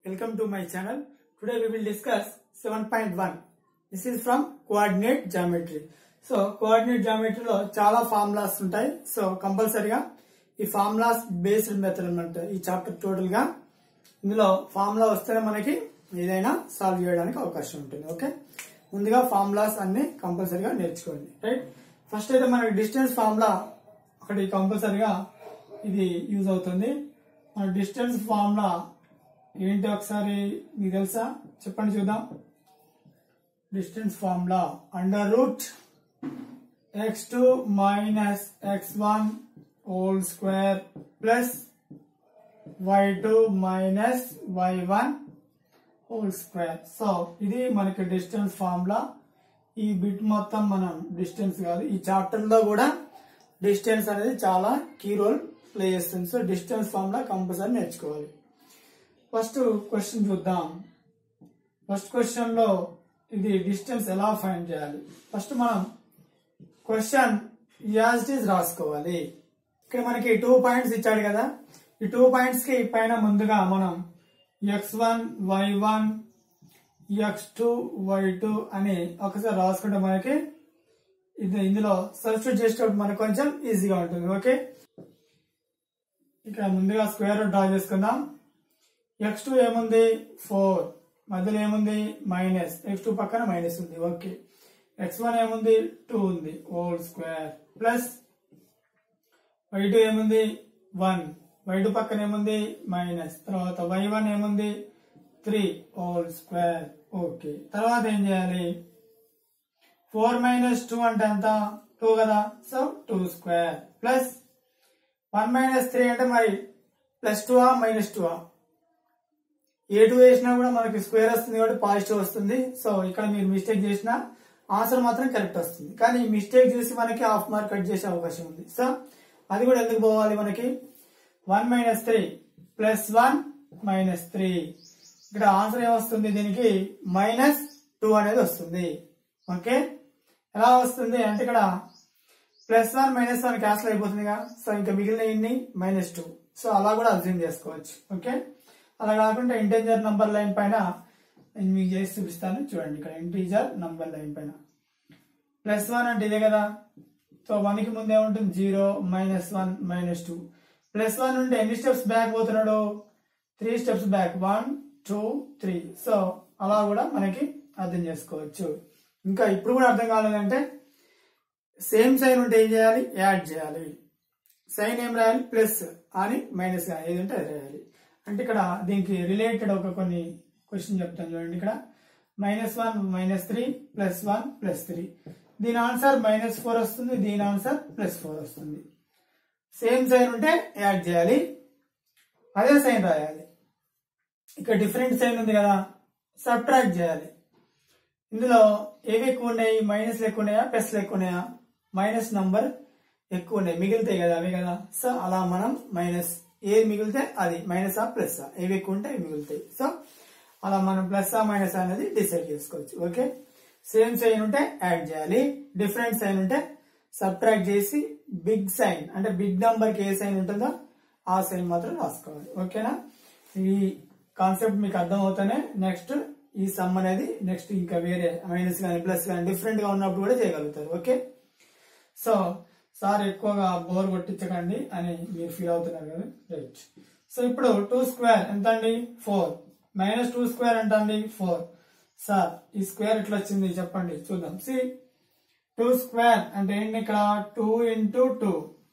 Welcome to my channel. Today we will discuss 7.1. This is from coordinate geometry. So coordinate జామెట్రీలో చాలా formulas ఉంటాయి so కంపల్సరీగా ఈ formulas based method అనమాట ఈ చాప్టర్ టోటల్ గా ఇందులో ఫార్ములా వస్తేనే మనకి ఏదైనా సాల్వ్ చేయడానికి అవకాశం ఉంటుంది ఓకే ముందుగా ఫార్ములాస్ అన్ని కంపల్సరీగా నేర్చుకోండి రైట్ ఫస్ట్ అయితే మనకి డిస్టెన్స్ ఫార్ములా ఒకటి కంపల్సరీగా ఇది యూజ్ అవుతుంది మన డిస్టెన్స్ ఫార్ములా ఏంటి ఒకసారి మీకు తెలుసా చెప్పండి చూద్దాం distance formula under root x two minus x one whole square plus y two minus y one whole square so ఇది మనకి డిస్టెన్స్ ఫార్ములా ఈ బిట్ మొత్తం మనం డిస్టెన్స్ కాదు ఈ చాప్టర్ లో కూడా డిస్టెన్స్ అనేది చాలా కీ రోల్ ప్లే చేస్తుంది సో డిస్టెన్స్ ఫార్ములా కంపల్సరీ నేర్చుకోవాలి ఫస్ట్ క్వశ్చన్ చూద్దాం ఫస్ట్ క్వశ్చన్ లో ఇది డిస్టెన్స్ ఎలా ఫైండ్ చేయాలి ఫస్ట్ మనం క్వశ్చన్ యాజ్ ఇట్ ఈస్ రాసుకోవాలి ఇక్కడ మనకి టూ పాయింట్స్ ఇచ్చాడు కదా ఈ టూ పాయింట్స్ కి పైన ముందుగా మనం x one y one x two y two అని ఒకసారి రాసుకుంటే మనకి ఇది ఇందులో సబ్స్టిట్యూట్ చేసేటప్పుడు మనకు కొంచెం ఈజీగా ఉంటుంది ఓకే ఇక్కడ ముందుగా స్క్వేర్ రూట్ డ్రా చేసుకుందాం ఎక్స్ టూ ఏముంది ఫోర్ మధ్యలో ఏముంది మైనస్ ఎక్స్ టూ పక్కన మైనస్ ఉంది ఓకే ఎక్స్ వన్ ఏముంది టూ ఉంది whole square plus y two ఏముంది వన్ వై టూ పక్కన ఏముంది మైనస్ తర్వాత వై వన్ ఏముంది త్రీ హోల్ స్క్వేర్ ఓకే తర్వాత ఏం చేయాలి ఫోర్ మైనస్ టూ అంటే ఎంత టూ కదా so two square plus one minus three అంటే మరి ప్లస్ టూ ఆ మైనస్ టూ ఆ ఏ టూ వేసినా కూడా మనకి స్క్వేర్ వస్తుంది కాబట్టి పాజిటివ్ వస్తుంది సో ఇక్కడ మీరు మిస్టేక్ చేసినా ఆన్సర్ మాత్రం కరెక్ట్ వస్తుంది కానీ మిస్టేక్ చూసి మనకి హాఫ్ మార్క్ కట్ చేసే అవకాశం ఉంది సో అది కూడా ఎందుకు పోవాలి మనకి one minus three plus one minus three ఇక్కడ ఆన్సర్ ఏమొస్తుంది దీనికి మైనస్ టూ అనేది వస్తుంది ఓకే ఎలా వస్తుంది అంటే ఇక్కడ plus one minus one cancel అయిపోతుందిగా సో ఇంకా మిగిలిన ఇన్ని మైనస్ టూ సో అలా కూడా అబ్జర్వ్ చేసుకోవచ్చు ఓకే అలా కాకుండా ఇంటీజర్ నంబర్ లైన్ పైన నేను మీకు చేసి చూపిస్తాను చూడండి ఇక్కడ ఇంటీజర్ నంబర్ లైన్ పైన ప్లస్ వన్ అంటే ఇదే కదా సో వన్ కి ముందు ఏముంటుంది zero minus one minus two plus one నుండి ఎన్ని స్టెప్స్ బ్యాక్ పోతున్నాడు three steps back one two three so అలా కూడా మనకి అర్థం చేసుకోవచ్చు ఇంకా ఇప్పుడు కూడా అర్థం కాలేదంటే సేమ్ సైన్ ఉంటే ఏం చేయాలి యాడ్ చేయాలి సైన్ ఏం రాయాలి ప్లస్ అని మైనస్ ఏదంటే అది రాయాలి అంటే ఇక్కడ దీనికి రిలేటెడ్ ఒక కొన్ని క్వశ్చన్ చెప్తాను చూడండి ఇక్కడ minus one minus three plus one plus three దీని ఆన్సర్ మైనస్ ఫోర్ వస్తుంది దీని ఆన్సర్ ప్లస్ ఫోర్ వస్తుంది సేమ్ సైన్ ఉంటే యాడ్ చేయాలి అదే సైన్ రాయాలి ఇక్కడ డిఫరెంట్ సైన్ ఉంది కదా సబ్ట్రాక్ట్ చేయాలి ఇందులో ఏవి ఎక్కువ ఉన్నాయి మైనస్ ఎక్కువ ఉన్నాయా ప్లస్ ఎక్కువ ఉన్నాయా మైనస్ నంబర్ ఎక్కువ ఉన్నాయి మిగులుతాయి కదా అవి కదా సో అలా మనం మైనస్ ఏది మిగిలితే అది మైనస్ ఆ ప్లస్ ఆ ఏవి ఎక్కువ ఉంటే అవి మిగులుతాయి సో అలా మనం ప్లస్ ఆ మైనస్ అనేది డిసైడ్ చేసుకోవచ్చు ఓకే సేమ్ సైన్ ఉంటే యాడ్ చేయాలి డిఫరెంట్ సైన్ ఉంటే సబ్ట్రాక్ట్ చేసి బిగ్ సైన్ అంటే బిగ్ నంబర్ కి ఏ సైన్ ఉంటుందో ఆ సైన్ మాత్రం రాసుకోవాలి ఓకేనా ఈ కాన్సెప్ట్ మీకు అర్థం అవుతానే నెక్స్ట్ ఈ సమ్ అనేది నెక్స్ట్ ఇంకా వేరే మైనస్ కానీ ప్లస్ కానీ డిఫరెంట్ గా ఉన్నప్పుడు కూడా చేయగలుగుతారు ఓకే సో సార్ ఎక్కువగా బోర్ కొట్టించకండి అని మీరు ఫీల్ అవుతున్నారు కదా రైట్ సో ఇప్పుడు టూ స్క్వేర్ ఎంత అండి ఫోర్ మైనస్ టూ స్క్వేర్ ఎంత అండి ఫోర్ సార్ ఈ స్క్వేర్ ఎట్లా వచ్చింది చెప్పండి చూద్దాం సి టూ స్క్వేర్ అంటే ఏంటి ఇక్కడ two into two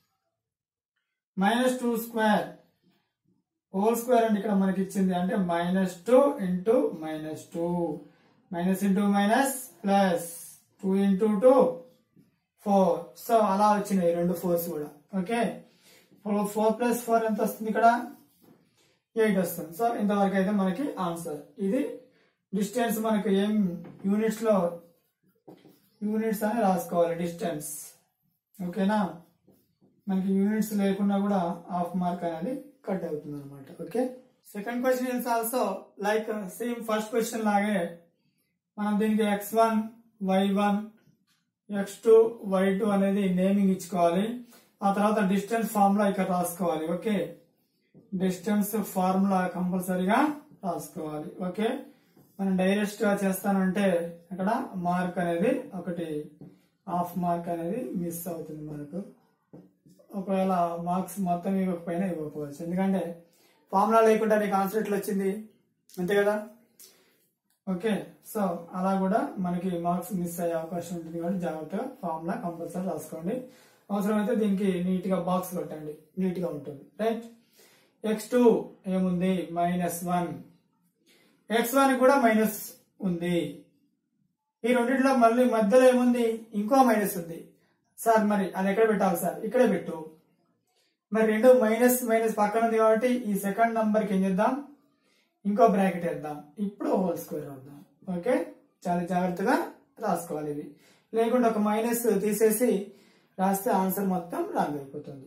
minus two square whole square అంటే ఇక్కడ మనకి ఇచ్చింది అంటే minus two into minus two minus into minus plus two into two four so అలా వచ్చినాయి రెండు ఫోర్స్ కూడా ఓకే ఫోర్ ప్లస్ ఫోర్ ఎంత వస్తుంది ఇక్కడ ఎయిట్ వస్తుంది సో ఇంతవరకు అయితే మనకి ఆన్సర్ ఇది డిస్టెన్స్ మనకి ఏం యూనిట్స్ లో యూనిట్స్ అని రాసుకోవాలి డిస్టెన్స్ ఓకేనా మనకి యూనిట్స్ లేకుండా కూడా హాఫ్ మార్క్ అనేది కట్ అవుతుంది అనమాట okay second question is also like same first question లాగే మనం దీనికి x one y one x two y two అనేది నేమింగ్ ఇచ్చుకోవాలి ఆ తర్వాత డిస్టెన్స్ ఫార్ములా ఇక్కడ రాసుకోవాలి ఓకే డిస్టెన్స్ ఫార్ములా కంపల్సరీగా రాసుకోవాలి ఓకే మనం డైరెక్ట్ గా చేస్తానంటే అక్కడ మార్క్ అనేది ఒకటి హాఫ్ మార్క్ అనేది మిస్ అవుతుంది మనకు ఒకవేళ మార్క్స్ మొత్తం ఇవ్వకపోయినా ఇవ్వకపోవచ్చు ఎందుకంటే ఫార్ములా లేకుండా నీకు ఆన్సర్ ఎట్లా వచ్చింది అంతే కదా ఓకే సో అలా కూడా మనకి మార్క్స్ మిస్ అయ్యే అవకాశం ఉంటుంది కాబట్టి జాగ్రత్తగా ఫార్ములా కంపల్సరీ రాసుకోండి అవసరమైతే దీనికి నీట్ గా బాక్స్ కొట్టండి నీట్ గా ఉంటుంది రైట్ ఎక్స్ టూ ఏముంది మైనస్ వన్ ఎక్స్ వన్ కూడా మైనస్ ఉంది ఈ రెండిట్లో మళ్ళీ మధ్యలో ఏముంది ఇంకో మైనస్ ఉంది సార్ మరి అది ఎక్కడ పెట్టాలి సార్ ఇక్కడే పెట్టు మరి రెండు మైనస్ మైనస్ పక్కన ఉంది కాబట్టి ఈ సెకండ్ నంబర్ కి ఏం చేద్దాం ఇంకో బ్రాకెట్ వేద్దాం ఇప్పుడు హోల్ స్క్వేర్ వద్దాం ఓకే చాలా జాగ్రత్తగా రాసుకోవాలి ఇవి లేకుండా ఒక మైనస్ తీసేసి రాస్తే ఆన్సర్ మొత్తం రాంగ్ అయిపోతుంది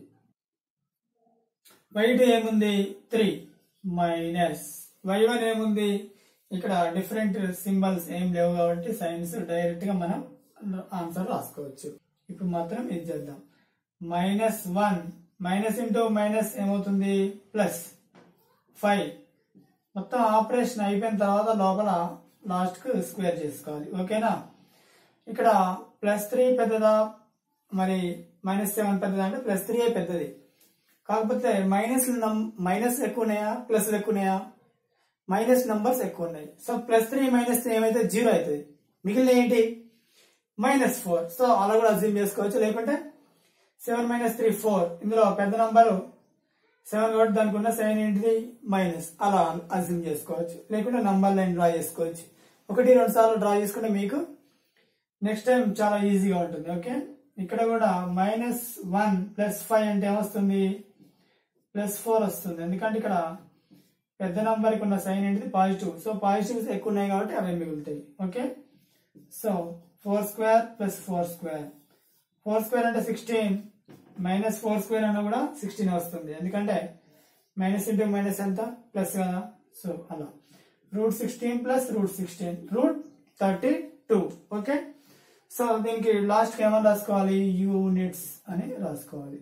వై టూ ఏముంది త్రీ మైనస్ వై వన్ ఏముంది ఇక్కడ డిఫరెంట్ సింబల్స్ ఏం లేవు కాబట్టి సైన్స్ డైరెక్ట్ గా మనం ఆన్సర్ రాసుకోవచ్చు ఇప్పుడు మాత్రం ఇది చేద్దాం minus one minus into minus ఏమవుతుంది ప్లస్ ఫైవ్ మొత్తం ఆపరేషన్ అయిపోయిన తర్వాత లోపల లాస్ట్ కు స్క్వేర్ చేసుకోవాలి ఓకేనా ఇక్కడ ప్లస్ త్రీ పెద్దదా మరి మైనస్ సెవెన్ పెద్దదా అంటే ప్లస్ త్రీ పెద్దది కాకపోతే మైనస్ మైనస్ ఎక్కువ ఉన్నాయా ప్లస్ ఎక్కువ ఉన్నాయా మైనస్ నంబర్స్ ఎక్కువ ఉన్నాయి so plus three minus three ఏమైతే జీరో అవుతుంది మిగిలిన ఏంటి మైనస్ ఫోర్ సో అలా కూడా అజ్యూమ్ చేసుకోవచ్చు లేకుంటే సెవెన్ మైనస్ త్రీ ఫోర్ ఇందులో పెద్ద నంబరు సెవెన్ కాబట్టి దానికి ఉన్న సెవెన్ ఏంటిది మైనస్ అలా అజ్యూమ్ చేసుకోవచ్చు లేకుంటే నంబర్ లైన్ డ్రా చేసుకోవచ్చు ఒకటి రెండు సార్లు డ్రా చేసుకుంటే మీకు నెక్స్ట్ టైం చాలా ఈజీగా ఉంటుంది ఓకే ఇక్కడ కూడా మైనస్ వన్ ప్లస్ ఫైవ్ అంటే ఏమొస్తుంది ప్లస్ ఫోర్ వస్తుంది ఎందుకంటే ఇక్కడ పెద్ద నంబర్కి ఉన్న సైన్ ఏంటిది పాజిటివ్ సో పాజిటివ్స్ ఎక్కువ ఉన్నాయి కాబట్టి అవే మిగులుతాయి okay so four square plus four square four square అంటే సిక్స్టీన్ మైనస్ ఫోర్ స్క్వేర్ అన్న కూడా సిక్స్టీన్ వస్తుంది ఎందుకంటే మైనస్ ఇంటూ మైనస్ ఎంత ప్లస్ కదా సో అలా root sixteen plus root sixteen root thirty two okay so దీనికి లాస్ట్ ఏమని రాసుకోవాలి యూనిట్స్ అని రాసుకోవాలి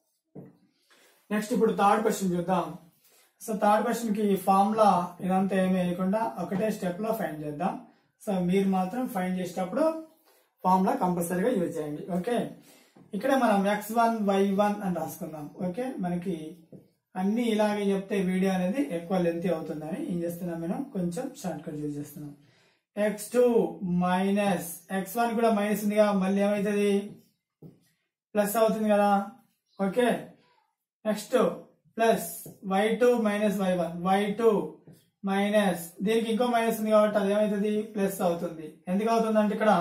నెక్స్ట్ ఇప్పుడు థర్డ్ క్వశ్చన్ చూద్దాం సో థర్డ్ క్వశ్చన్ కి ఫార్ములా ఇదంతా ఏమీ వేయకుండా ఒకటే స్టెప్ లో ఫైండ్ చేద్దాం సో మీరు మాత్రం ఫైండ్ చేసేటప్పుడు ఫార్ములా కంపల్సరీగా యూజ్ చేయండి ఓకే ఇక్కడ మనం ఎక్స్ వన్ వై వన్ అని రాసుకుందాం ఓకే మనకి అన్ని ఇలాగే చెప్తే వీడియో అనేది ఎక్కువ లెంత్ అవుతుందని ఏం చేస్తున్నాం మనం కొంచెం షార్ట్ కట్ యూజ్ చేస్తున్నాం x two minus x one కూడా మైనస్ ఉందిగా మళ్ళీ ఏమవుతుంది ప్లస్ అవుతుంది కదా okay next plus y two minus y one y two minus దీనికి ఇంకో మైనస్ ఉంది కాబట్టి అది ఏమవుతుంది ప్లస్ అవుతుంది ఎందుకు అవుతుంది అంటే ఇక్కడ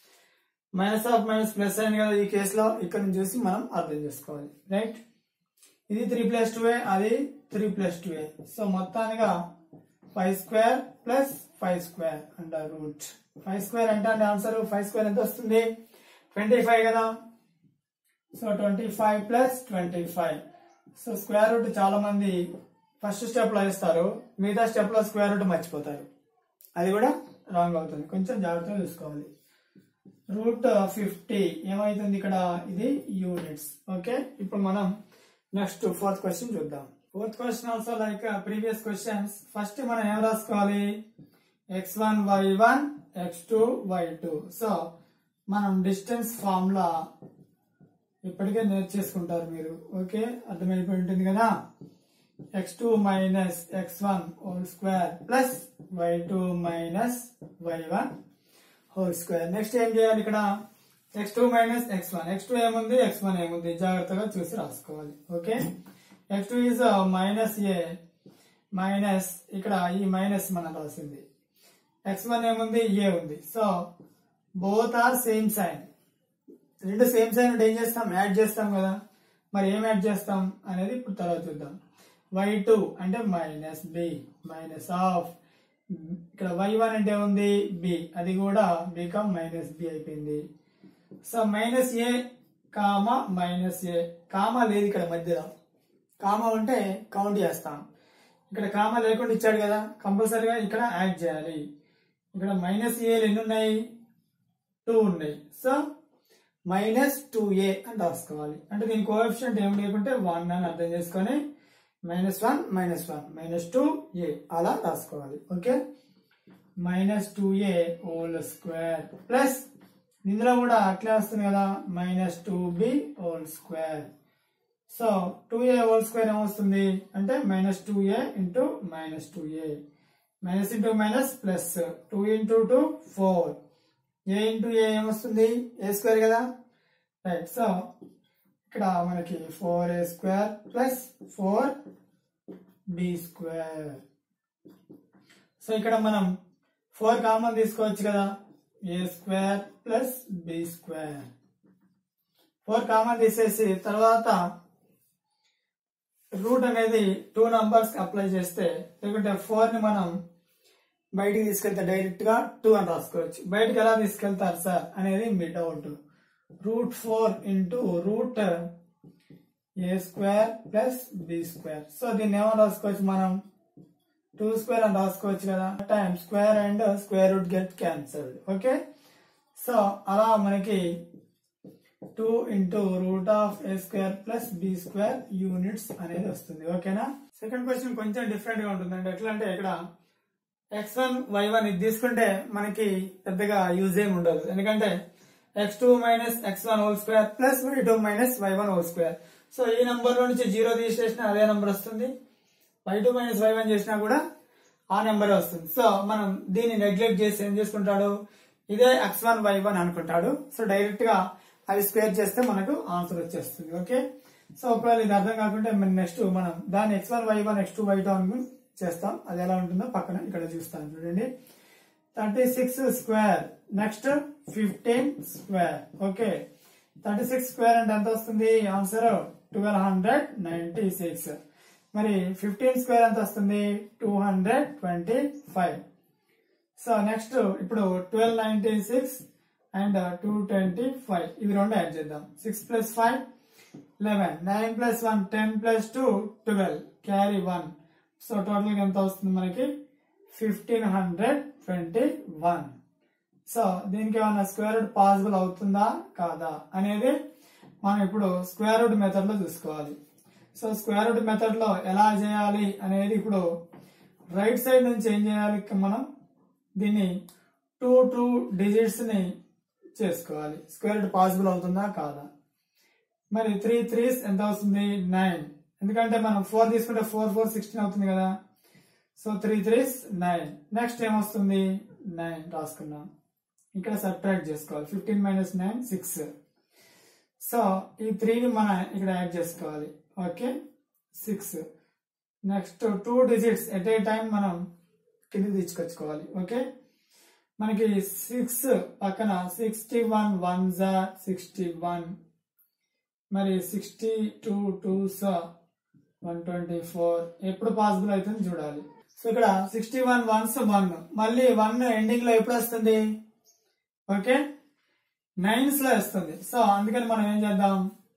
మైనస్ ఆఫ్ మైనస్ ప్లస్ అయింది కదా ఈ కేసులో ఇక్కడ నుంచి చూసి మనం అర్థం చేసుకోవాలి రైట్ ఇది త్రీ ప్లస్ టూ ఏ అది త్రీ ప్లస్ టూ ఏ సో మొత్తానిగా five square plus five square అంటారు రూట్ ఫైవ్ స్క్వేర్ అంటే అంటే ఆన్సర్ ఫైవ్ స్క్వేర్ ఎంత వస్తుంది ట్వంటీ ఫైవ్ కదా so twenty five plus twenty five so square root చాలా మంది ఫస్ట్ స్టెప్ లో వేస్తారు మిగతా స్టెప్ లో స్క్వేర్ రూట్ మర్చిపోతారు అది కూడా రాంగ్ అవుతుంది కొంచెం జాగ్రత్తగా చూసుకోవాలి రూట్ ఫిఫ్టీ ఏమైతుంది ఇక్కడ ఇది యూనిట్స్ ఓకే ఇప్పుడు మనం నెక్స్ట్ ఫోర్త్ క్వశ్చన్ చూద్దాం fourth question also like previous questions first మనం ఏం రాసుకోవాలి x one y one x two y two so మనం డిస్టెన్స్ ఫార్ములా ఇప్పటికే నేర్చేసుకుంటారు మీరు ఓకే అర్థమైపోయి ఉంటుంది కదా x two minus x one whole square plus y two minus y one whole square next ఏం చేయాలి ఇక్కడ x two minus x one x two ఏముంది ఎక్స్ వన్ ఏముంది జాగ్రత్తగా చూసి రాసుకోవాలి okay x two is minus a minus ఇక్కడ ఈ మైనస్ మనం రాసింది ఎక్స్ వన్ ఏముంది ఏ ఉంది so both are same sign రెండు సేమ్ సైన్ ఉంటే ఏం చేస్తాం యాడ్ చేస్తాం కదా మరి ఏం యాడ్ చేస్తాం అనేది ఇప్పుడు తర్వాత చూద్దాం వై టూ అంటే మైనస్ బి మైనస్ ఆఫ్ ఇక్కడ వై వన్ అంటే ఉంది బి అది కూడా బికమ్ మైనస్ బి అయిపోయింది so minus a comma minus a comma లేదు ఇక్కడ మధ్యలో కామా ఉంటే కౌంట్ చేస్తాం ఇక్కడ కామా లేకుండా ఇచ్చాడు కదా కంపల్సరీగా ఇక్కడ యాడ్ చేయాలి ఇక్కడ మైనస్ ఏలు ఎన్ని ఉన్నాయి టూ ఉన్నాయి సో మైనస్ టూ ఏ అని రాసుకోవాలి అంటే దీని కోఎఫిషియంట్ ఏం లేకుంటే వన్ అని అర్థం చేసుకొని minus one minus one minus two a అలా రాసుకోవాలి okay minus two a whole square plus ఇందులో కూడా అట్లే వస్తుంది కదా minus two b whole square so two a whole square ఏమొస్తుంది అంటే minus two a into minus two a minus into minus plus two into two four a into a ఏమొస్తుంది a square కదా right so ఇక్కడ మనకి four a square plus four b square so ఇక్కడ మనం four common తీసుకోవచ్చు కదా a square plus B square four common తీసేసి తర్వాత రూట్ అనేది టూ నంబర్స్ అప్లై చేస్తే లేకుంటే ఫోర్ ని మనం బయటికి తీసుకెళ్తే డైరెక్ట్ గా టూ అని రాసుకోవచ్చు బయటికి ఎలా తీసుకెళ్తారు సార్ అనేది మీ doubt root four into root a square plus B square so దీన్ని ఏమో రాసుకోవచ్చు మనం టూ స్క్వేర్ అని రాసుకోవచ్చు కదా time square and square root get cancelled okay so అలా మనకి two into root of a square plus B square units అనేది వస్తుంది ఓకేనా సెకండ్ క్వశ్చన్ కొంచెం డిఫరెంట్ గా ఉంటుందండి ఎట్లా అంటే ఇక్కడ ఎక్స్ వన్ వై వన్ ఇది తీసుకుంటే మనకి పెద్దగా యూజ్ ఏమి ఉండదు ఎందుకంటే x two minus x one whole square plus y two minus y one whole square so ఈ నంబర్ లో నుంచి జీరో తీసేసిన అదే నంబర్ వస్తుంది y two minus y one చేసినా కూడా ఆ నెంబరే వస్తుంది సో మనం దీన్ని నెగ్లెక్ట్ చేసి ఏం చేసుకుంటాడు ఇదే ఎక్స్ వన్ వై వన్ అనుకుంటాడు సో డైరెక్ట్ గా అవి స్క్వేర్ చేస్తే మనకు ఆన్సర్ వచ్చేస్తుంది ఓకే సో ఒకవేళ ఇది అర్థం కాకుంటే నెక్స్ట్ మనం దాన్ని x one y one x two y two అనుకుని చేస్తాం అది ఎలా ఉంటుందో పక్కన ఇక్కడ చూస్తాను చూడండి thirty six square next fifteen square okay thirty six square అంటే ఎంత వస్తుంది answer twelve hundred ninety six మరి ఫిఫ్టీన్ స్క్వేర్ ఎంత వస్తుంది two hundred twenty five so next ఇప్పుడు twelve ninety six and two twenty five ఇవి రెండు యాడ్ చేద్దాం six plus five eleven nine plus one ten plus two twelve carry one so total ఎంత వస్తుంది మనకి fifteen hundred twenty one so దీనికి ఏమైనా square root possible అవుతుందా కాదా అనేది మనం ఇప్పుడు స్క్వేర్ రూట్ మెథడ్ లో చూసుకోవాలి సో స్క్వేర్ రూట్ మెథడ్ లో ఎలా చేయాలి అనేది ఇప్పుడు రైట్ సైడ్ నుంచి ఏం చేయాలి మనం దీన్ని టూ టూ డిజిట్స్ ని చేసుకోవాలి స్క్వేర్ రూట్ పాసిబుల్ అవుతుందా కాదా మరి త్రీ త్రీస్ ఎంత అవుతుంది నైన్ ఎందుకంటే మనం ఫోర్ తీసుకుంటే ఫోర్ ఫోర్ సిక్స్టీన్ అవుతుంది కదా so three threes nine next ఏమొస్తుంది నైన్ రాసుకున్నాం ఇక్కడ సబ్ట్రాక్ట్ చేసుకోవాలి fifteen minus nine six so ఈ త్రీని మనం ఇక్కడ యాడ్ చేసుకోవాలి okay six next two digits at a time మనం కింద తీసుకొచ్చుకోవాలి ఓకే మనకి సిక్స్ పక్కన సిక్స్టీ వన్ వన్ జా సిక్స్టీ వన్ మరి సిక్స్టీ టూ టూ సా వన్ ట్వంటీ ఫోర్ ఎప్పుడు పాసిబుల్ అవుతుంది చూడాలి సో ఇక్కడ సిక్స్టీ వన్ వన్స్ వన్ మళ్ళీ వన్ ఎండింగ్ లో ఎప్పుడు వస్తుంది ఓకే నైన్స్ లో వస్తుంది సో అందుకని మనం ఏం చేద్దాం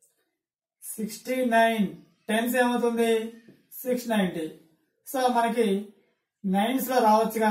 సిక్స్టీ నైన్ టెన్స్ ఏమవుతుంది సిక్స్ నైన్టీ సో మనకి నైన్స్ లో రావచ్చుగా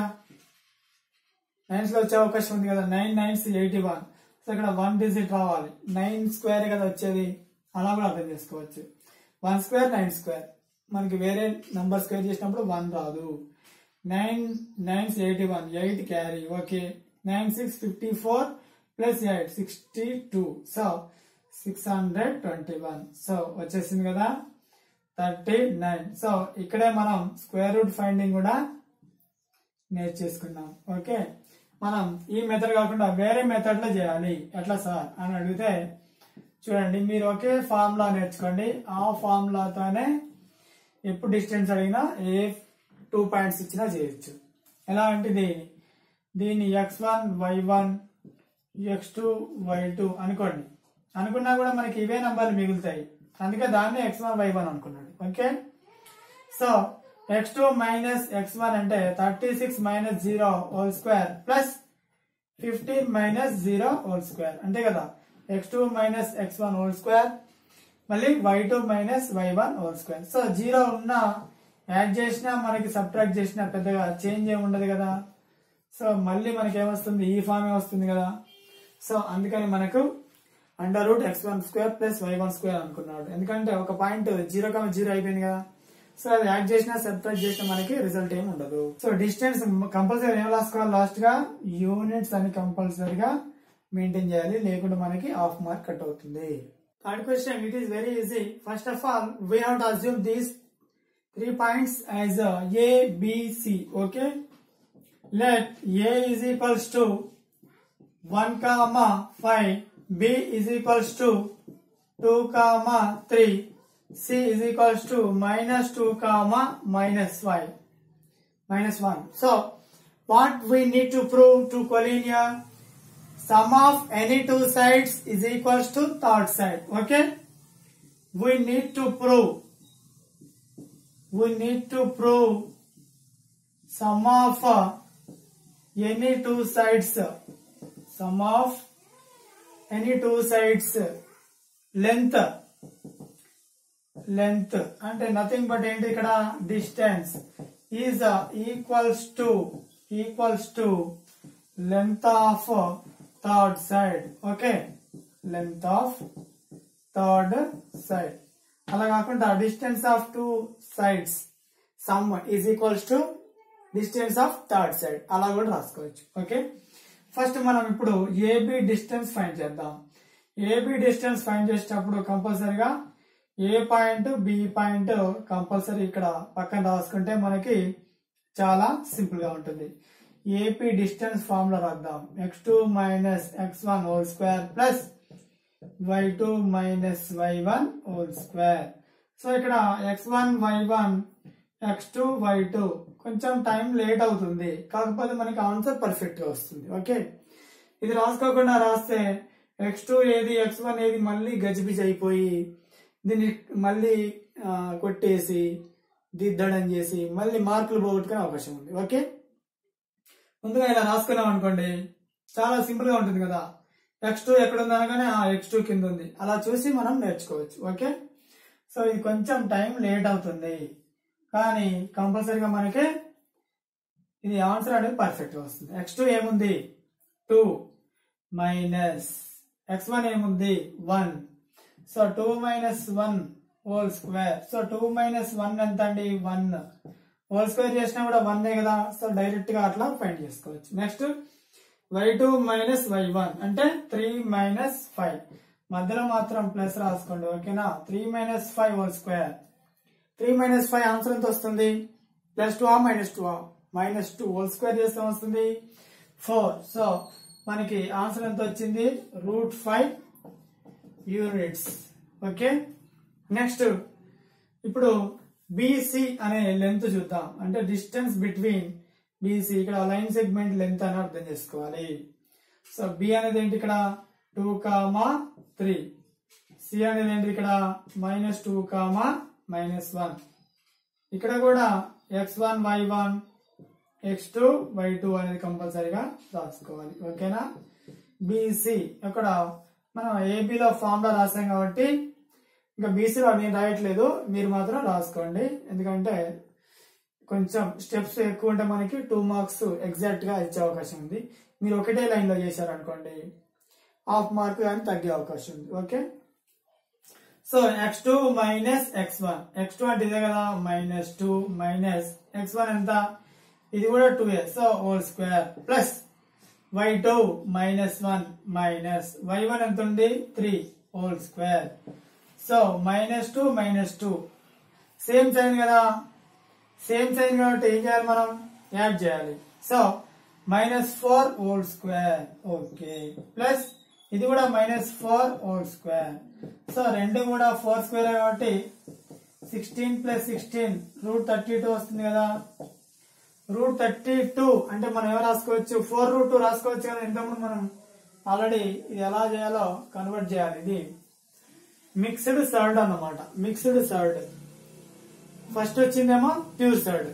నైన్స్ లో వచ్చే అవకాశం ఉంది కదా nine nines eighty one so ఇక్కడ వన్ డిజిట్ రావాలి నైన్ స్క్వేర్ కదా వచ్చేది అలా కూడా అర్థం చేసుకోవచ్చు వన్ స్క్వేర్ నైన్ స్క్వేర్ మనకి వేరే నంబర్ స్క్వేర్ చేసినప్పుడు వన్ రాదు nine nines eighty one eight carry okay nine six fifty four plus eight sixty two so six hundred twenty one so వచ్చేసింది కదా థర్టీ నైన్ సో ఇక్కడే మనం square root finding కూడా నేర్చేసుకున్నాం okay మనం ఈ method కాకుండా వేరే మెథడ్ లో చేయాలి ఎట్లా సార్ అని అడిగితే చూడండి మీరు ఒకే ఫార్ములా నేర్చుకోండి ఆ ఫార్ములాతోనే ఎప్పుడు డిస్టెన్స్ అడిగినా ఏ టూ పాయింట్స్ ఇచ్చినా చేయొచ్చు ఎలా అంటే ఇది దీన్ని x one y one x two y two అనుకోండి అనుకున్నా కూడా మనకి ఇవే నంబర్లు మిగులుతాయి అందుకే దాన్ని ఎక్స్ వన్ వై వన్ అనుకున్నాడు okay so x two minus x one అంటే thirty six minus zero whole square plus fifteen minus zero whole square అంతే కదా x two minus x one whole square మళ్ళీ y two minus y one whole square so zero ఉన్న add చేసినా మనకి subtract చేసినా పెద్దగా change ఏమి ఉండదు కదా సో మళ్ళీ మనకి ఏమొస్తుంది ఈ ఫామ్ వస్తుంది కదా సో అందుకని మనకు under root x one square plus y one square అనుకున్నాడు ఎందుకంటే ఒక పాయింట్ జీరో కమ జీరో అయిపోయింది కదా సో అది యాడ్ చేసినా సబ్ట్రాక్ట్ చేసినా మనకి రిజల్ట్ ఏమి ఉండదు సో డిస్టెన్స్ కంపల్సరీ ఏం రాసుకోవాలి లాస్ట్ గా యూనిట్స్ అని కంపల్సరీగా మెయింటైన్ చేయాలి లేకుంటే మనకి హాఫ్ మార్క్ కట్ అవుతుంది third question it is very easy first of all we have to assume these three points as A B C okay let a is equals to 1 comma 5 b is equals to 2 comma 3 c is equals to minus 2 comma minus 5 minus 1 so what we need to prove to collinear sum of any two sides is equals to third side okay we need to prove we need to prove sum of uh, any two sides sum of any two sides length length అంటే nothing but ఏంటి ఇక్కడ distance is equals to equals to length of third side okay length of third side అలా కాకుండా distance of two sides sum is equals to distance of third side అలా కూడా రాసుకోవచ్చు okay first మనం ఇప్పుడు AB distance find చేద్దాం AB distance find చేసేటప్పుడు కంపల్సరీగా A point B point compulsory ఇక్కడ పక్కన రాసుకుంటే మనకి చాలా సింపుల్ గా ఉంటుంది ఏపీ డిస్టెన్స్ ఫార్ములా రాద్దాం X two minus x one whole square plus y two minus y one whole square so ఇక్కడ x one y one x two y two కొంచెం టైం లేట్ అవుతుంది కాకపోతే మనకి ఆన్సర్ పర్ఫెక్ట్ గా వస్తుంది okay ఇది రాసుకోకుండా రాస్తే ఎక్స్ టూ ఏది ఎక్స్ వన్ ఏది మళ్ళీ గజిబిజి అయిపోయి దీన్ని మళ్ళీ ఆ, కొట్టేసి దిద్దడం చేసి మళ్ళీ మార్కులు పోగొట్టుకునే అవకాశం ఉంది ఓకే ముందుగా ఇలా రాసుకున్నాం అనుకోండి చాలా సింపుల్ గా ఉంటుంది కదా ఎక్స్ టూ ఎక్కడ ఉంది అనగానే ఆ ఎక్స్ టూ కింద ఉంది అలా చూసి మనం నేర్చుకోవచ్చు ఓకే సో ఇది కొంచెం టైం లేట్ అవుతుంది కానీ కంపల్సరీగా మనకి ఇది ఆన్సర్ అనేది పర్ఫెక్ట్ వస్తుంది ఎక్స్ టూ ఏముంది టూ మైనస్ ఎక్స్ వన్ ఏముంది one so two minus one whole square so two minus one ఎంత అండి వన్ హోల్ స్క్వేర్ చేసినా కూడా వన్ కదా సో డైరెక్ట్ గా అట్లా ఫైండ్ చేసుకోవచ్చు next y two minus y one అంటే త్రీ మైనస్ ఫైవ్ మధ్యలో మాత్రం ప్లస్ రాసుకోండి ఓకేనా three minus five whole square three minus five answer ఎంత వస్తుంది ప్లస్ టూ ఆ మైనస్ టూ ఆ మైనస్ టూ హోల్ స్క్వేర్ చేస్తే వస్తుంది ఫోర్ సో మనకి ఆన్సర్ ఎంత వచ్చింది root five units okay next ఇప్పుడు బీసీ అనే లెంత్ చూద్దాం అంటే డిస్టెన్స్ బిట్వీన్ బీసీ ఇక్కడ లైన్ సెగ్మెంట్ లెంత్ అని అర్థం చేసుకోవాలి సో బి అనేది ఏంటి ఇక్కడ టూ కామా త్రీ సి అనేది ఏంటి ఇక్కడ minus two comma minus one ఇక్కడ కూడా x one y one x two y two అనేది కంపల్సరీగా రాసుకోవాలి ఓకేనా బీసీ ఇక్కడ మనం ఏబీలో ఫార్ములా రాసాం కాబట్టి ఇంకా బీసీలో నేను రాయట్లేదు మీరు మాత్రం రాసుకోండి ఎందుకంటే కొంచెం స్టెప్స్ ఎక్కువ ఉంటే మనకి టూ మార్క్స్ ఎగ్జాక్ట్ గా ఇచ్చే అవకాశం ఉంది మీరు ఒకటే లైన్ లో చేశారనుకోండి హాఫ్ మార్క్ కానీ తగ్గే అవకాశం ఉంది okay so x two minus x one x two అంటే ఇదే కదా minus two minus x one ఎంత ఇది కూడా టూ ఏ so whole square plus y two minus one minus y one ఎంత ఉంది three whole square so minus two minus two same sign కదా same sign కాబట్టి ఏం చేయాలి మనం యాడ్ చేయాలి so minus four whole square okay plus ఇది కూడా minus four whole square so రెండు కూడా ఫోర్ స్క్వేర్ కాబట్టి sixteen plus sixteen root thirty two వస్తుంది కదా రూట్ థర్టీ టూ అంటే మనం ఏమో రాసుకోవచ్చు ఫోర్ రూట్ టూ రాసుకోవచ్చు కదా ఇంతకుముందు మనం ఆల్రెడీ ఇది ఎలా చేయాలో కన్వర్ట్ చేయాలి ఇది మిక్స్డ్ సర్డ్ అన్నమాట మిక్స్డ్ సర్డ్ ఫస్ట్ వచ్చిందేమో ప్యూర్ సర్డ్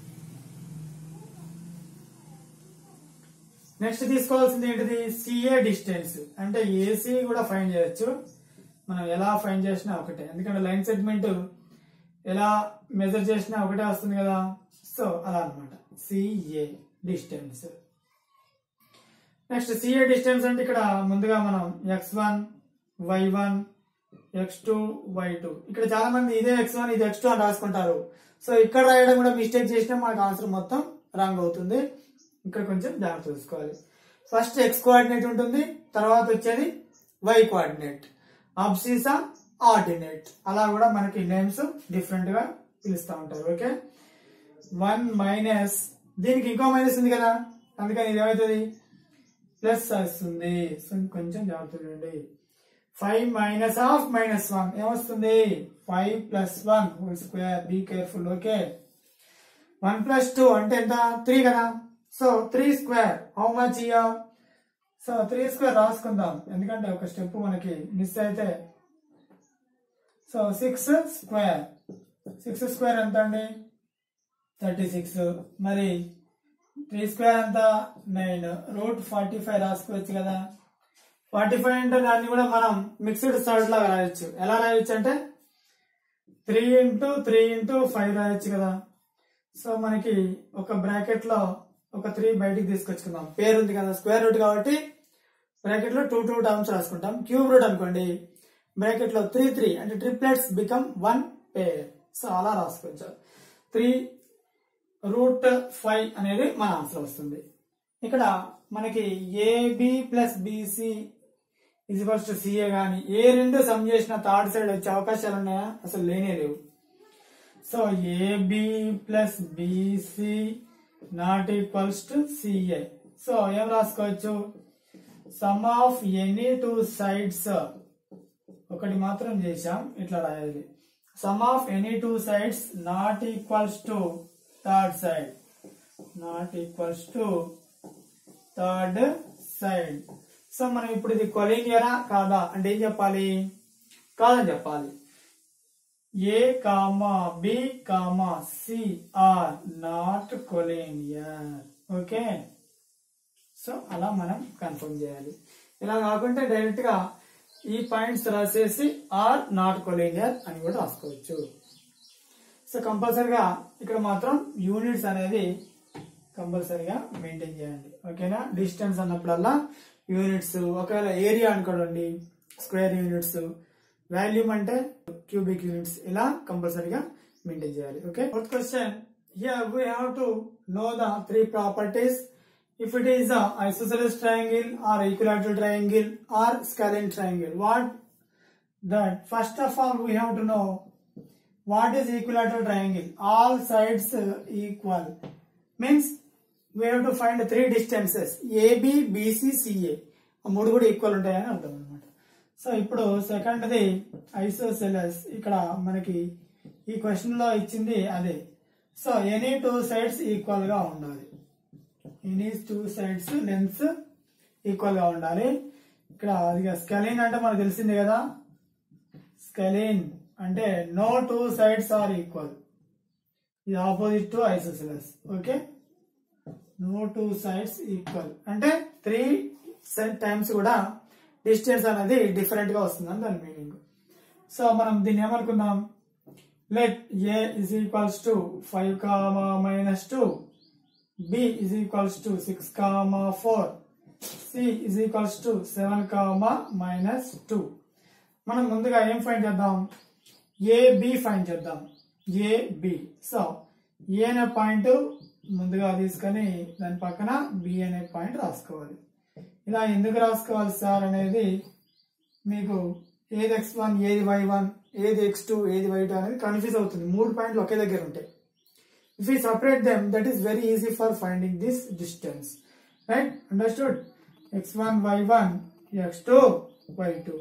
నెక్స్ట్ తీసుకోవాల్సింది ఏంటిది సిఏ డిస్టెన్స్ అంటే ఏసీ కూడా ఫైండ్ చేయొచ్చు మనం ఎలా ఫైండ్ చేసినా ఒకటే ఎందుకంటే లైన్ సెగ్మెంట్ ఎలా మెజర్ చేసినా ఒకటే వస్తుంది కదా సో అలా అనమాట CA distance next CA distance అంటే ఇక్కడ ముందుగా మనం x one y one x two y two ఇక్కడ చాలా మంది ఇదే ఎక్స్ వన్ ఇది ఎక్స్ టూ అని రాసుకుంటారు సో ఇక్కడ రాయడం కూడా మిస్టేక్ చేసినా మనకు ఆన్సర్ మొత్తం రాంగ్ అవుతుంది ఇక్కడ కొంచెం జాగ్రత్త చూసుకోవాలి ఫస్ట్ ఎక్స్ కోఆర్డినేట్ ఉంటుంది తర్వాత వచ్చేది వై కోఆర్డినేట్ అబ్సిసా ఆర్డినేట్ అలా కూడా మనకి నేమ్స్ డిఫరెంట్ గా పిలుస్తూ ఉంటారు ఓకే వన్ మైనస్ దీనికి ఇంకో మైనస్ ఉంది కదా అందుకని ఇది ఏమవుతుంది ప్లస్ వస్తుంది సో కొంచెం జాగ్రత్త చూడండి five minus of minus one ఏమొస్తుంది five plus one whole square be careful okay one plus two అంటే ఎంత త్రీ కదా so three square how much here so three square రాసుకుందాం ఎందుకంటే ఒక స్టెప్ మనకి మిస్ అయితే so six square six square ఎంత అండి థర్టీ సిక్స్ మరి త్రీ స్క్వేర్ ఎంత నైన్ రూట్ ఫార్టీ ఫైవ్ రాసుకోవచ్చు కదా ఫార్టీ ఫైవ్ అంటే దాన్ని కూడా మనం మిక్స్డ్ సాల్ట్ లాగా రాయొచ్చు ఎలా రాయొచ్చు అంటే three into three into five రాయొచ్చు కదా సో మనకి ఒక బ్రాకెట్ లో ఒక త్రీ బయటికి తీసుకొచ్చుకుందాం పేరు ఉంది కదా స్క్వేర్ రూట్ కాబట్టి బ్రాకెట్ లో టూ టూ టర్మ్స్ రాసుకుంటాం క్యూబ్ రూట్ అనుకోండి బ్రాకెట్ లో త్రీ త్రీ అంటే triplets become one pair so అలా రాసుకోవచ్చు త్రీ రూట్ ఫైవ్ అనేది మన ఆన్సర్ వస్తుంది ఇక్కడ మనకి AB plus BC equals to CA గాని ఏ రెండు సమ్ చేసిన థర్డ్ సైడ్ వచ్చే అవకాశాలు ఉన్నాయా అసలు లేనే లేవు so AB plus BC not equals to CA so ఏం రాసుకోవచ్చు sum of any two sides ఒకటి మాత్రం చేశాం ఇట్లా రాయాలి sum of any two sides not equals to third side not equals to third side so మనం ఇప్పుడు ఇది కొలీనియరా కాదా అంటే ఏం చెప్పాలి కాదని చెప్పాలి A comma B comma C are not collinear okay so అలా మనం కన్ఫర్మ్ చేయాలి ఇలా కాకుంటే డైరెక్ట్ గా ఈ పాయింట్స్ రాసేసి ఆర్ నాట్ కొలీనియర్ అని కూడా రాసుకోవచ్చు సో కంపల్సరిగా ఇక్కడ మాత్రం యూనిట్స్ అనేది కంపల్సరిగా మెయింటైన్ చేయండి ఓకేనా డిస్టెన్స్ అన్నప్పుడల్లా యూనిట్స్ ఒకవేళ ఏరియా అనుకోండి స్క్వేర్ యూనిట్స్ వాల్యూమ్ అంటే క్యూబిక్ యూనిట్స్ ఇలా కంపల్సరీగా మెయింటైన్ చేయాలి okay fourth question here we have to know the three properties if it is isosceles triangle or equilateral triangle or scalene triangle what that first of all we have to know what is equilateral triangle all sides uh, equal means we have to find three distances ab bc ca ఆ మూడు కూడా equal ఉంటాయని అర్థం అనమాట so ఇప్పుడు second the isosceles ఇక్కడ మనకి ఈ క్వశ్చన్ లో ఇచ్చింది అదే so any two sides equal గా ఉండాలి any two sides lengths equal గా ఉండాలి ఇక్కడ అది స్కెలిన్ అంటే మనకు తెలిసింది కదా స్కెలిన్ అంటే no two sides are equal ఇది opposite to isosceles okay no two sides equal అంటే త్రీ టైమ్స్ కూడా డిస్టెన్స్ అనేది డిఫరెంట్ గా వస్తుందని దాని మీనింగ్ సో మనం దీన్ని ఏమనుకుందాం let A is equals to five comma minus two B is equals to six comma four C is equals to seven comma minus two మనం ముందుగా ఏం ఫైండ్ చేద్దాం ఏ బి ఫైండ్ చేద్దాం ఏ బి సో ఏ అనే point ముందుగా తీసుకొని దాని పక్కన బి అనే పాయింట్ రాసుకోవాలి ఇలా ఎందుకు రాసుకోవాలి సార్ అనేది మీకు ఏది ఎక్స్ వన్ ఏది వై వన్ ఏది ఎక్స్ టూ ఏది వై టూ అనేది కన్ఫ్యూజ్ అవుతుంది మూడు పాయింట్లు ఒకే దగ్గర ఉంటాయి if you separate them that is very easy for finding this distance right understood x one y one x two y two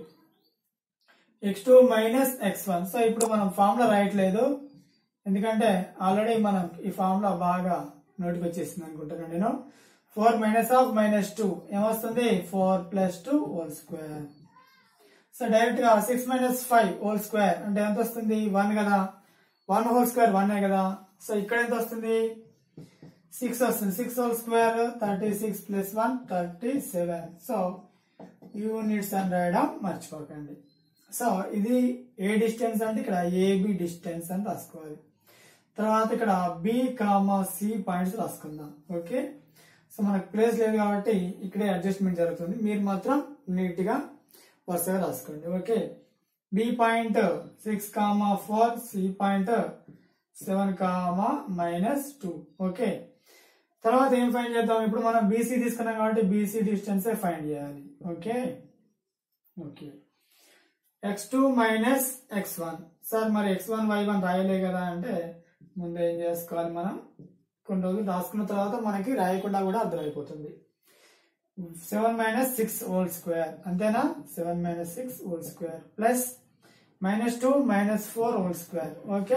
x two minus x one so ఇప్పుడు మనం formula రాయట్లేదు ఎందుకంటే ఆల్రెడీ మనం ఈ ఫార్ములా బాగా నోటికి వచ్చేసింది అనుకుంటున్నాను నేను four minus of minus two ఏమొస్తుంది four plus two whole square so direct గా six minus five whole square అంటే ఎంత వస్తుంది వన్ కదా వన్ హోల్ స్క్వేర్ వన్ కదా సో ఇక్కడ ఎంత వస్తుంది సిక్స్ వస్తుంది six whole square thirty six plus one thirty seven so units అని రాయడం మర్చిపోకండి సో ఇది ఏ డిస్టెన్స్ అంటే ఇక్కడ ఏబి డిస్టెన్స్ అని రాసుకోవాలి తర్వాత ఇక్కడ బి కామా సి పాయింట్స్ రాసుకుందాం ఓకే సో మనకు ప్లేస్ లేదు కాబట్టి ఇక్కడే అడ్జస్ట్మెంట్ జరుగుతుంది మీరు మాత్రం నీట్ గా వరుసగా రాసుకోండి okay B point six comma four C point seven comma minus two okay తర్వాత ఏం ఫైండ్ చేద్దాం ఇప్పుడు మనం బీసీ తీసుకున్నాం కాబట్టి బీసీ డిస్టెన్స్ ఫైండ్ చేయాలి okay okay x two minus x one sir మరి ఎక్స్ వన్ వై వన్ రాయలే కదా అంటే ముందు ఏం చేసుకోవాలి మనం కొన్ని రోజులు రాసుకున్న తర్వాత మనకి రాయకుండా కూడా అర్థమైపోతుంది seven minus six whole square అంతేనా seven minus six whole square plus minus two minus four whole square okay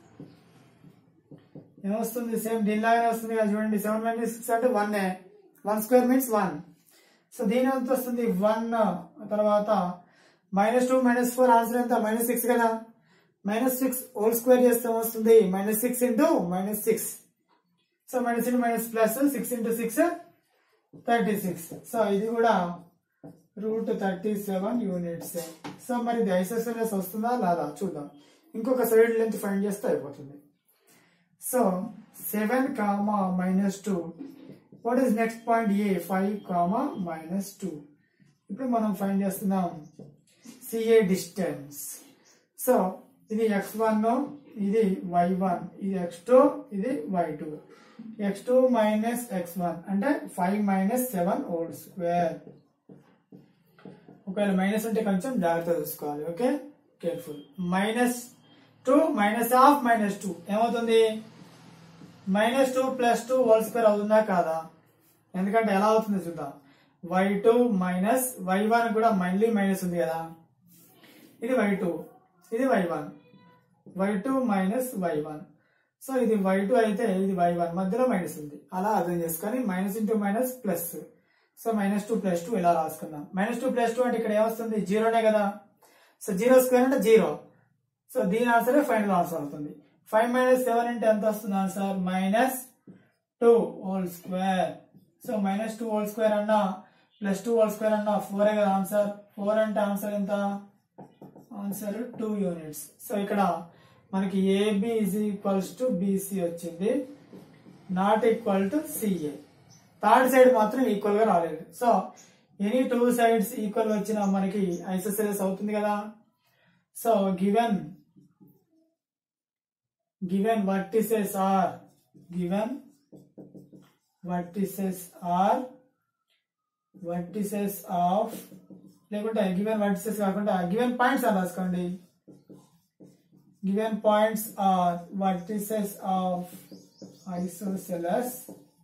ఏమొస్తుంది సేమ్ దీనిలాగానే వస్తుంది కదా చూడండి సెవెన్ మైనస్ సిక్స్ అంటే one one square means one so దీని ఎంత వస్తుంది వన్ తర్వాత minus two minus four answer ఎంత మైనస్ సిక్స్ కదా మైనస్ సిక్స్ హోల్ స్క్వేర్ చేస్తే వస్తుంది minus six into minus six so minus into minus plus six into six thirty six so ఇది కూడా root thirty seven units so మరి ఇది isosceles వస్తుందా లేదా చూద్దాం ఇంకొక సైడ్ లెంత్ ఫైండ్ చేస్తే అయిపోతుంది so seven comma minus two what is next point A five comma minus two ఇప్పుడు మనం ఫైండ్ చేస్తున్నాం సిఏ డిస్టెన్స్ సో ఇది ఎక్స్ వన్ ఇది వై వన్ ఇది ఎక్స్ టూ ఇది y two x two minus x one అంటే five minus seven whole square ఒకవేళ minus ఉంటే కొంచెం జాగ్రత్త చూసుకోవాలి okay careful minus two minus half minus two ఏమవుతుంది minus two plus two whole square అవుతుందా కాదా ఎందుకంటే ఎలా అవుతుంది చూద్దాం y two minus y one కూడా మళ్ళీ మైనస్ ఉంది కదా ఇది వై టూ ఇది y one y two minus y one so ఇది వై టూ అయితే ఇది వై వన్ మధ్యలో మైనస్ ఉంది అలా అర్థం చేసుకొని minus into minus plus so minus two plus two ఇలా రాసుకుందాం మైనస్ టూ ప్లస్ టూ అంటే ఇక్కడ ఏమొస్తుంది జీరోనే కదా సో జీరో స్క్వేర్ అంటే జీరో సో దీని ఆన్సర్ ఫైనల్ ఆన్సర్ అవుతుంది ఫైవ్ మైనస్ సెవెన్ అంటే ఎంత వస్తుంది answer minus two whole square so minus two whole square అన్నా ప్లస్ టూ హోల్ స్క్వేర్ అన్నా ఫోర్ కదా ఆన్సర్ ఫోర్ అంటే ఆన్సర్ ఎంత ఆన్సర్ టూ యూనిట్స్ సో ఇక్కడ మనకి AB is equals to BC వచ్చింది not equal to CA third side మాత్రం equal గా రాలేదు so any two sides equal వచ్చినా మనకి ఐసోసెలస్ అవుతుంది కదా so given given vertices are given vertices are vertices of లేకుంటే గివెన్ వర్టిసెస్ కాకుండా గివెన్ పాయింట్స్ అని రాసుకోండి given points are vertices of isosceles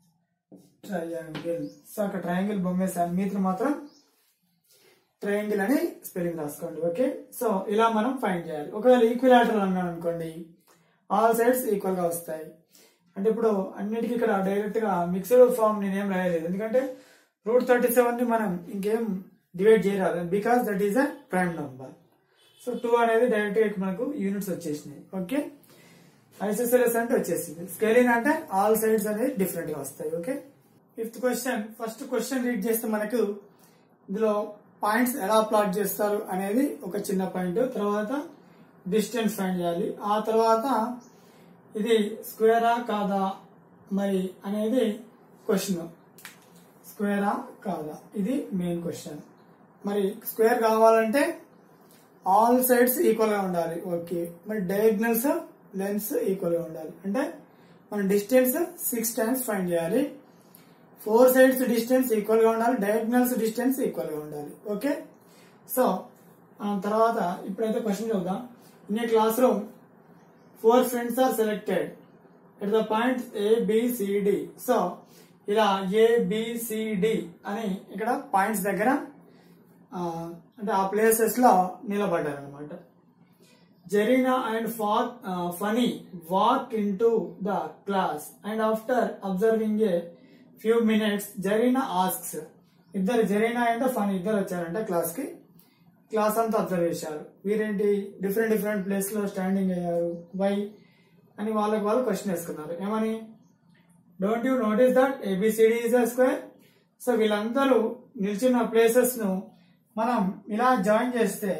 triangle so అక్కడ ట్రయాంగిల్ బొమ్మేసాను మీతో మాత్రం ట్రయాంగిల్ అని స్పెల్లింగ్ రాసుకోండి ఓకే సో ఇలా మనం ఫైండ్ చేయాలి ఒకవేళ ఈక్విలాటరల్ అన్నాను అనుకోండి ఆల్ సైడ్స్ ఈక్వల్ గా వస్తాయి అంటే ఇప్పుడు అన్నిటికీ ఇక్కడ డైరెక్ట్ గా మిక్స్డ్ ఫామ్ నేనేం రాయలేదు ఎందుకంటే రూట్ థర్టీ సెవెన్ ని మనం ఇంకేం డివైడ్ చేయరాదు because that is a prime number so two అనేది డైరెక్ట్ గా మనకు యూనిట్స్ వచ్చేసినాయి ఓకే ఐసోసెలస్ అంటే వచ్చేసింది స్కేలింగ్ అంటే ఆల్ సైడ్స్ అనేది డిఫరెంట్ గా వస్తాయి okay fifth question first question read చేస్తే మనకు ఇందులో పాయింట్స్ ఎలా ప్లాట్ చేస్తారు అనేది ఒక చిన్న పాయింట్ తర్వాత డిస్టెన్స్ ఫైండ్ చేయాలి ఆ తర్వాత ఇది స్క్వేరా కాదా మరి అనేది క్వశ్చన్ స్క్వేరా కాదా ఇది మెయిన్ క్వశ్చన్ మరి స్క్వేర్ కావాలంటే ఆల్ సైడ్స్ ఈక్వల్ గా ఉండాలి ఓకే మరి డయాగ్నల్స్ లెన్స్ ఈక్వల్ గా ఉండాలి అంటే మన డిస్టెన్స్ సిక్స్ టైమ్స్ ఫైండ్ చేయాలి ఫోర్ సైడ్స్ డిస్టెన్స్ ఈక్వల్ గా ఉండాలి డయాగ్నల్స్ డిస్టెన్స్ ఈక్వల్ గా ఉండాలి ఓకే సో ఆ తర్వాత ఇప్పుడైతే క్వశ్చన్ చూద్దాం in a classroom four friends are selected at the points A BCD so ఇలా ఏ బిసిడి అని ఇక్కడ పాయింట్స్ దగ్గర ఆ, అంటే ఆ ప్లేసెస్ లో నిలబడ్డారు అనమాట జరీనా అండ్ ఫాక్ Phani walk into the class and after observing a few minutes Zarina asks ఇద్దరు జరీనా అండ్ ఫనీ ఇద్దరు వచ్చారంట క్లాస్ కి క్లాస్ అంతా అబ్జర్వ్ చేశారు వీరేంటి డిఫరెంట్ డిఫరెంట్ ప్లేస్ లో స్టాండింగ్ అయ్యారు వై అని వాళ్ళకి వాళ్ళు క్వశ్చన్ వేసుకున్నారు ఏమని don't you notice that ABCD is a square so వీళ్ళందరూ నిల్చున్న ప్లేసెస్ ను మనం ఇలా జాయిన్ చేస్తే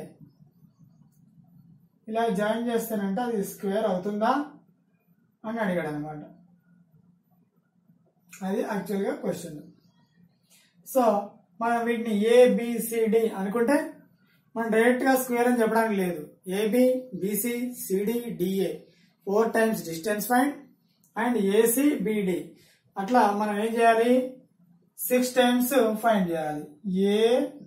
ఇలా జాయిన్ చేస్తేనంటే అది స్క్వేర్ అవుతుందా అని అడిగాడు అనమాట అది యాక్చువల్ గా క్వశ్చన్ సో మనం వీటిని ఏబిసిడి అనుకుంటే మనం డైరెక్ట్ గా స్క్వేర్ అని చెప్పడానికి లేదు AB BC CD DA four times distance find and AC BD అట్లా మనం ఏం చేయాలి సిక్స్ టైమ్స్ ఫైండ్ చేయాలి ఏ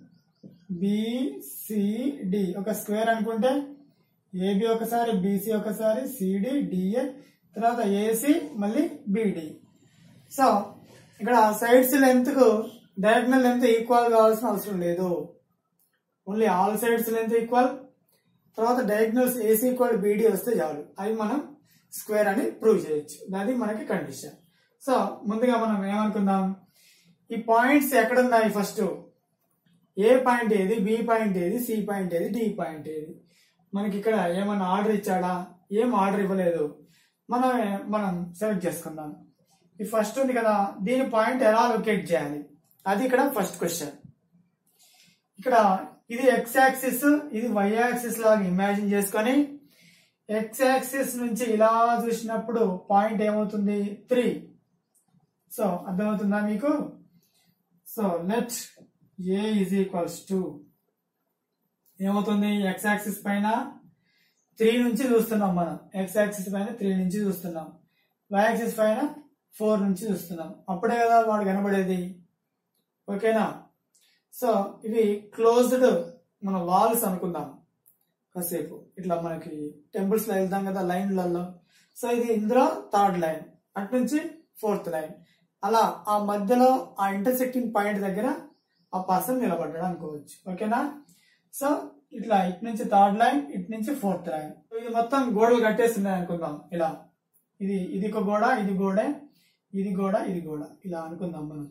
బిసిడి ఒక స్క్వేర్ అనుకుంటే ఏబి ఒకసారి బీసీ ఒకసారి సిడి డిఏ తర్వాత ఏసీ మళ్ళీ బిడి సో ఇక్కడ సైడ్స్ లెంత్ కు డయాగ్నల్ లెంత్ ఈక్వల్ కావాల్సిన అవసరం లేదు only all sides length equal తర్వాత డయాగ్నల్స్ ఏసీ ఈక్వల్ బీడీ వస్తే చాలు అవి మనం స్క్వేర్ అని ప్రూవ్ చేయొచ్చు అది మనకి కండిషన్ సో ముందుగా మనం ఏమనుకుందాం ఈ పాయింట్స్ ఎక్కడున్నాయి ఫస్ట్ ఏ పాయింట్ ఏది బి పాయింట్ ఏది సి పాయింట్ ఏది డి పాయింట్ ఏది మనకి ఇక్కడ ఏమైనా ఆర్డర్ ఇచ్చాడా ఏం ఆర్డర్ ఇవ్వలేదు మనం మనం సెలెక్ట్ చేసుకుందాం ఈ ఫస్ట్ ఉంది కదా దీని పాయింట్ ఎలా లొకేట్ చేయాలి అది ఇక్కడ ఫస్ట్ క్వశ్చన్ ఇక్కడ ఇది ఎక్స్ యాక్సిస్ ఇది వై యాక్సిస్ లాగా ఇమాజిన్ చేసుకొని ఎక్స్ యాక్సిస్ నుంచి ఇలా చూసినప్పుడు పాయింట్ ఏమవుతుంది త్రీ సో అర్థమవుతుందా మీకు so let A is equals to ఏమవుతుంది ఎక్స్ యాక్సిస్ పైన త్రీ నుంచి చూస్తున్నాం మనం ఎక్స్ యాక్సిస్ పైన త్రీ నుంచి చూస్తున్నాం వై యాక్సిస్ పైన ఫోర్ నుంచి చూస్తున్నాం అప్పుడే కదా వాడు కనబడేది ఓకేనా సో ఇవి క్లోజ్డ్ మన వాల్స్ అనుకుందాం కాసేపు ఇట్లా మనకి టెంపుల్స్ లో వెళ్తాం కదా లైన్లలో సో ఇది ఇందులో థర్డ్ లైన్ అటు నుంచి ఫోర్త్ లైన్ అలా ఆ మధ్యలో ఆ ఇంటర్సెక్టింగ్ పాయింట్ దగ్గర ఆ పర్సన్ నిలబడ్డాడు అనుకోవచ్చు ఓకేనా సో ఇట్లా ఇటు నుంచి థర్డ్ లైన్ ఇటు నుంచి ఫోర్త్ లైన్ ఇది మొత్తం గోడలు కట్టేస్తున్నాయి అనుకుందాం ఇలా ఇది ఇది ఒక గోడ ఇది గోడ ఇది గోడ ఇది గోడ ఇలా అనుకుందాం మనం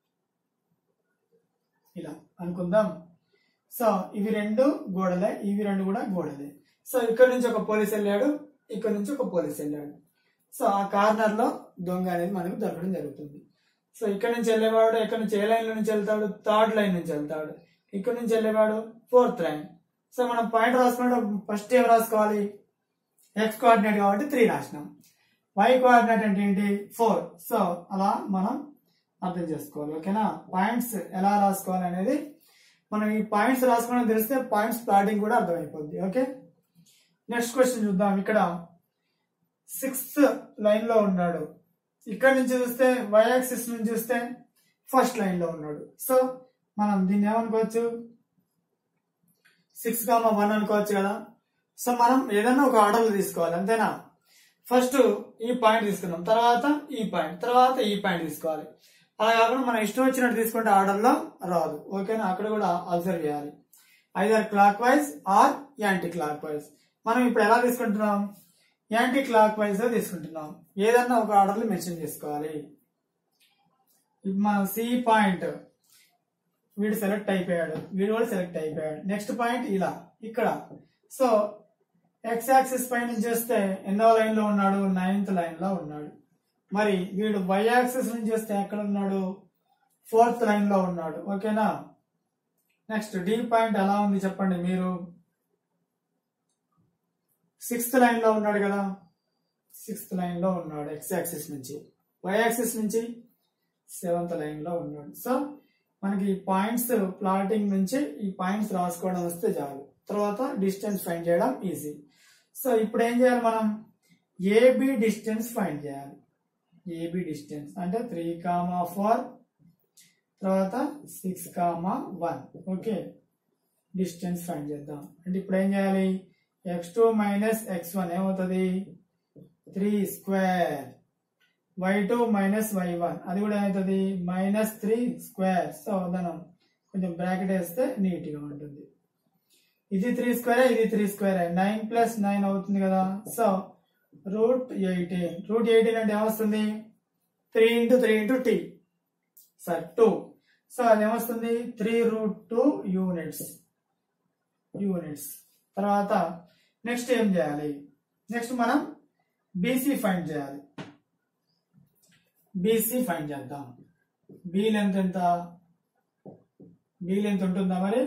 ఇలా అనుకుందాం సో ఇవి రెండు గోడలే ఇవి రెండు కూడా గోడలే సో ఇక్కడ నుంచి ఒక పోలీస్ వెళ్ళాడు ఇక్కడ నుంచి ఒక పోలీస్ వెళ్ళాడు సో ఆ కార్నర్ లో దొంగ అనేది మనకు దొరకడం జరుగుతుంది సో ఇక్కడ నుంచి వెళ్ళేవాడు ఎక్కడ నుంచి ఏ లైన్ నుంచి వెళ్తాడు థర్డ్ లైన్ నుంచి వెళ్తాడు ఇక్కడ నుంచి వెళ్ళేవాడు ఫోర్త్ లైన్ సో మనం పాయింట్ రాసుకున్నప్పుడు ఫస్ట్ ఏం రాసుకోవాలి ఎక్స్ కోఆర్డినేట్ కాబట్టి త్రీ రాసినాం వై కోఆర్డినేట్ అంటే ఏంటి ఫోర్ సో అలా మనం అర్థం చేసుకోవాలి ఓకేనా పాయింట్స్ ఎలా రాసుకోవాలి అనేది మనం ఈ పాయింట్స్ రాసుకోవడం తెలిస్తే పాయింట్స్ ప్లాటింగ్ కూడా అర్థమైపోద్ది ఓకే నెక్స్ట్ క్వశ్చన్ చూద్దాం ఇక్కడ సిక్స్త్ లైన్ లో ఉన్నాడు ఇక్కడ నుంచి చూస్తే వై యాక్సిస్ నుంచి చూస్తే ఫస్ట్ లైన్ లో ఉన్నాడు సో మనం దీన్ని ఏమనుకోవచ్చు సిక్స్ కామా వన్ అనుకోవచ్చు కదా సో మనం ఏదైనా ఒక ఆర్డర్ తీసుకోవాలి అంతేనా ఫస్ట్ ఈ పాయింట్ తీసుకున్నాం తర్వాత ఈ పాయింట్ తర్వాత ఈ పాయింట్ తీసుకోవాలి అలా కాకుండా మనం ఇష్టం వచ్చినట్టు తీసుకుంటే ఆర్డర్ లో రాదు ఓకేనా అక్కడ కూడా అబ్జర్వ్ చేయాలి either clockwise or anticlockwise మనం ఇప్పుడు ఎలా తీసుకుంటున్నాం యాంటీ క్లాక్ వైజ్ లో తీసుకుంటున్నాం ఏదన్నా ఒక ఆర్డర్ లో మెన్షన్ చేసుకోవాలి ఇప్పుడు మనం సి పాయింట్ వీడు సెలెక్ట్ అయిపోయాడు వీడు కూడా సెలెక్ట్ అయిపోయాడు నెక్స్ట్ పాయింట్ ఇలా ఇక్కడ సో ఎక్స్ యాక్సిస్ పై నుంచి చూస్తే ఎన్నో లైన్ లో ఉన్నాడు నైన్త్ లైన్ లో ఉన్నాడు మరి వీడు వై యాక్సిస్ నుంచి చూస్తే ఎక్కడ ఉన్నాడు ఫోర్త్ లైన్ లో ఉన్నాడు ఓకేనా నెక్స్ట్ డి పాయింట్ ఎలా ఉంది చెప్పండి మీరు సిక్స్త్ లైన్ లో ఉన్నాడు కదా సిక్స్త్ లైన్ లో ఉన్నాడు ఎక్స్ యాక్సిస్ నుంచి వై యాక్సిస్ నుంచి సెవెంత్ లైన్ లో ఉన్నాడు సో మనకి ఈ పాయింట్స్ ప్లాటింగ్ నుంచి ఈ పాయింట్స్ రాసుకోవడం వస్తే చాలు తర్వాత డిస్టెన్స్ ఫైండ్ చేయడం ఈజీ సో ఇప్పుడు ఏం చేయాలి మనం ఏబి డిస్టెన్స్ ఫైండ్ చేయాలి ఏబి డిస్టెన్స్ అంటే త్రీ కామా ఫోర్ తర్వాత six comma one okay distance find చేద్దాం అంటే ఇప్పుడు ఏం చేయాలి x two minus x one ఏమవుతుంది three square y two minus y one అది కూడా ఏమవుతుంది మైనస్ త్రీ స్క్వేర్ సో మనం కొంచెం బ్రాకెట్ వేస్తే నీట్ గా ఉంటుంది ఇది త్రీ స్క్వేర్ ఇది three square nine plus nine అవుతుంది కదా so root eighteen root eighteen అంటే ఏమొస్తుంది త్రీ ఇంటూ త్రీ ఇంటూ టీ సార్ టూ సో అది ఏమొస్తుంది three root two units units తర్వాత నెక్స్ట్ ఏం చేయాలి నెక్స్ట్ మనం బీసీ ఫైండ్ చేయాలి బీసీ ఫైండ్ చేద్దాం బీ లెంత్ ఎంత బీ లెంత్ ఉంటుందా మరి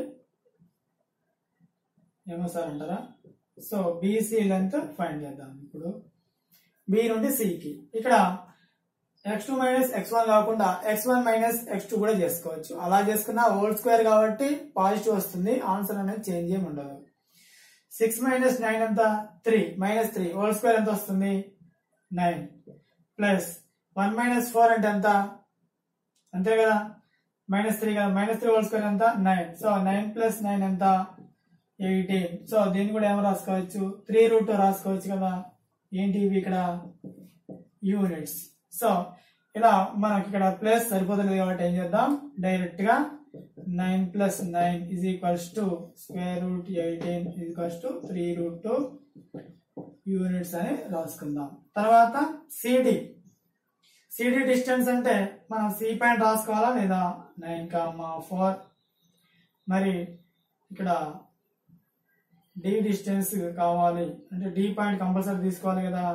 ఏమో సార్ అంటారా సో బీసీ లెంత్ ఫైండ్ చేద్దాం ఇప్పుడు బి నుండి సికి ఇక్కడ x two minus x one కాకుండా x one minus x two కూడా చేసుకోవచ్చు అలా చేసుకున్న హోల్ స్క్వేర్ కాబట్టి పాజిటివ్ వస్తుంది ఆన్సర్ అనేది చేంజ్ ఏమి ఉండదు సిక్స్ మైనస్ నైన్ ఎంత three minus three whole square ఎంత వస్తుంది nine plus one minus four అంటే ఎంత అంతే కదా మైనస్ త్రీ కదా మైనస్ త్రీ హోల్ స్క్వేర్ ఎంత nine so nine plus nine ఎంత ఎయిటీన్ సో దీన్ని కూడా ఏమో రాసుకోవచ్చు త్రీ రూట్ రాసుకోవచ్చు కదా ఏంటి ఇవి ఇక్కడ యూనిట్స్ సో ఇలా మనకి ఇక్కడ ప్లేస్ సరిపోతుంది కాబట్టి ఏం చేద్దాం డైరెక్ట్ గా nine plus nine is equals to square root eighteen is equals to three root two units అని రాసుకుందాం తర్వాత సిడి సిడి డిస్టెన్స్ అంటే మనం సి పాయింట్ రాసుకోవాలా లేదా నైన్ కామా ఫోర్ మరి ఇక్కడ డి డిస్టెన్స్ కావాలి అంటే డి పాయింట్ కంపల్సరీ తీసుకోవాలి కదా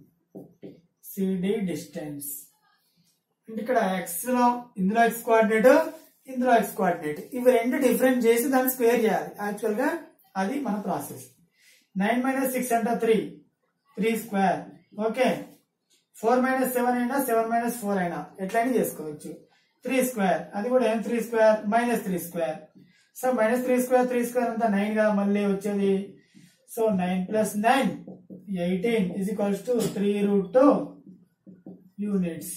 సిడి డిస్టెన్స్ అంటే ఇక్కడ ఎక్స్ లో ఇందులో ఎక్స్ కోఆర్డినేట్ ఇందులో ఎక్స్ కోఆర్డినేట్ ఇవి రెండు డిఫరెంట్ చేసి దాన్ని స్క్వేర్ చేయాలి యాక్చువల్ గా అది మన ప్రాసెస్ నైన్ మైనస్ సిక్స్ అంటే three three square okay four minus seven అయినా సెవెన్ మైనస్ ఫోర్ అయినా ఎట్లయినా చేసుకోవచ్చు త్రీ స్క్వేర్ అది కూడా ఏం three square minus three square so minus three square three square అంతా నైన్ కదా మళ్ళీ వచ్చేది so nine plus nine eighteen is equals to three root two units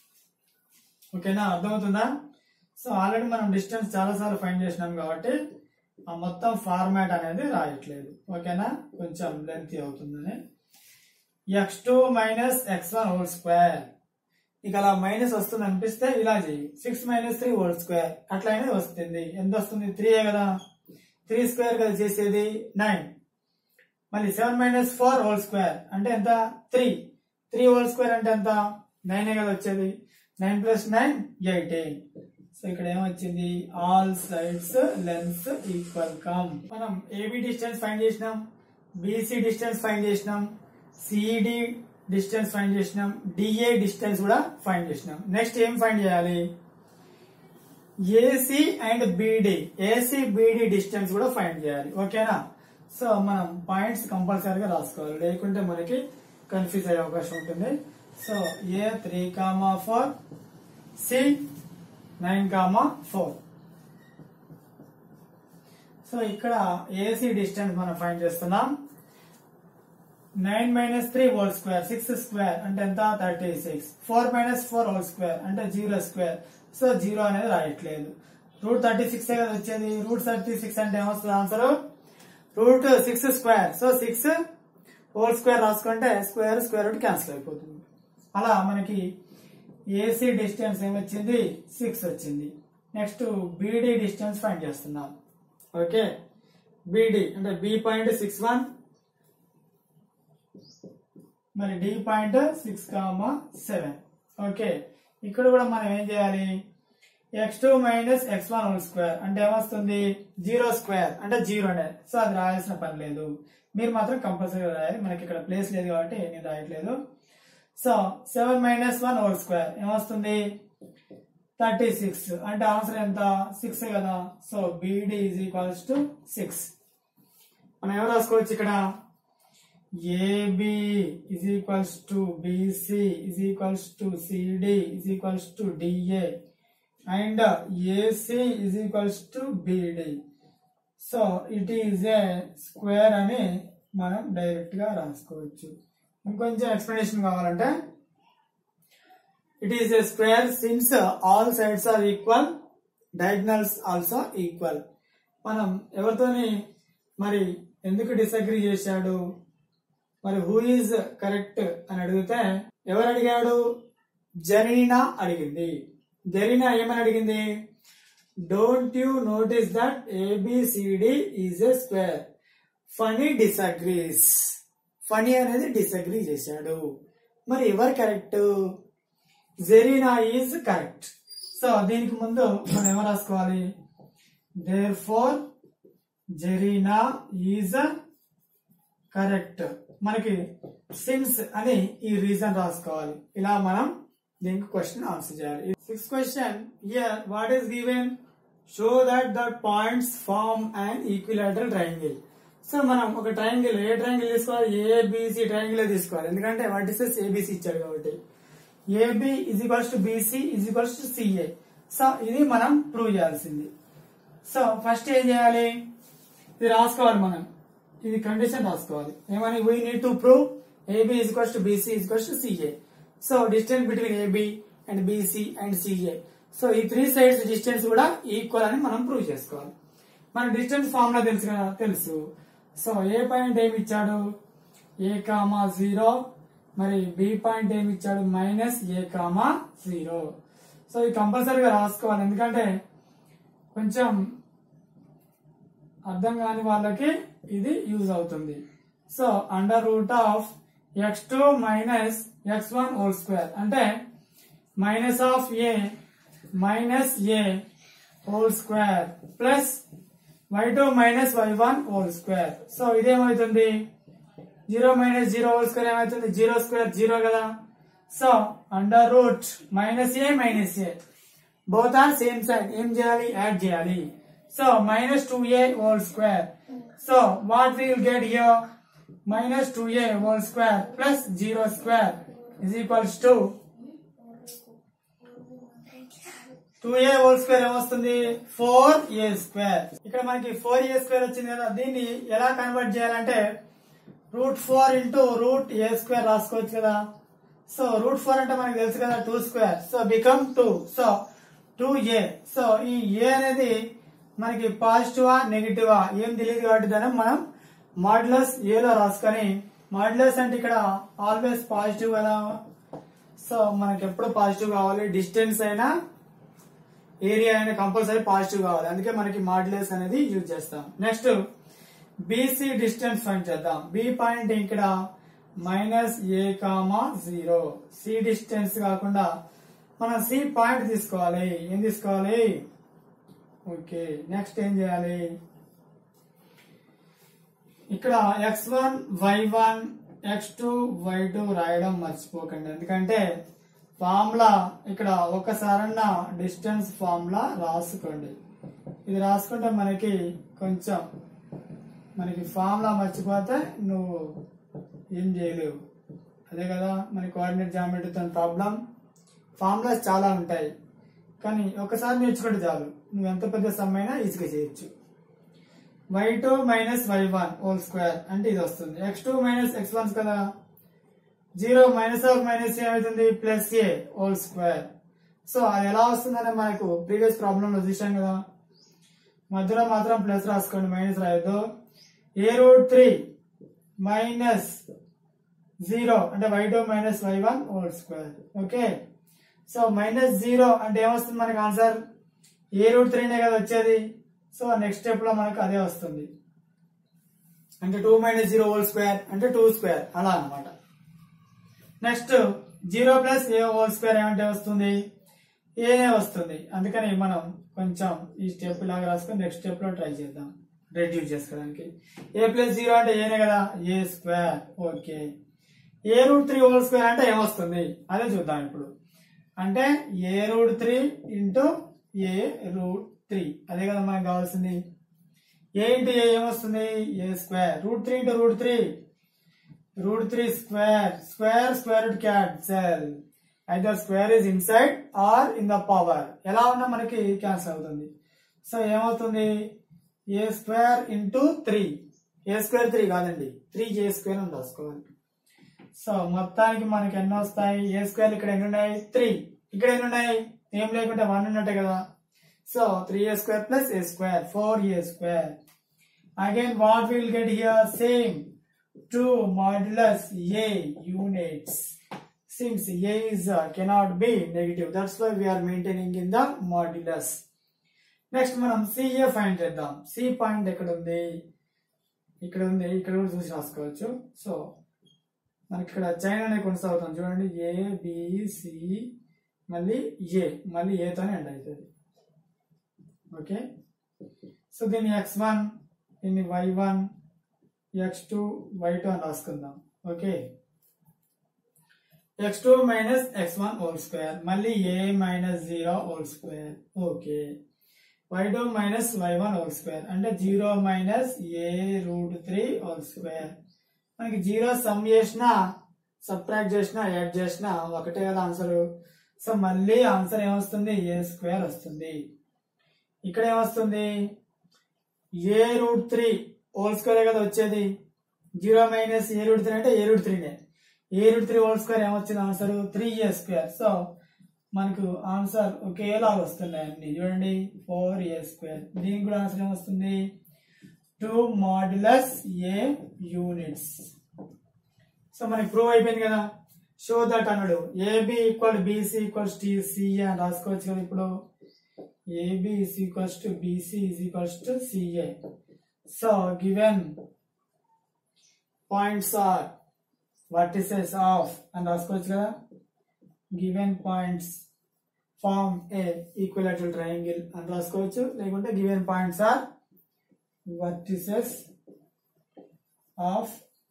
ఓకేనా అర్థమవుతుందా సో ఆల్రెడీ మనం డిస్టెన్స్ చాలా సార్లు ఫైండ్ చేసినాం కాబట్టి ఆ మొత్తం ఫార్మాట్ అనేది రాయట్లేదు ఓకేనా కొంచెం లెంత్ అవుతుందని x two minus x one whole square ఇక అలా మైనస్ వస్తుంది అనిపిస్తే ఇలా చేయి six minus three whole square అట్లయినా వస్తుంది ఎంత వస్తుంది త్రీ కదా త్రీ స్క్వేర్ కదా చేసేది నైన్ మళ్ళీ seven minus four whole square అంటే ఎంత త్రీ త్రీ హోల్ స్క్వేర్ అంటే ఎంత నైన్ కదా వచ్చేది nine plus nine eighteen so ఇక్కడ ఏమొచ్చింది all sides lengths equal come మనం ఏబి డిస్టెన్స్ ఫైండ్ చేసినాం బీసీ డిస్టెన్స్ ఫైండ్ చేసినాం సిఈడి డిస్టెన్స్ ఫైండ్ చేసినాం డిఏ డిస్టెన్స్ కూడా ఫైండ్ చేసినాం నెక్స్ట్ ఏం ఫైండ్ చేయాలి AC and BD AC BD distance కూడా ఫైండ్ చేయాలి ఓకేనా సో మనం పాయింట్స్ కంపల్సరీగా రాసుకోవాలి లేకుంటే మనకి కన్ఫ్యూజ్ అయ్యే అవకాశం ఉంటుంది so A three comma four C nine comma four so ఇక్కడ ఏసీ డిస్టెన్స్ మనం ఫైండ్ చేస్తున్నాం nine minus three whole square six square అంటే ఎంత thirty six four minus four whole square అంటే జీరో స్క్వేర్ సో జీరో అనేది రాయట్లేదు root thirty six కదా వచ్చేది రూట్ థర్టీ సిక్స్ అంటే ఏమొస్తుంది answer root six square so six whole square రాసుకుంటే స్క్వేర్ స్క్వేర్ రూట్ క్యాన్సిల్ అయిపోతుంది అలా మనకి ఏసీ డిస్టెన్స్ ఏమొచ్చింది సిక్స్ వచ్చింది నెక్స్ట్ బీడీ డిస్టెన్స్ ఫైండ్ చేస్తున్నాం ఓకే బీడీ అంటే బి పాయింట్ సిక్స్ వన్ మరి D point six comma seven okay ఇక్కడ కూడా మనం ఏం చేయాలి x two minus x one whole square అంటే ఏమొస్తుంది జీరో స్క్వేర్ అంటే జీరో సో అది రాయాల్సిన పని లేదు మీరు మాత్రం కంపల్సరీ రాయాలి మనకి ఇక్కడ ప్లేస్ లేదు కాబట్టి నేను రాయట్లేదు so seven minus one whole square ఏమొస్తుంది థర్టీ సిక్స్ అంటే ఆన్సర్ ఎంత సిక్స్ కదా so BD is equals to six మనం ఎవరు రాసుకోవచ్చు ఇక్కడ AB is equals to BC is equals to CD is equals to DA and AC is equals to BD so it is a square అని మనం direct గా రాసుకోవచ్చు ఇంకొంచెం explanation కావాలంటే it is a square since all sides are equal diagonals also equal మనం ఎవరితోని మరి ఎందుకు డిసగ్రీ చేశాడు మరి హూ ఈజ్ కరెక్ట్ అని అడిగితే ఎవరు అడిగాడు జరీనా అడిగింది జరీనా ఏమని అడిగింది don't you notice that ABCD is a square Phani disagrees Phani అనేది డిసగ్రీ చేశాడు మరి ఎవరు correct Zarina is correct so దీనికి ముందు మనం ఏమో రాసుకోవాలి therefore Zarina is correct మనకి సిన్స్ అని ఈ రీజన్ రాసుకోవాలి ఇలా మనం దీనికి క్వశ్చన్ ఆన్సర్ చేయాలి six question here what is given show that the points form and equilateral triangle so మనం ఒక ట్రయాంగిల్ ఏ ట్రయాంగిల్ తీసుకోవాలి ఏబిసి ట్రయాంగిల్ తీసుకోవాలి ఎందుకంటే వర్టిసెస్ ఏబిసి ఇచ్చాడు కాబట్టి AB is equals to BC is equals to CA so ఇది మనం prove చేయాల్సింది సో ఫస్ట్ ఏం చేయాలి ఇది రాసుకోవాలి మనం ఇది కండిషన్ రాసుకోవాలి ఏమని we need to prove AB is equals to BC is equals to CA so distance between AB and BC and CA so ఈ త్రీ సైడ్స్ డిస్టెన్స్ కూడా ఈక్వల్ అని మనం ప్రూవ్ చేసుకోవాలి మన డిస్టెన్స్ ఫార్ములా తెలుసు కదా తెలుసు సో ఏ పాయింట్ ఏమి ఇచ్చాడు ఏ కామా జీరో మరి బి పాయింట్ ఏమి ఇచ్చాడు minus a comma zero so ఇది కంపల్సరీగా రాసుకోవాలి ఎందుకంటే కొంచెం అర్థం కాని వాళ్ళకి ఇది యూజ్ అవుతుంది so under root of x two minus x one whole square అంటే minus of a minus a whole square plus y two minus y one whole square so ఇదేమవుతుంది zero minus zero whole square ఏమవుతుంది zero square zero కదా so under root minus a minus a both are same side ఏం చేయాలి add చేయాలి so minus two a whole square so what will get here minus two a whole square plus zero square is equals to two a whole square ఏమొస్తుంది four a square ఇక్కడ మనకి four a square వచ్చింది కదా దీన్ని ఎలా convert చేయాలంటే root four into root a square రాసుకోవచ్చు కదా సో రూట్ ఫోర్ అంటే మనకి తెలుసు కదా two square so become two so two ఏ సో ఈ ఏ అనేది మనకి పాజిటివా నెగిటివా ఏం తెలియదు కాబట్టి దాన్ని మనం మాడ్యులస్ ఏలో రాసుకొని మాడ్యులస్ అంటే ఇక్కడ ఆల్వేస్ పాజిటివ్ కదా సో మనకి ఎప్పుడు పాజిటివ్ కావాలి డిస్టెన్స్ అయినా ఏరియా అయినా కంపల్సరీ పాజిటివ్ కావాలి అందుకే మనకి మాడ్యులస్ అనేది యూజ్ చేస్తాం నెక్స్ట్ బీసీ డిస్టెన్స్ ఫైండ్ చేద్దాం బి పాయింట్ ఇక్కడ minus a comma zero C distance కాకుండా మనం సి పాయింట్ తీసుకోవాలి ఏం తీసుకోవాలి ఓకే నెక్స్ట్ ఏం చేయాలి ఇక్కడ x one y one x two y two రాయడం మర్చిపోకండి ఎందుకంటే ఫార్ములా ఇక్కడ ఒకసారన్న డిస్టెన్స్ ఫార్ములా రాసుకోండి ఇది రాసుకుంటే మనకి కొంచెం మనకి ఫార్ములా మర్చిపోతే నువ్వు ఏం చేయలేవు అదే కదా మన కోఆర్డినేట్ జామెట్రీతో ప్రాబ్లం ఫార్ములాస్ చాలా ఉంటాయి కానీ ఒకసారి నేర్చుకుంటే చాలు నువ్వు ఎంత పెద్ద సమ్ అయినా ఈజీగా చేయొచ్చు y two minus y one whole square అంటే ఇది వస్తుంది x two minus x ones కదా జీరో మైనస్ ఆఫ్ మైనస్ ఏమవుతుంది plus a whole square so అది ఎలా వస్తుందని మనకు ప్రీవియస్ ప్రాబ్లం లో చూసాం కదా మధ్యలో మాత్రం ప్లస్ రాసుకోండి మైనస్ రాయొద్దు a root three minus zero అంటే y two minus y one whole square okay so minus zero అంటే ఏమొస్తుంది మనకి ఆన్సర్ ఏ రూట్ త్రీనే కదా వచ్చేది సో నెక్స్ట్ స్టెప్ లో మనకు అదే వస్తుంది అంటే two minus zero whole square అంటే టూ స్క్వేర్ అలా అన్నమాట next zero plus a whole square ఏమంటే వస్తుంది ఏనే వస్తుంది అందుకని మనం కొంచెం ఈ స్టెప్ లాగా రాసుకొని నెక్స్ట్ స్టెప్ లో ట్రై చేద్దాం రెడ్యూస్ చేసుకోవడానికి ఏ ప్లస్ జీరో అంటే ఏనే కదా a square okay a root three whole square అంటే ఏమొస్తుంది అదే చూద్దాం ఇప్పుడు అంటే a root three into a root three అదే కదా మనకు కావాల్సింది ఏ ఇంటూ ఏ ఏమొస్తుంది a square root three into root three root three square square square root cancel అయితే square is inside or in the power ఎలా ఉన్నా మనకి cancel అవుతుంది సో ఏమవుతుంది a square into three a square three కాదండి three a square అని రాసుకోవాలి so మొత్తానికి మనకి ఎన్ని వస్తాయి ఏ స్క్వేర్ ఇక్కడ ఎన్ని ఉన్నాయి త్రీ ఇక్కడ ఎన్ని ఉన్నాయి ఏం లేకుంటే వన్ ఉన్నట్టే కదా so three a square plus a square four a square again what will get here same two modulus a units since a is uh, cannot be negative that's why we are maintaining in the modulus next మనం CA find చేద్దాం C point ఎక్కడ ఉంది ఇక్కడ ఉంది ఇక్కడ కూడా చూసి రాసుకోవచ్చు సో మనకి ఇక్కడ చైన్ అనే కొనసాగుతాం చూడండి ఏ బిసి మళ్ళీ ఏ మళ్ళీ ఏతోనే ఎండ్ అవుతుంది ఓకే సో దీన్ని ఎక్స్ వన్ దీన్ని y one x two y two అని రాసుకుందాం okay x two minus x one whole square మళ్ళీ a minus zero whole square okay y two minus y one whole square అంటే zero minus a root three whole square మనకి zero sum చేసినా subtract చేసినా add చేసినా ఒకటే కదా answer so మళ్ళీ answer ఏమొస్తుంది ఏ స్క్వేర్ వస్తుంది ఇక్కడ ఏమొస్తుంది a root three whole square కదా వచ్చేది zero minus a root three అంటే ఏ రూట్ త్రీనే a root three whole square ఏమొచ్చింది answer three a square so మనకు ఆన్సర్ ఒకేలాగా వస్తున్నాయి అన్ని చూడండి ఫోర్ ఏ స్క్వేర్ దీనికి కూడా ఆన్సర్ ఏమొస్తుంది two modulus a units so మనకి ప్రూవ్ అయిపోయింది కదా షో దట్ అన్నాడు AB equal BC equals to CA అని రాసుకోవచ్చు కదా ఇప్పుడు AB is equals to BC is equals to CA so given points are vertices of అని రాసుకోవచ్చు కదా given points form a equilateral triangle అని రాసుకోవచ్చు లేకుంటే given points are vertices of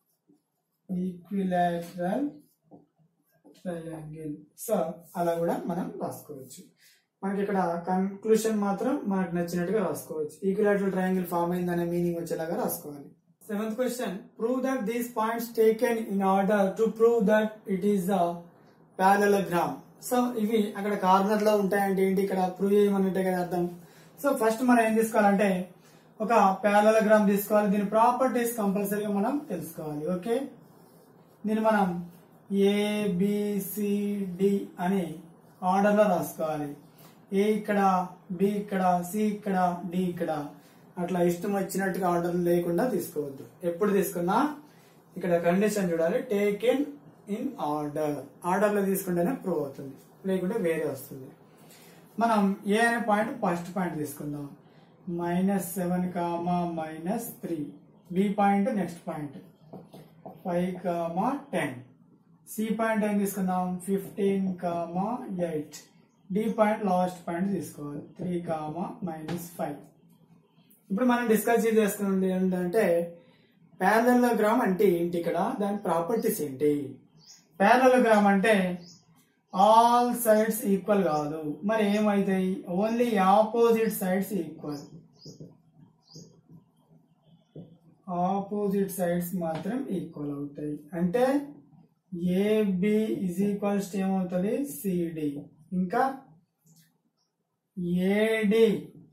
equilateral triangle so అలా కూడా మనం రాసుకోవచ్చు మనకి ఇక్కడ కన్క్లూషన్ మాత్రం మనకు నచ్చినట్టుగా రాసుకోవచ్చు ఈక్విలాటరల్ ట్రయాంగిల్ ఫామ్ అయిందనే మీనింగ్ వచ్చేలాగా రాసుకోవాలి seventh question prove that these points taken in order to prove that it is the parallelogram so ఇవి అక్కడ కార్నర్ లో ఉంటాయంటే ఏంటి ఇక్కడ ప్రూవ్ చేయమన్నట్టే కదా అర్థం సో ఫస్ట్ మనం ఏం తీసుకోవాలంటే ఒక ప్యారలగ్రామ్ తీసుకోవాలి దీని ప్రాపర్టీస్ కంపల్సరీగా మనం తెలుసుకోవాలి ఓకే దీన్ని మనం ఏబిసిడి అని ఆర్డర్ లో రాసుకోవాలి ఏ ఇక్కడ బి ఇక్కడ సి ఇక్కడ డి ఇక్కడ అట్లా ఇష్టం వచ్చినట్టుగా ఆర్డర్ లేకుండా తీసుకోవద్దు ఎప్పుడు తీసుకున్నా ఇక్కడ కండిషన్ చూడాలి టేకెన్ ఇన్ ఆర్డర్ ఆర్డర్ లో తీసుకుంటేనే ప్రూవ్ అవుతుంది లేకుంటే వేరే వస్తుంది మనం ఏ అనే పాయింట్ ఫస్ట్ పాయింట్ తీసుకుందాం minus seven comma minus three B point next point five comma ten C point ఏం తీసుకుందాం fifteen comma eight D point last point తీసుకోవాలి త్రీ కామా మైనస్ ఫైవ్ ఇప్పుడు మనం డిస్కస్ చేసుకున్నది ఏంటంటే ప్యారలోగ్రామ్ అంటే ఏంటి ఇక్కడ దాని ప్రాపర్టీస్ ఏంటి ప్యారలోగ్రామ్ అంటే ఆల్ సైడ్స్ ఈక్వల్ కాదు మరి ఏమైతాయి only opposite sides equal opposite sides మాత్రం ఈక్వల్ అవుతాయి అంటే ఏబి ఇజ్ ఈక్వల్స్ ఏమవుతుంది సిడి ఇంకా AD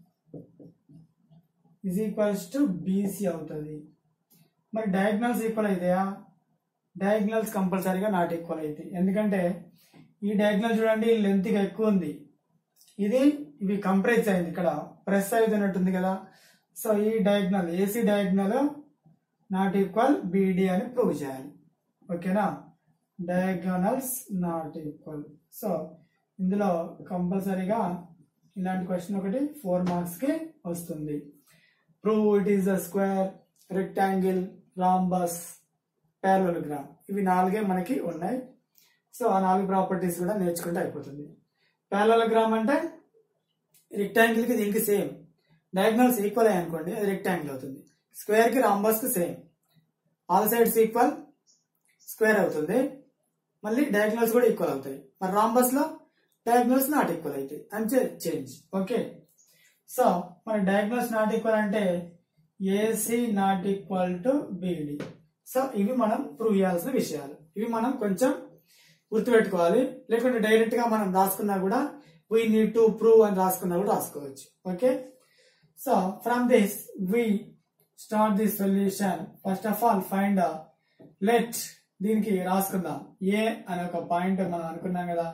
is equals to BC అవుతుంది మరి డయాగ్నల్స్ ఈక్వల్ అవుతాయా డయాగ్నల్స్ కంపల్సరీగా నాట్ ఈక్వల్ అవుతాయి ఎందుకంటే ఈ డయాగ్నల్ చూడండి లెంత్ ఎక్కువ ఉంది ఇది ఇవి కంప్రెస్ అయింది ఇక్కడ ప్రెస్ అవుతున్నట్టుంది కదా సో ఈ diagonal AC diagonal not equal BD అని ప్రూవ్ చేయాలి ఓకేనా డయాగ్నల్స్ నాట్ ఈక్వల్ సో ఇందులో కంపల్సరీగా ఇలాంటి క్వశ్చన్ ఒకటి ఫోర్ మార్క్స్ కి వస్తుంది prove it is the square rectangle rhombus parallelogram ఇవి నాలుగే మనకి ఉన్నాయి సో ఆ నాలుగు ప్రాపర్టీస్ కూడా నేర్చుకుంటే అయిపోతుంది ప్యారలోగ్రామ్ అంటే రెక్టాంగిల్ కి దీనికి సేమ్ డయాగ్నల్స్ ఈక్వల్ అయ్యాయి అనుకోండి అది రెక్టాంగిల్ అవుతుంది స్క్వేర్ కి రాంబస్ కి same all sides equal square అవుతుంది మళ్ళీ డయాగ్నల్స్ కూడా ఈక్వల్ అవుతాయి మరి రాంబస్ లో డయాగ్నల్స్ నాట్ ఈక్వల్ అవుతాయి అంతే చేంజ్ ఓకే సో మన డయాగ్నల్స్ నాట్ ఈక్వల్ అంటే AC not equal to BD so ఇవి మనం ప్రూవ్ చేయాల్సిన విషయాలు ఇవి మనం కొంచెం గుర్తుపెట్టుకోవాలి లేకుంటే డైరెక్ట్ గా మనం రాసుకున్నా కూడా వీ నీడ్ టు ప్రూవ్ అని రాసుకున్నా కూడా రాసుకోవచ్చు okay so from this we start the solution first of all find let దీనికి రాసుకుందాం ఏ అనే ఒక పాయింట్ మనం అనుకున్నాం కదా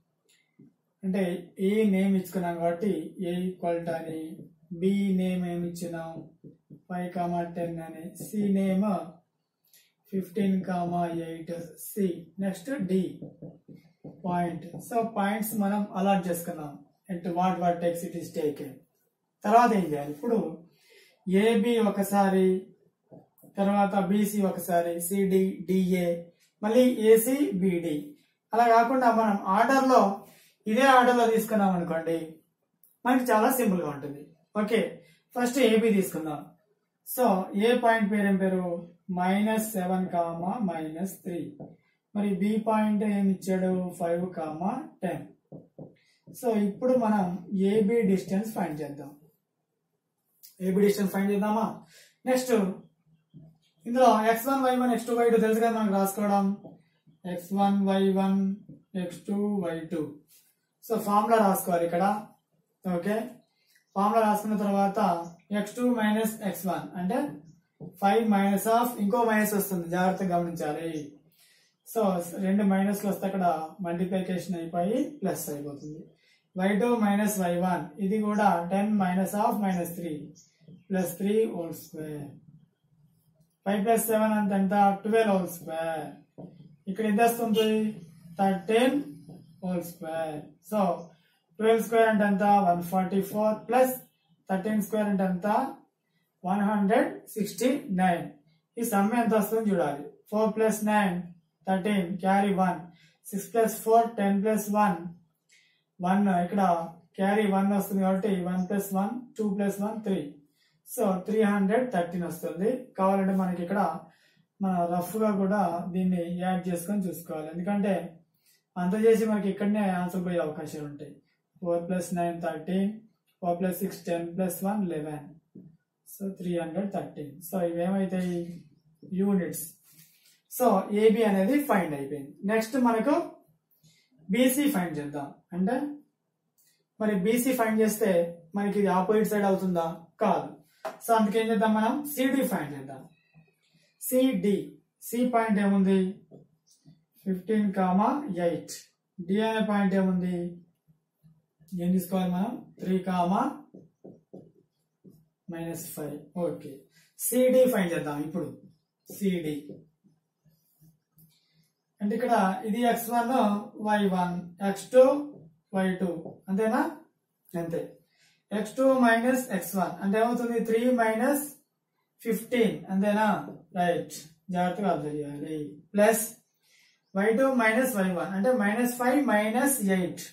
అంటే ఏ నేమ్ ఇచ్చుకున్నాం కాబట్టి ఏ ఈక్వల్ టు అని బి నేమ్ ఏమి ఇచ్చినాం ఫైవ్ కామా టెన్ అని C name fifteen comma eight C next D point so points మనం అలాట్ చేసుకున్నాం at what what takes it is taken తర్వాత ఏం చేయాలి ఇప్పుడు ఏబి ఒకసారి తర్వాత బీసీ ఒకసారి సిడి డిఏ మళ్ళీ ఏసీ బిడి అలా కాకుండా మనం ఆర్డర్ లో ఇదే ఆర్డర్ లో తీసుకున్నాం అనుకోండి మనకి చాలా సింపుల్ గా ఉంటుంది ఓకే ఫస్ట్ ఏబి తీసుకుందాం సో ఏ పాయింట్ పేరు ఏం పేరు minus seven comma minus three మరి బి పాయింట్ ఏమి ఇచ్చాడు ఫైవ్ కామా టెన్ సో ఇప్పుడు మనం ఏబి డిస్టెన్స్ ఫైండ్ చేద్దాం ఏబి డిస్టెన్స్ ఫైండ్ చేద్దామా నెక్స్ట్ ఇందులో x one y one x two y two తెలుసు కదా మనకు రాసుకోవడం x one y one x two y two so formula రాసుకోవాలి ఇక్కడ ఓకే ఫార్ములా రాసుకున్న తర్వాత x two minus x one అంటే ఫైవ్ మైనస్ ఆఫ్ ఇంకో మైనస్ వస్తుంది జాగ్రత్తగా గమనించాలి సో రెండు మైనస్లు వస్తే అక్కడ మల్టిప్లికేషన్ అయిపోయి ప్లస్ అయిపోతుంది y two minus y one ఇది కూడా ten minus of minus three plus three whole square five plus seven అంటే ఎంత ట్వెల్వ్ హోల్ స్క్వేర్ ఇక్కడ ఎంత వస్తుంది thirteen whole square so twelve square అంటే ఎంత one forty four plus thirteen square అంటే ఎంత వన్ హండ్రెడ్ సిక్స్టీ నైన్ ఈ సమ్ ఎంత వస్తుందో చూడాలి four plus nine thirteen carry one six plus four ten plus one one ఇక్కడ క్యారీ వన్ వస్తుంది కాబట్టి one plus one two plus one three so three hundred thirteen వస్తుంది కావాలంటే మనకి ఇక్కడ మన రఫ్ గా కూడా దీన్ని యాడ్ చేసుకొని చూసుకోవాలి ఎందుకంటే అంత చేసి మనకి ఇక్కడనే ఆన్సర్ పోయే అవకాశాలు ఉంటాయి four plus nine thirteen four plus six ten plus one eleven so three hundred thirteen so ఇవేమైతాయి యూనిట్స్ సో ఏబి అనేది ఫైండ్ అయిపోయింది నెక్స్ట్ మనకు బీసీ ఫైండ్ చేద్దాం అంటే మరి బీసీ ఫైండ్ చేస్తే మనకి ఇది ఆపోజిట్ సైడ్ అవుతుందా కాదు సో అందుకేం చేద్దాం మనం సిడి ఫైండ్ చేద్దాం సిడి సి పాయింట్ ఏముంది ఫిఫ్టీన్ కామా ఎయిట్ డి అనే పాయింట్ ఏముంది ఏం తీసుకోవాలి మనం three comma minus five okay CD find చేద్దాం ఇప్పుడు సిడి అంటే ఇక్కడ ఇది x one y one x two y two అంతేనా అంతే x two minus x one అంటే ఏమవుతుంది త్రీ మైనస్ ఫిఫ్టీన్ అంతేనా రైట్ జాగ్రత్తగా అబ్జర్వ్ చేయాలి plus y two minus y one అంటే minus five minus eight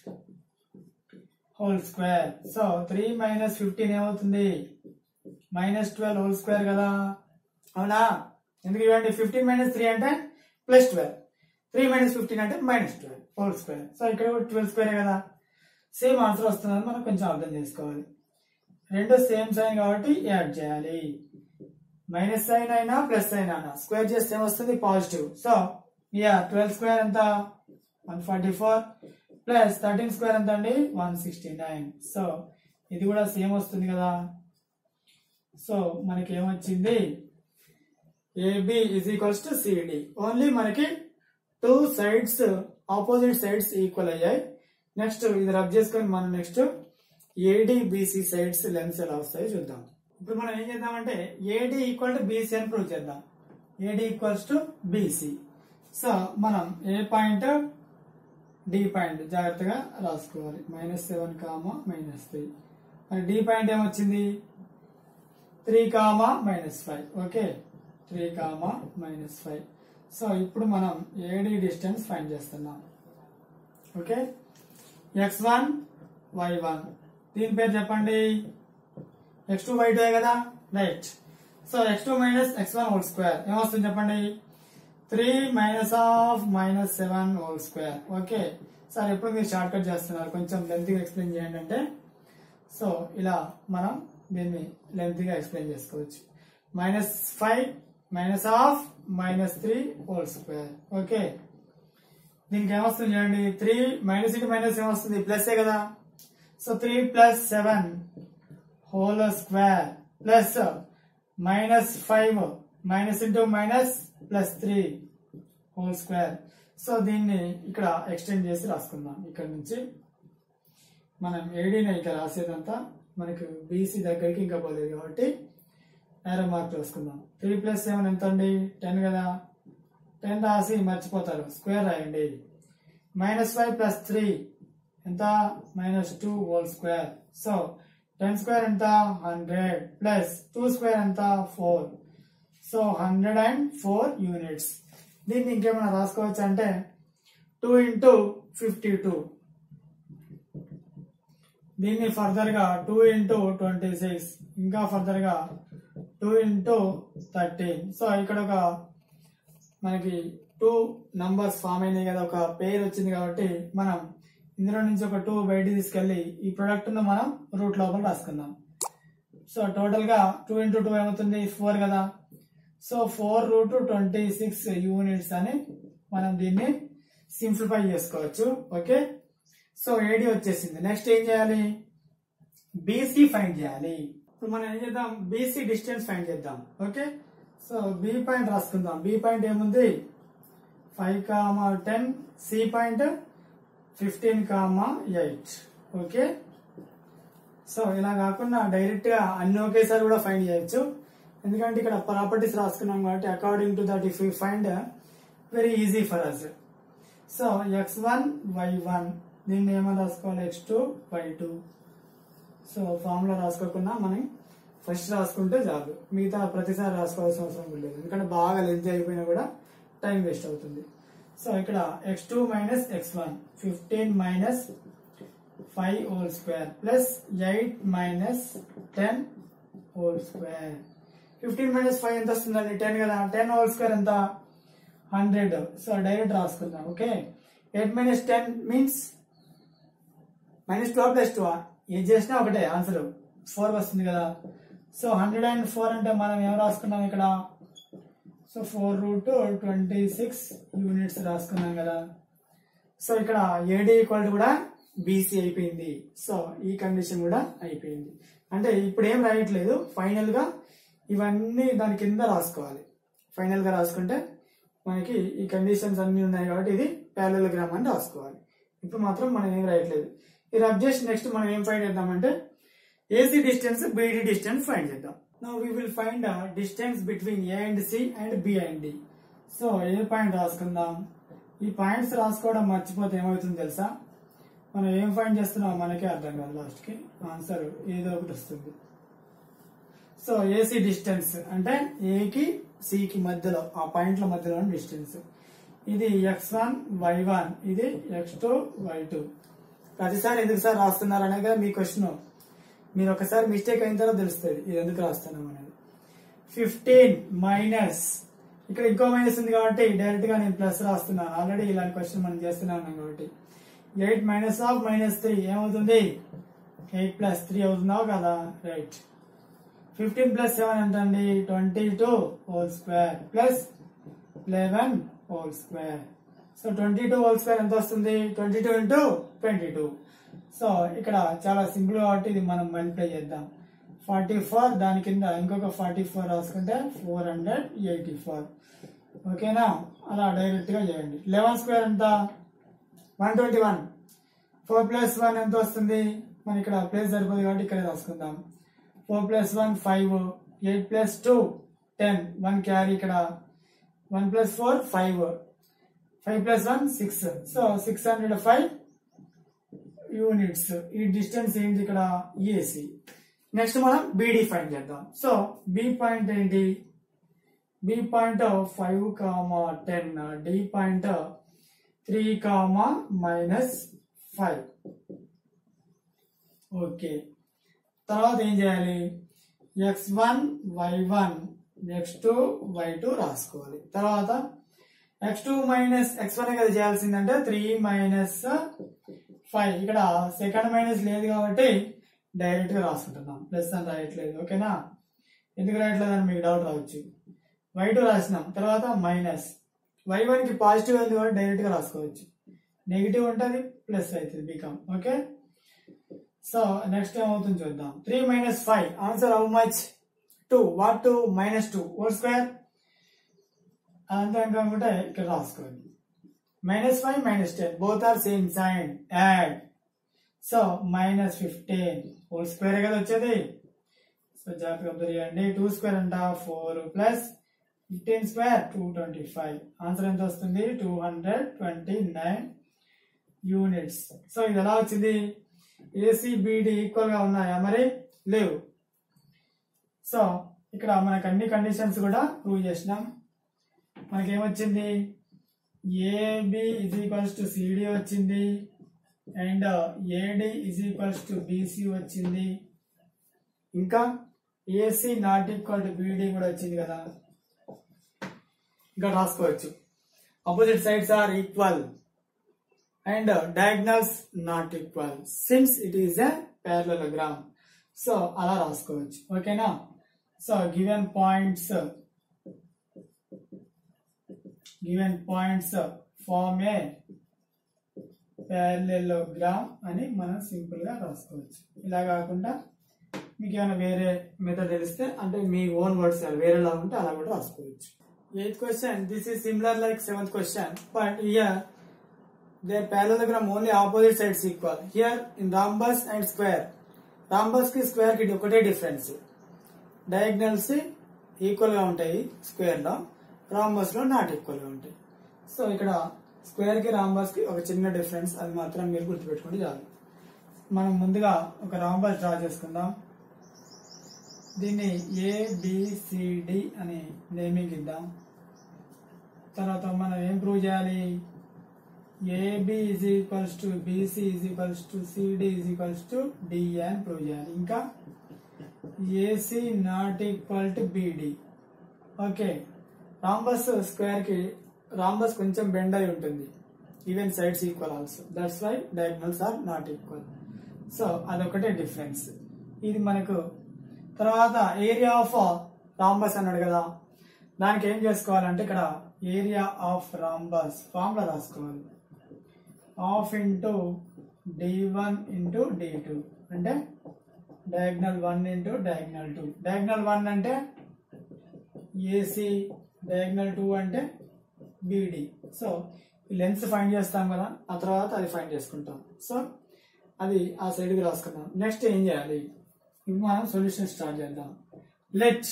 whole square so three minus fifteen ఏమవుతుంది minus twelve whole square కదా అవునా ఎందుకు ఇవ్వండి ఫిఫ్టీన్ మైనస్ త్రీ అంటే plus twelve three minus fifteen అంటే minus twelve whole square so ఇక్కడ కూడా ట్వెల్వ్ స్క్వేర్ కదా సేమ్ ఆన్సర్ వస్తుందని మనం కొంచెం అర్థం చేసుకోవాలి రెండు సేమ్ సైన్ కాబట్టి యాడ్ చేయాలి మైనస్ సైన్ అయినా ప్లస్ సైన్ అయినా స్క్వేర్ చేస్తే ఏమొస్తుంది positive so yeah twelve square ఎంత one forty four plus thirteen square ఎంత అండి వన్ సిక్స్టీ నైన్ సో ఇది కూడా సేమ్ వస్తుంది కదా సో మనకి ఏమొచ్చింది AB is equals to CD only మనకి two sides opposite sides equal అయ్యాయి నెక్స్ట్ ఇది రబ్ చేసుకొని మనం next AD BC sides lengths ఎలా వస్తాయో చూద్దాం ఇప్పుడు మనం ఏం చేద్దామంటే ఏడి ఈక్వల్ టు బీసీ అని ప్రూవ్ చేద్దాం AD equals to BC so మనం ఏ పాయింట్ డి పాయింట్ జాగ్రత్తగా రాసుకోవాలి minus seven comma minus three మరి డి పాయింట్ ఏమొచ్చింది three comma minus five okay three comma minus five so ఇప్పుడు మనం AD distance find చేస్తున్నాం okay x one y one దీని పేరు చెప్పండి ఎక్స్ టూ వై టూ కదా right so x two minus x one whole square ఏమొస్తుంది చెప్పండి three minus of minus seven whole square okay sir ఎప్పుడు మీరు షార్ట్ కట్ చేస్తున్నారు కొంచెం లెంత్గా ఎక్స్ప్లెయిన్ చేయండి అంటే సో ఇలా మనం దీన్ని లెంత్గా ఎక్స్ప్లెయిన్ చేసుకోవచ్చు minus five minus of minus three whole square okay దీనికి ఏమొస్తుంది చూడండి త్రీ మైనస్ ఇంటూ మైనస్ ఏమొస్తుంది ప్లస్ కదా so three plus seven whole square plus minus five minus into minus plus three whole square so దీన్ని ఇక్కడ extend చేసి రాసుకుందాం ఇక్కడ నుంచి మనం ఏడీని ఇక్కడ రాసేదంతా మనకు బీసీ దగ్గరికి ఇంకా పోలేదు కాబట్టి నేర మార్క్ రాసుకుందాం త్రీ ప్లస్ సెవెన్ ఎంత అండి టెన్ కదా టెన్ రాసి మర్చిపోతారు స్క్వేర్ రాయండి మైనస్ ఫైవ్ ప్లస్ త్రీ ఎంత minus two whole square so ten square ఎంత హండ్రెడ్ ప్లస్ టూ స్క్వేర్ ఎంత four so hundred and four units దీన్ని ఇంకేమైనా రాసుకోవచ్చు అంటే టూ ఇంటూ ఫిఫ్టీ టూ దీన్ని ఫర్దర్ గా టూ ఇంటూ ట్వంటీ సిక్స్ ఇంకా ఫర్దర్ గా టూ ఇంటూ థర్టీన్ సో ఇక్కడ ఒక మనకి టూ నంబర్స్ ఫామ్ అయినాయి కదా ఒక పేరు వచ్చింది కాబట్టి మనం ఇందులో నుంచి ఒక టూ బయట తీసుకెళ్లి ఈ ప్రొడక్ట్ ను మనం రూట్ లోపల రాసుకుందాం సో టోటల్ గా టూ ఇంటూ టూ ఏమవుతుంది ఫోర్ కదా so four root twenty six units అని మనం దీన్ని సింప్లిఫై చేసుకోవచ్చు ఓకే సో ఏడి వచ్చేసింది నెక్స్ట్ ఏం చేయాలి బీసీ ఫైండ్ చేయాలి ఇప్పుడు మనం ఏం చేద్దాం బీసీ డిస్టెన్స్ ఫైండ్ చేద్దాం ఓకే సో బి పాయింట్ రాసుకుందాం బి పాయింట్ ఏముంది five comma ten C point fifteen comma eight okay so ఇలా కాకుండా డైరెక్ట్ గా అన్ని ఒకేసారి కూడా ఫైండ్ చేయొచ్చు ఎందుకంటే ఇక్కడ ప్రాపర్టీస్ రాసుకున్నాం కాబట్టి according to that if you find very easy for us so x one y one దీన్ని ఏమని రాసుకోవాలి x two y two so formula రాసుకోకుండా మనం ఫస్ట్ రాసుకుంటే చాలు మిగతా ప్రతిసారి రాసుకోవాల్సిన అవసరం లేదు ఎందుకంటే బాగా లెంత్ అయిపోయినా కూడా టైం వేస్ట్ అవుతుంది సో ఇక్కడ x two minus x one fifteen minus five whole square plus eight minus ten whole square fifteen minus five ఎంత వస్తుందండి టెన్ కదా టెన్ హోల్ స్క్వేర్ ఎంత హండ్రెడ్ సో డైరెక్ట్ రాసుకుందాం okay eight minus ten means minus two plus two ఏది చేసినా ఒకటే answer four వస్తుంది కదా సో హండ్రెడ్ అండ్ ఫోర్ అంటే మనం ఏం రాసుకున్నాం ఇక్కడ so four root twenty six units రాసుకున్నాం కదా సో ఇక్కడ ఏడి ఈక్వల్ టు కూడా బీసీ అయిపోయింది సో ఈ కండిషన్ కూడా అయిపోయింది అంటే ఇప్పుడు ఏం రాయట్లేదు ఫైనల్ గా ఇవన్నీ దాని కింద రాసుకోవాలి ఫైనల్ గా రాసుకుంటే మనకి ఈ కండిషన్స్ అన్ని ఉన్నాయి కాబట్టి ఇది ప్యారలగ్రామ్ అని రాసుకోవాలి ఇప్పుడు మాత్రం మనం ఏం రాయట్లేదు ఈ రబ్ చేసి నెక్స్ట్ మనం ఏం ఫైండ్ చేద్దామంటే AC distance BD distance find చేద్దాం no we will find distance between A and C and B and D so A point రాసుకుందాం ఈ పాయింట్స్ రాసుకోవడం మర్చిపోతే ఏమవుతుంది తెలుసా మనం ఏం ఫైండ్ చేస్తున్నాం మనకే అర్థం కాదు లాస్ట్ కి ఆన్సర్ ఏదో ఒకటి వస్తుంది సో ఏసీ డిస్టెన్స్ అంటే ఏకి సికి మధ్యలో ఆ పాయింట్ల మధ్యలో డిస్టెన్స్ ఇది ఎక్స్ వన్ వై వన్ ఇది ఎక్స్ టూ వై టూ ప్రతిసారి ఎందుకు సార్ రాస్తున్నారు అనేది కదా మీ క్వశ్చన్ మీరు ఒకసారి మిస్టేక్ అయిన తర్వాత తెలుస్తుంది ఇది ఎందుకు రాస్తున్నాం అనేది ఫిఫ్టీన్ మైనస్ ఇక్కడ ఇంకో మైనస్ ఉంది కాబట్టి డైరెక్ట్ గా నేను ప్లస్ రాస్తున్నాను ఆల్రెడీ ఇలాంటి క్వశ్చన్ మనం చేస్తున్నాను కాబట్టి eight minus of minus three ఏమవుతుంది ఎయిట్ ప్లస్ త్రీ అవుతుందా కదా రైట్ ఫిఫ్టీన్ ప్లస్ సెవెన్ ఎంత అండి twenty two whole square plus eleven whole square so twenty two whole square ఎంత వస్తుంది twenty two into twenty two so ఇక్కడ చాలా simple కాబట్టి ఇది మనం మల్టిప్లై చేద్దాం ఫార్టీ ఫోర్ దాని కింద ఇంకొక ఫార్టీ ఫోర్ రాసుకుంటే ఫోర్ హండ్రెడ్ ఎయిటీ ఫోర్ ఓకేనా అలా డైరెక్ట్ గా చేయండి లెవెన్ స్క్వేర్ ఎంత one twenty one four plus one ఎంత వస్తుంది మన ఇక్కడ ప్లేస్ సరిపోదు కాబట్టి ఇక్కడ రాసుకుందాం four plus one five eight plus two ten one carry ఇక్కడ one plus four five five plus one six so six hundred five units ఈ డిస్టెన్స్ ఏంటి ఇక్కడ ఏసీ నెక్స్ట్ మనం బీడీ ఫైండ్ చేద్దాం సో బి పాయింట్ ఏంటి B point five comma ten D point three comma minus five okay తర్వాత ఏం చేయాలి x one y one x two y two రాసుకోవాలి తర్వాత x two minus x one కదా చేయాల్సిందంటే త్రీ మైనస్ ఫైవ్ ఇక్కడ second minus లేదు కాబట్టి డైరెక్ట్ గా రాసుకుంటున్నాం ప్లస్ అని రాయట్లేదు ఓకేనా ఎందుకు రాయట్లేదు అని మీకు డౌట్ రావచ్చు వై టూ రాసినాం తర్వాత మైనస్ వై వన్ కి పాజిటివ్ ఉంది కాబట్టి డైరెక్ట్ గా రాసుకోవచ్చు నెగిటివ్ ఉంటుంది ప్లస్ అవుతుంది బీకామ్ ఓకే సో నెక్స్ట్ ఏమవుతుంది చూద్దాం three minus five answer how much two what two minus two whole square అదంతా అనుకుంటే ఇక్కడ రాసుకోండి minus five minus ten both are same sign add so minus fifteen whole square కదా వచ్చేది సో జాగ్రత్తగా అబ్జర్వ్ చేయండి టూ స్క్వేర్ అంట four plus fifteen square two twenty five answer ఎంత వస్తుంది two hundred twenty nine units so ఇది ఎలా వచ్చింది ఏసీ బీడీ ఈక్వల్ గా ఉన్నాయా మరి లేవు సో ఇక్కడ మనకు అన్ని కండిషన్స్ కూడా ప్రూవ్ చేసినాం మనకి ఏమొచ్చింది AB is equals to CD వచ్చింది and AD is equals to BC వచ్చింది ఇంకా AC not equal to BD కూడా వచ్చింది కదా ఇంకా రాసుకోవచ్చు opposite sides are equal and diagonals not equal since it is a parallelogram so అలా రాసుకోవచ్చు ఓకేనా so given points given points form a parallelogram అని మనం సింపుల్ గా రాసుకోవచ్చు ఇలా కాకుండా మీకు ఏమైనా వేరే మెథడ్ తెలిస్తే అంటే మీ ఓన్ వర్డ్స్ వేరేలా ఉంటే అలా కూడా రాసుకోవచ్చు eighth question this is similar like seventh question but here their parallelogram only opposite sides equal. Here in rhombus and square, rhombus కి స్క్వేర్ కి ఒకటే డిఫరెన్స్ డయాగ్నల్స్ ఈక్వల్ గా ఉంటాయి స్క్వేర్ లో రాంబస్ లో నాట్ ఈక్వల్ గా ఉంటాయి సో ఇక్కడ స్క్వేర్ కి రాంబస్ కి ఒక చిన్న డిఫరెన్స్ అది మాత్రం మీరు గుర్తుపెట్టుకుంటే చాలు మనం ముందుగా ఒక రాంబస్ డ్రా చేసుకుందాం దీన్ని ఏబిసిడి అని నేమింగ్ ఇద్దాం తర్వాత మనం ఏం ప్రూవ్ చేయాలి AB is equals to BC is equals to CD is equals to DA అని ప్రూవ్ చేయాలి ఇంకా AC not equal to BD okay rhombus square కి రాంబస్ కొంచెం బెండ్ అయి ఉంటుంది even sides equal also that's why diagonals are not equal so అదొకటే difference ఇది మనకు తర్వాత ఏరియా ఆఫ్ రాంబస్ అన్నాడు కదా దానికి ఏం చేసుకోవాలంటే ఇక్కడ ఏరియా ఆఫ్ రాంబస్ ఫార్ములా రాసుకోవాలి half into d one into d two అంటే diagonal one into diagonal two diagonal one అంటే ఏసీ డయాగ్నల్ టూ అంటే బీడి సో లెన్స్ ఫైండ్ చేస్తాం కదా ఆ తర్వాత అది ఫైండ్ చేసుకుంటాం సో అది ఆ సైడ్కి రాసుకుందాం నెక్స్ట్ ఏం చేయాలి ఇప్పుడు మనం సొల్యూషన్ స్టార్ట్ చేద్దాం లెట్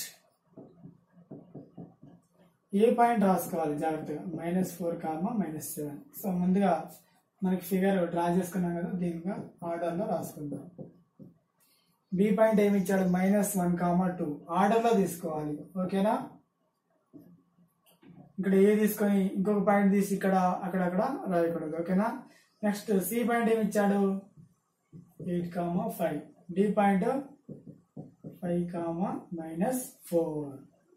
ఏ పాయింట్ రాసుకోవాలి జాగ్రత్తగా minus four comma minus seven so ముందుగా మనకి ఫిగర్ డ్రా చేసుకున్నాం కదా దీనిగా ఆర్డర్లో రాసుకుందాం బి పాయింట్ ఏమి ఇచ్చాడు మైనస్ వన్ కామా టూ ఆర్డర్లో తీసుకోవాలి ఓకేనా ఇక్కడ ఏ తీసుకొని ఇంకొక పాయింట్ తీసి ఇక్కడ అక్కడక్కడ రాయకూడదు ఓకేనా నెక్స్ట్ సి పాయింట్ ఏమి ఇచ్చాడు eight comma five D point five comma minus four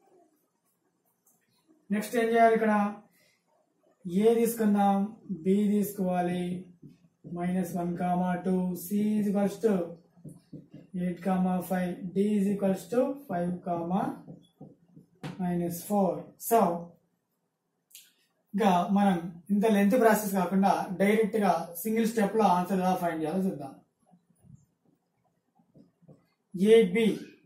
next ఏం చేయాలి ఇక్కడ ఏ తీసుకుందాం బి తీసుకోవాలి minus one comma two C is equals to eight comma five D is equals to five comma minus four so ఇంకా మనం ఇంత length process కాకుండా direct గా సింగిల్ స్టెప్ లో ఆన్సర్ ఎలా ఫైండ్ చేయాలో చూద్దాం ఏబి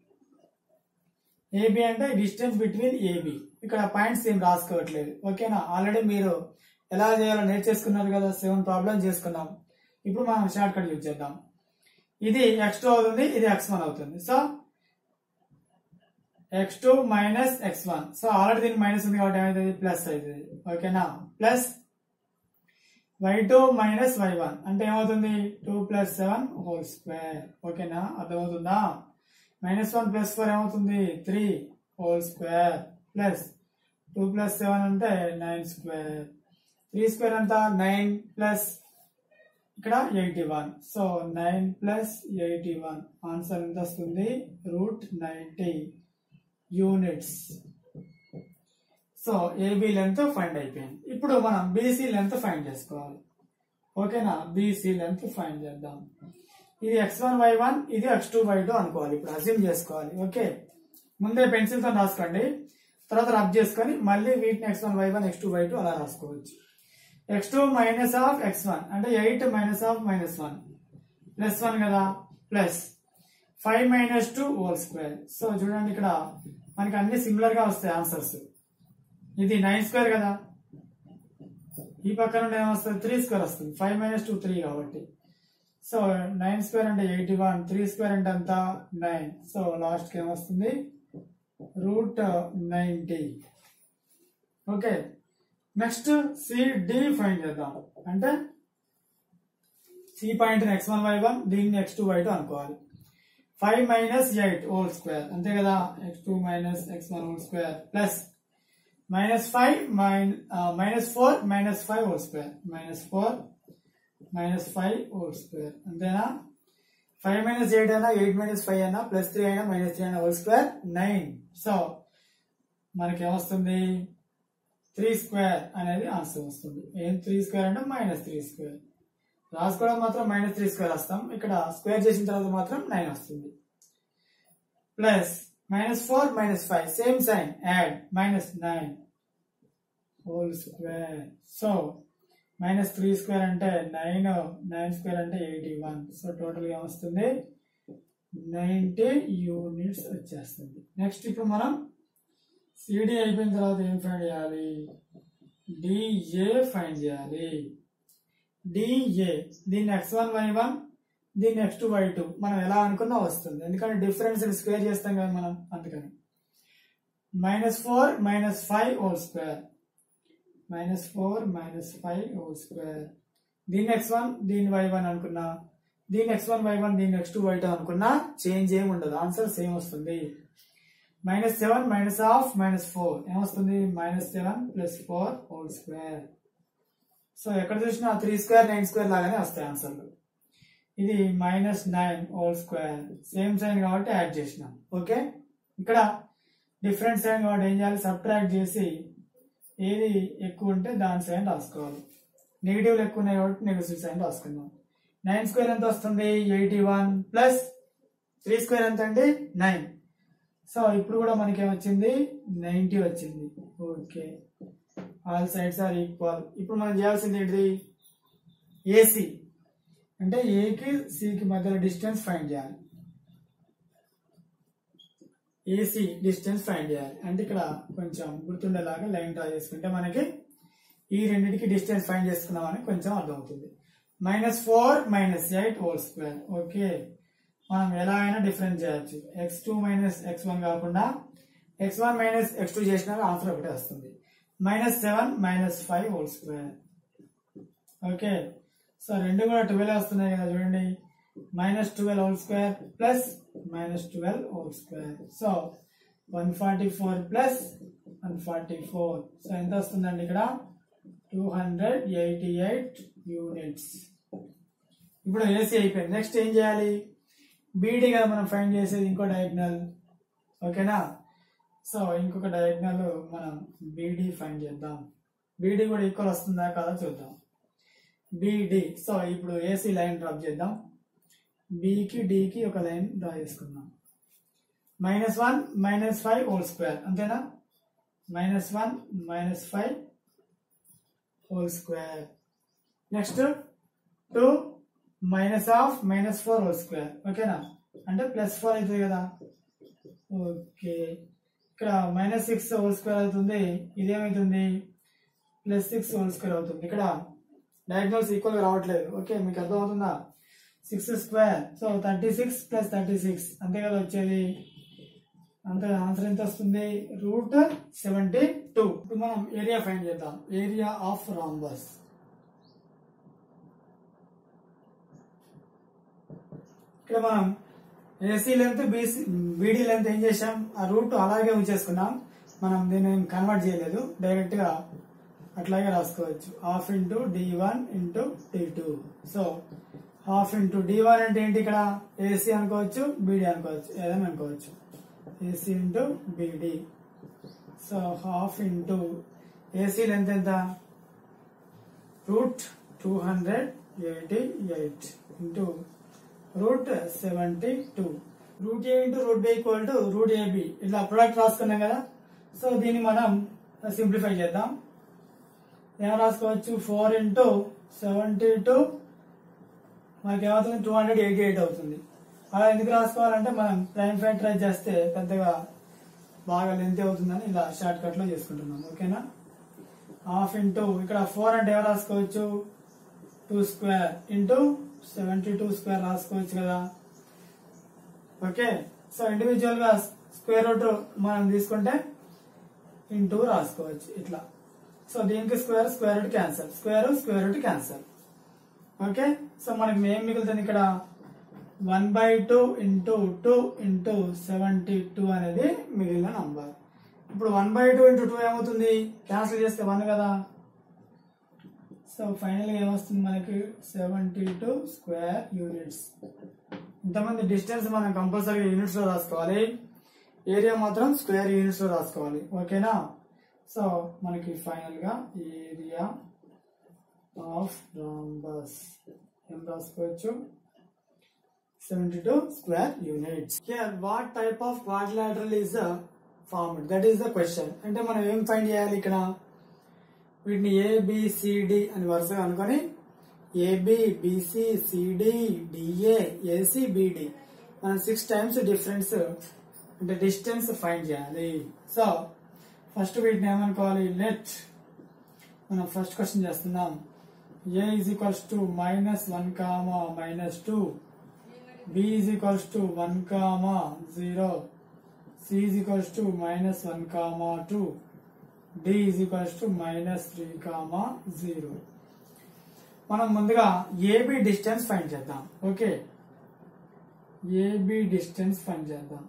ఏబి అంటే డిస్టెన్స్ బిట్వీన్ ఏబి ఇక్కడ పాయింట్స్ ఏం రాసుకోవట్లేదు ఓకేనా ఆల్రెడీ మీరు ఎలా చేయాలో నేర్చేసుకున్నారు కదా సెవెన్ ప్రాబ్లమ్ చేసుకున్నాం ఇప్పుడు మనం షార్ట్ కట్ యూజ్ చేద్దాం ఇది ఎక్స్ టూ అవుతుంది ఇది ఎక్స్ వన్ అవుతుంది so x two minus x one so already దీనికి మైనస్ ఉంది కాబట్టి ఏమైతుంది ప్లస్ అవుతుంది ఓకేనా plus y two minus y one అంటే ఏమవుతుంది two plus seven whole square ఓకేనా అర్థమవుతుందా మైనస్ వన్ ప్లస్ ఫోర్ ఏమవుతుంది three whole square plus two plus seven అంటే నైన్ స్క్వేర్ త్రీ స్క్వేర్ అంతా నైన్ ప్లస్ ఇక్కడ eighty one so nine plus eighty one answer ఎంత వస్తుంది route ninety units so AB length find అయిపోయింది ఇప్పుడు మనం BC length find చేసుకోవాలి ఓకేనా బీసీ లెంత్ ఫైండ్ చేద్దాం ఇది ఎక్స్ వన్ వై వన్ ఇది ఎక్స్ టూ వై టూ అనుకోవాలి ఇప్పుడు అజ్యూమ్ చేసుకోవాలి ఓకే ముందే పెన్సిల్ తో రాసుకోండి తర్వాత రబ్ చేసుకొని మళ్ళీ వీటిని x one y one x two y two అలా రాసుకోవచ్చు x two minus of x one అంటే eight minus of minus one plus one కదా plus five minus two whole square so చూడండి ఇక్కడ మనకి అన్ని సిమిలర్ గా వస్తాయి ఆన్సర్స్ ఇది నైన్ స్క్వేర్ కదా ఈ పక్కన నుండి ఏమొస్తుంది త్రీ స్క్వేర్ వస్తుంది ఫైవ్ మైనస్ టూ త్రీ కాబట్టి సో నైన్ స్క్వేర్ అంటే ఎయిటీ వన్ త్రీ స్క్వేర్ అంటే ఎంత నైన్ సో లాస్ట్ కి ఏమొస్తుంది root ninety okay next C D find చేద్దాం అంటే C point x one y one దీన్ని ఎక్స్ టూ వై టూ అనుకోవాలి five minus eight whole square అంతే కదా x two minus x one whole square plus minus five minus four minus five whole square minus four minus five whole square అంతేనా five minus eight అయినా eight minus five అయినా plus three అయినా minus three అయినా whole square nine so మనకి ఏమొస్తుంది three square అనేది answer వస్తుంది ఏం త్రీ స్క్వేర్ అంటే మైనస్ త్రీ స్క్వేర్ రాసుకోవడం మాత్రం మైనస్ త్రీ స్క్వేర్ వస్తాం ఇక్కడ స్క్వేర్ చేసిన తర్వాత మాత్రం నైన్ వస్తుంది plus minus four minus five same sign add minus nine whole square so minus three square అంటే నైన్ నైన్ స్క్వేర్ అంటే ఎయిటీ వన్ సో టోటల్ గా వస్తుంది నైంటీ యూనిట్స్ వచ్చేస్తుంది నెక్స్ట్ ఇప్పుడు మనం సిడి అయిపోయిన తర్వాత ఏం ఫైండ్ చేయాలి డిఏ ఫైండ్ చేయాలి డిఏ దీన్ని ఎక్స్ వన్ వై వన్ దీన్ని ఎక్స్ టూ వై టూ మనం ఎలా అనుకున్నా వస్తుంది ఎందుకంటే డిఫరెన్స్ స్క్వేర్ చేస్తాం కదా మనం అందుకని minus four minus five whole square minus four minus five whole square దీన్ని ఎక్స్ వన్ దీన్ని వై వన్ అనుకున్నా దీన్ని ఎక్స్ వన్ వై వన్ దీన్ని ఎక్స్ టూ వై టూ అనుకున్నా చేంజ్ ఏమి ఉండదు ఆన్సర్ సేమ్ వస్తుంది minus seven minus half minus four ఏమొస్తుంది minus seven plus four whole square so ఎక్కడ చూసినా త్రీ స్క్వేర్ నైన్ స్క్వేర్ లాగానే వస్తాయి ఆన్సర్లు ఇది minus nine whole square same sign కాబట్టి యాడ్ చేసినాం ఓకే ఇక్కడ డిఫరెంట్ సైన్ కాబట్టి ఏం చేయాలి సబ్ట్రాక్ట్ చేసి ఏది ఎక్కువ ఉంటే దాని సైన్ రాసుకోవాలి నెగిటివ్లు ఎక్కువ ఉన్నాయి కాబట్టి నెగిటివ్ సైన్ రాసుకుందాం నైన్ స్క్వేర్ ఎంత వస్తుంది eighty one plus three square ఎంత అండి నైన్ సో ఇప్పుడు కూడా మనకి ఏమొచ్చింది నైంటీ వచ్చింది okay all sides are equal ఇప్పుడు మనం చేయాల్సింది ఏంటిది ఏసీ అంటే ఏకి సికి మధ్యలో డిస్టెన్స్ ఫైండ్ చేయాలి ఏసీ డిస్టెన్స్ ఫైండ్ చేయాలి అంటే ఇక్కడ కొంచెం గుర్తుండేలాగా లైన్ డ్రా చేసుకుంటే మనకి ఈ రెండింటికి డిస్టెన్స్ ఫైండ్ చేసుకున్నామని కొంచెం అర్థమవుతుంది minus four minus eight whole square okay మనం ఎలా అయినా డిఫరెన్స్ చేయొచ్చు x two minus x one కాకుండా x one minus x two చేసినా ఆన్సర్ ఒకటే వస్తుంది minus seven minus five whole square okay so రెండు కూడా ట్వెల్వ్ వస్తున్నాయి కదా చూడండి minus twelve whole square plus minus twelve whole square so one forty four plus one forty four so ఎంత వస్తుందండి ఇక్కడ two hundred eighty eight units ఇప్పుడు AC అయిపోయింది నెక్స్ట్ ఏం చేయాలి బీడీ కదా మనం ఫైండ్ చేసేది ఇంకో డయాగ్నల్ ఓకేనా సో ఇంకొక డయాగ్నల్ మనం బీడీ ఫైండ్ చేద్దాం బీడీ కూడా ఈక్వల్ వస్తుందా కదా చూద్దాం బీడి సో ఇప్పుడు ఏసీ లైన్ డ్రాప్ చేద్దాం బికి డికి ఒక లైన్ డ్రా చేసుకుందాం minus one minus five whole square అంతేనా minus one minus five whole square next two minus of minus four whole square ఓకేనా అంటే ప్లస్ ఫోర్ అవుతుంది కదా ఓకే ఇక్కడ మైనస్ సిక్స్ హోల్ స్క్వేర్ అవుతుంది ఇదేమవుతుంది ప్లస్ సిక్స్ హోల్ స్క్వేర్ అవుతుంది ఇక్కడ డయాగ్నల్స్ ఈక్వల్ గా రావట్లేదు ఓకే మీకు అర్థమవుతుందా six square so thirty six plus thirty six అంతే కదా వచ్చేది అంతే ఆన్సర్ ఎంత వస్తుంది రూట్ సెవెంటీ టూ ఇప్పుడు మనం ఏరియా ఫైండ్ చేద్దాం ఏరియా ఆఫ్ రాంబస్ ఇక్కడ మనం AC length BC BD length ఏం చేసాం ఆ రూట్ అలాగే ఉంచేసుకున్నాం మనం దీన్ని కన్వర్ట్ చేయలేదు డైరెక్ట్ గా అట్లాగే రాసుకోవచ్చు half into d one into d two so half into d one అంటే ఏంటి ఇక్కడ ఏసీ అనుకోవచ్చు బీడీ అనుకోవచ్చు ఏదైనా అనుకోవచ్చు AC into BD so half into AC length ఎంత root two hundred eighty eight into root seventy two root A into root B equal to root AB ఇట్లా product రాసుకున్నాం కదా సో దీన్ని మనం సింప్లిఫై చేద్దాం ఏం రాసుకోవచ్చు ఫోర్ ఇంటూ సెవెంటీ టూ మనకి ఏమవుతుంది టూ హండ్రెడ్ ఎయిటీ ఎయిట్ అవుతుంది అలా ఎందుకు రాసుకోవాలంటే మనం ప్రైమ్ ఫ్యాక్టరైజ్ చేస్తే పెద్దగా బాగా లెంత్ అవుతుందని ఇలా షార్ట్ కట్ లో చేసుకుంటున్నాం ఓకేనా హాఫ్ ఇంటూ ఇక్కడ ఫోర్ అంటే ఏం రాసుకోవచ్చు two square into seventy two square రాసుకోవచ్చు కదా ఓకే సో ఇండివిజువల్ గా స్క్వేర్ రూట్ మనం తీసుకుంటే ఇంటూ రాసుకోవచ్చు ఇట్లా సో దీనికి square square root cancel square square root cancel okay so మనకి ఏం మిగులుతుంది ఇక్కడ one by two into two into seventy two అనేది మిగిలిన నంబర్ ఇప్పుడు one by two into two ఏమవుతుంది క్యాన్సిల్ చేస్తే వన్ కదా సో ఫైనల్ గా ఏమొస్తుంది మనకి సెవెంటీ టూ స్క్వేర్ యూనిట్స్ ఇంతమంది డిస్టెన్స్ మనం కంపల్సరీ యూనిట్స్ లో రాసుకోవాలి ఏరియా మాత్రం స్క్వేర్ యూనిట్స్ లో రాసుకోవాలి ఓకేనా సో మనకి ఫైనల్ గా ఏరియా ఆఫ్ రాంబస్ ఏం రాసుకోవచ్చు seventy two square units here what type of quadrilateral is formed that is the question అంటే మనం ఏం ఫైండ్ చేయాలి ఇక్కడ వీటిని ఏబిసిడి అని వరుసగా అనుకొని AB BC CD DA AC BD మనం సిక్స్ టైమ్స్ డిఫరెన్స్ అంటే డిస్టెన్స్ ఫైండ్ చేయాలి సో ఫస్ట్ వీటిని ఏమనుకోవాలి లెట్ మనం ఫస్ట్ క్వశ్చన్ చేస్తున్నాం A is equals to minus one comma minus two B is equals to one comma zero C is equals to minus one comma two D is equals to minus three comma zero మనం ముందుగా AB distance find చేద్దాం okay AB distance find చేద్దాం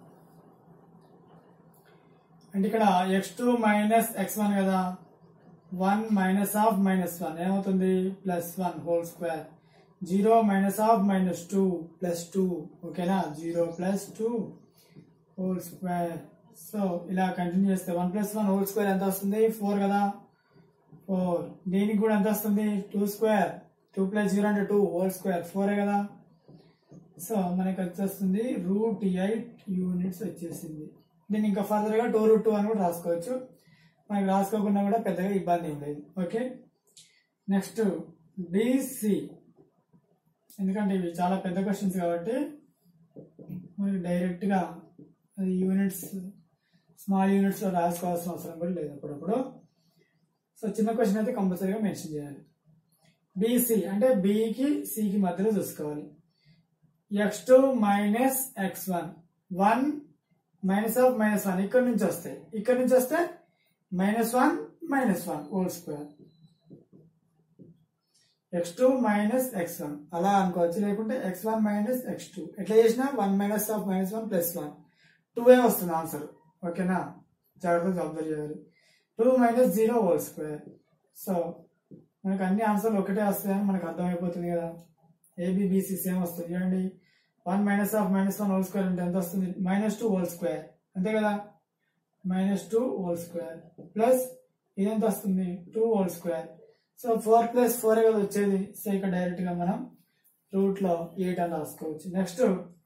అంటే ఇక్కడ x two minus x one కదా one minus of minus one ఏమవుతుంది plus one whole square zero minus of minus two plus two ఓకేనా zero plus two whole square so ఇలా continue చేస్తే one plus one whole square ఎంత వస్తుంది four కదా four దీనికి కూడా ఎంత వస్తుంది two square two plus zero అంటే టూ హోల్ స్క్వేర్ ఫోరే కదా సో మనకి వచ్చేస్తుంది రూట్ ఎయిట్ యూనిట్స్ వచ్చేసింది దీన్ని ఇంకా ఫర్దర్ గా టూ రూట్ టూ అని కూడా రాసుకోవచ్చు మనకి రాసుకోకుండా కూడా పెద్దగా ఇబ్బంది ఏం లేదు ఓకే నెక్స్ట్ డిసి ఎందుకంటే ఇవి చాలా పెద్ద క్వశ్చన్స్ కాబట్టి మనకి డైరెక్ట్ గా అది యూనిట్స్ స్మాల్ యూనిట్స్ లో రాసుకోవాల్సిన అవసరం కూడా లేదు అప్పుడప్పుడు సో చిన్న క్వశ్చన్ అయితే కంపల్సరీగా మెన్షన్ చేయాలి బీసీ అంటే బికి సికి మధ్యలో చూసుకోవాలి x two minus x one one minus of minus one ఇక్కడ నుంచి వస్తాయి ఇక్కడ నుంచి వస్తే minus one minus one whole square x two minus x one అలా అనుకోవచ్చు లేకుంటే x one minus x two ఎట్లా చేసినా one minus of minus one plus one two ఏ వస్తుంది ఆన్సర్ ఓకేనా జాగ్రత్తగా అబ్జర్వ్ చేయాలి two minus zero whole square so మనకు అన్ని ఆన్సర్లు ఒకటే వస్తాయని మనకు అర్థమైపోతుంది కదా ఏబిబిసి సేమ్ వస్తుంది చూడండి one minus of minus one whole square అంటే ఎంత వస్తుంది మైనస్ టూ హోల్ స్క్వేర్ అంతే కదా minus two whole square plus ఇదెంత వస్తుంది two whole square so four plus four కదా వచ్చేది సో ఇక్కడ డైరెక్ట్ గా మనం రూట్ లో ఎయిట్ అని రాసుకోవచ్చు నెక్స్ట్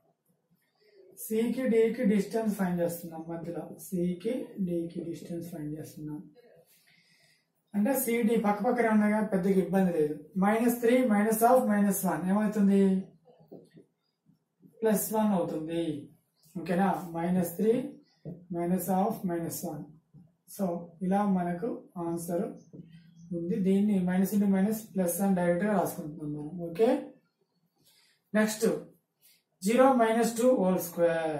సికి డికి డిస్టెన్స్ ఫైండ్ చేస్తున్నాం మధ్యలో సికి డికి డిస్టెన్స్ ఫైండ్ చేస్తున్నాం అంటే సిడి పక్క పక్కనే ఉన్నాయి కదా పెద్దగా ఇబ్బంది లేదు minus three minus of minus one ఏమవుతుంది ప్లస్ వన్ అవుతుంది ఓకేనా minus three minus of minus one so ఇలా మనకు ఆన్సర్ ఉంది దీన్ని మైనస్ ఇంటూ మైనస్ ప్లస్ అని డైరెక్ట్ గా రాసుకుంటున్నాం మనం okay next zero minus two whole square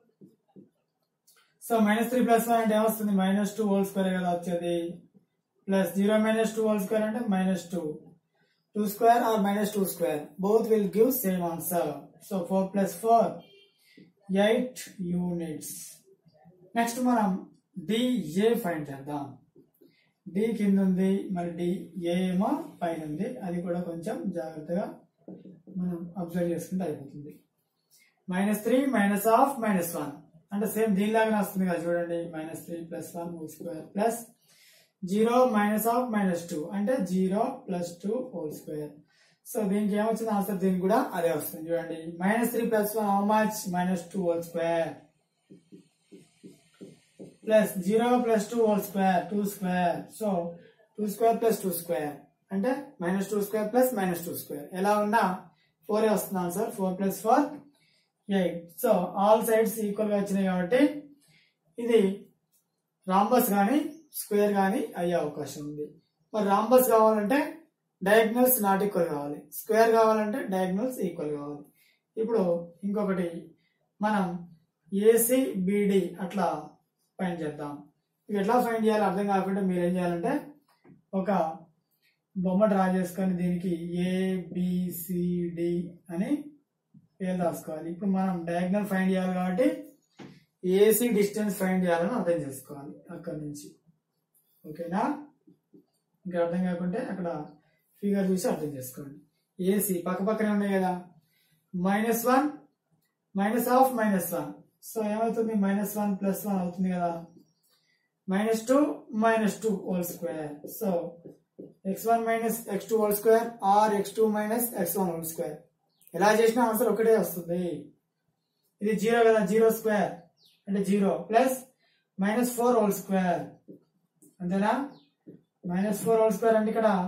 so minus three plus one అంటే ఏమొస్తుంది మైనస్ టూ హోల్ స్క్వేర్ కదా వచ్చేది plus zero minus two whole square అంటే minus two two square or minus two square both will give same answer so four plus four eight units next మనం DA find చేద్దాం D కింద ఉంది మరి D A ఏమో పైన ఉంది అది కూడా కొంచెం జాగ్రత్తగా మనం అబ్జర్వ్ చేసుకుంటే అయిపోతుంది minus three minus of minus one అంటే సేమ్ దీనిలాగానే వస్తుంది కదా చూడండి minus three plus one whole square plus zero minus of minus two అంటే zero plus two whole square so దీనికి ఏమొచ్చింది ఆన్సర్ దీనికి కూడా అదే వస్తుంది చూడండి minus three plus one how much minus two whole square plus zero plus two whole square two square so two square plus two square అంటే minus two square plus minus two square ఎలా ఉన్నా four వస్తుంది answer four plus four eight so all sides equal గా వచ్చినాయి కాబట్టి ఇది rhombus కానీ square కానీ అయ్యే అవకాశం ఉంది మరి రాంబస్ కావాలంటే డయాగ్నల్స్ నాట్ ఈక్వల్ కావాలి స్క్వేర్ కావాలంటే డయాగ్నల్స్ ఈక్వల్ కావాలి ఇప్పుడు ఇంకొకటి మనం ఏసీ బిడి అట్లా ఫైండ్ చేద్దాం ఇవి ఎట్లా ఫైండ్ చేయాలో అర్థం కాకుండా మీరు ఏం చేయాలంటే ఒక బొమ్మ డ్రా చేసుకొని దీనికి ఏబిసిడి అని పేరు రాసుకోవాలి ఇప్పుడు మనం డయాగ్నల్ ఫైండ్ చేయాలి కాబట్టి ఏసీ డిస్టెన్స్ ఫైండ్ చేయాలని అర్థం చేసుకోవాలి అక్కడ నుంచి ఓకేనా ఇంకా అర్థం కాకుంటే అక్కడ ఫిగర్ చూసి అర్థం చేసుకోండి ఏసీ పక్క పక్కనే ఉన్నాయి కదా minus one minus of minus one so ఏమవుతుంది మైనస్ వన్ ప్లస్ వన్ అవుతుంది కదా minus two minus two whole square so x one minus x two whole square or x two minus x one whole square ఎలా చేసినా answer ఒకటే వస్తుంది ఇది zero కదా zero square అంటే zero plus minus four whole square అంతేనా minus four whole square అంటే ఇక్కడ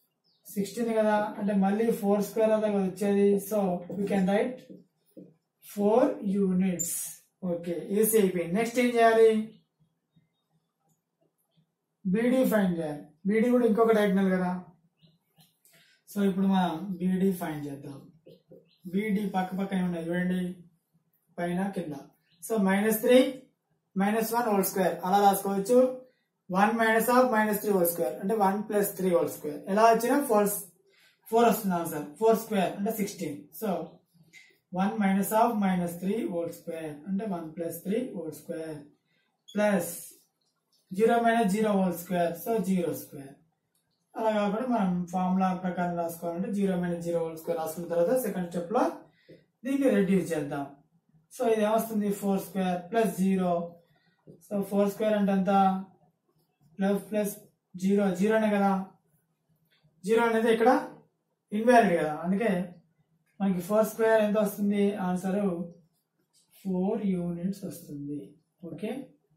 సిక్స్టీన్ కదా అంటే మళ్ళీ ఫోర్ స్క్వేర్ అదే కదా వచ్చేది so we can write four units okay AC అయిపోయింది నెక్స్ట్ ఏం చేయాలి బీడీ ఫైండ్ చేయాలి బీడీ కూడా ఇంకొక డయాగ్నల్ కదా సో ఇప్పుడు మనం బీడీ ఫైండ్ చేద్దాం బీడీ పక్క పక్కనే ఉన్నాయి చూడండి పైన కింద so minus three minus one whole square అలా రాసుకోవచ్చు one minus of minus three whole square అంటే one plus three whole square ఎలా వచ్చినా ఫోర్ ఫోర్ వస్తుంది ఆన్సర్ ఫోర్ స్క్వేర్ అంటే sixteen so one minus of minus three whole square అంటే one plus three whole square plus zero minus zero whole square so zero square అలా కాకుండా మనం formula ప్రకారం రాసుకోవాలంటే zero minus zero whole square రాసుకున్న తర్వాత second step లో దీన్ని రెడ్యూస్ చేద్దాం సో ఇది ఏమొస్తుంది four square plus zero so four square అంటే ఎంత ప్లస్ ప్లస్ జీరో జీరోనే కదా జీరో అనేది ఇక్కడ ఇన్వాలిడ్ కదా అందుకే మనకి ఫోర్ స్క్వేర్ ఎంత వస్తుంది ఆన్సర్ ఫోర్ యూనిట్స్ వస్తుంది ఓకే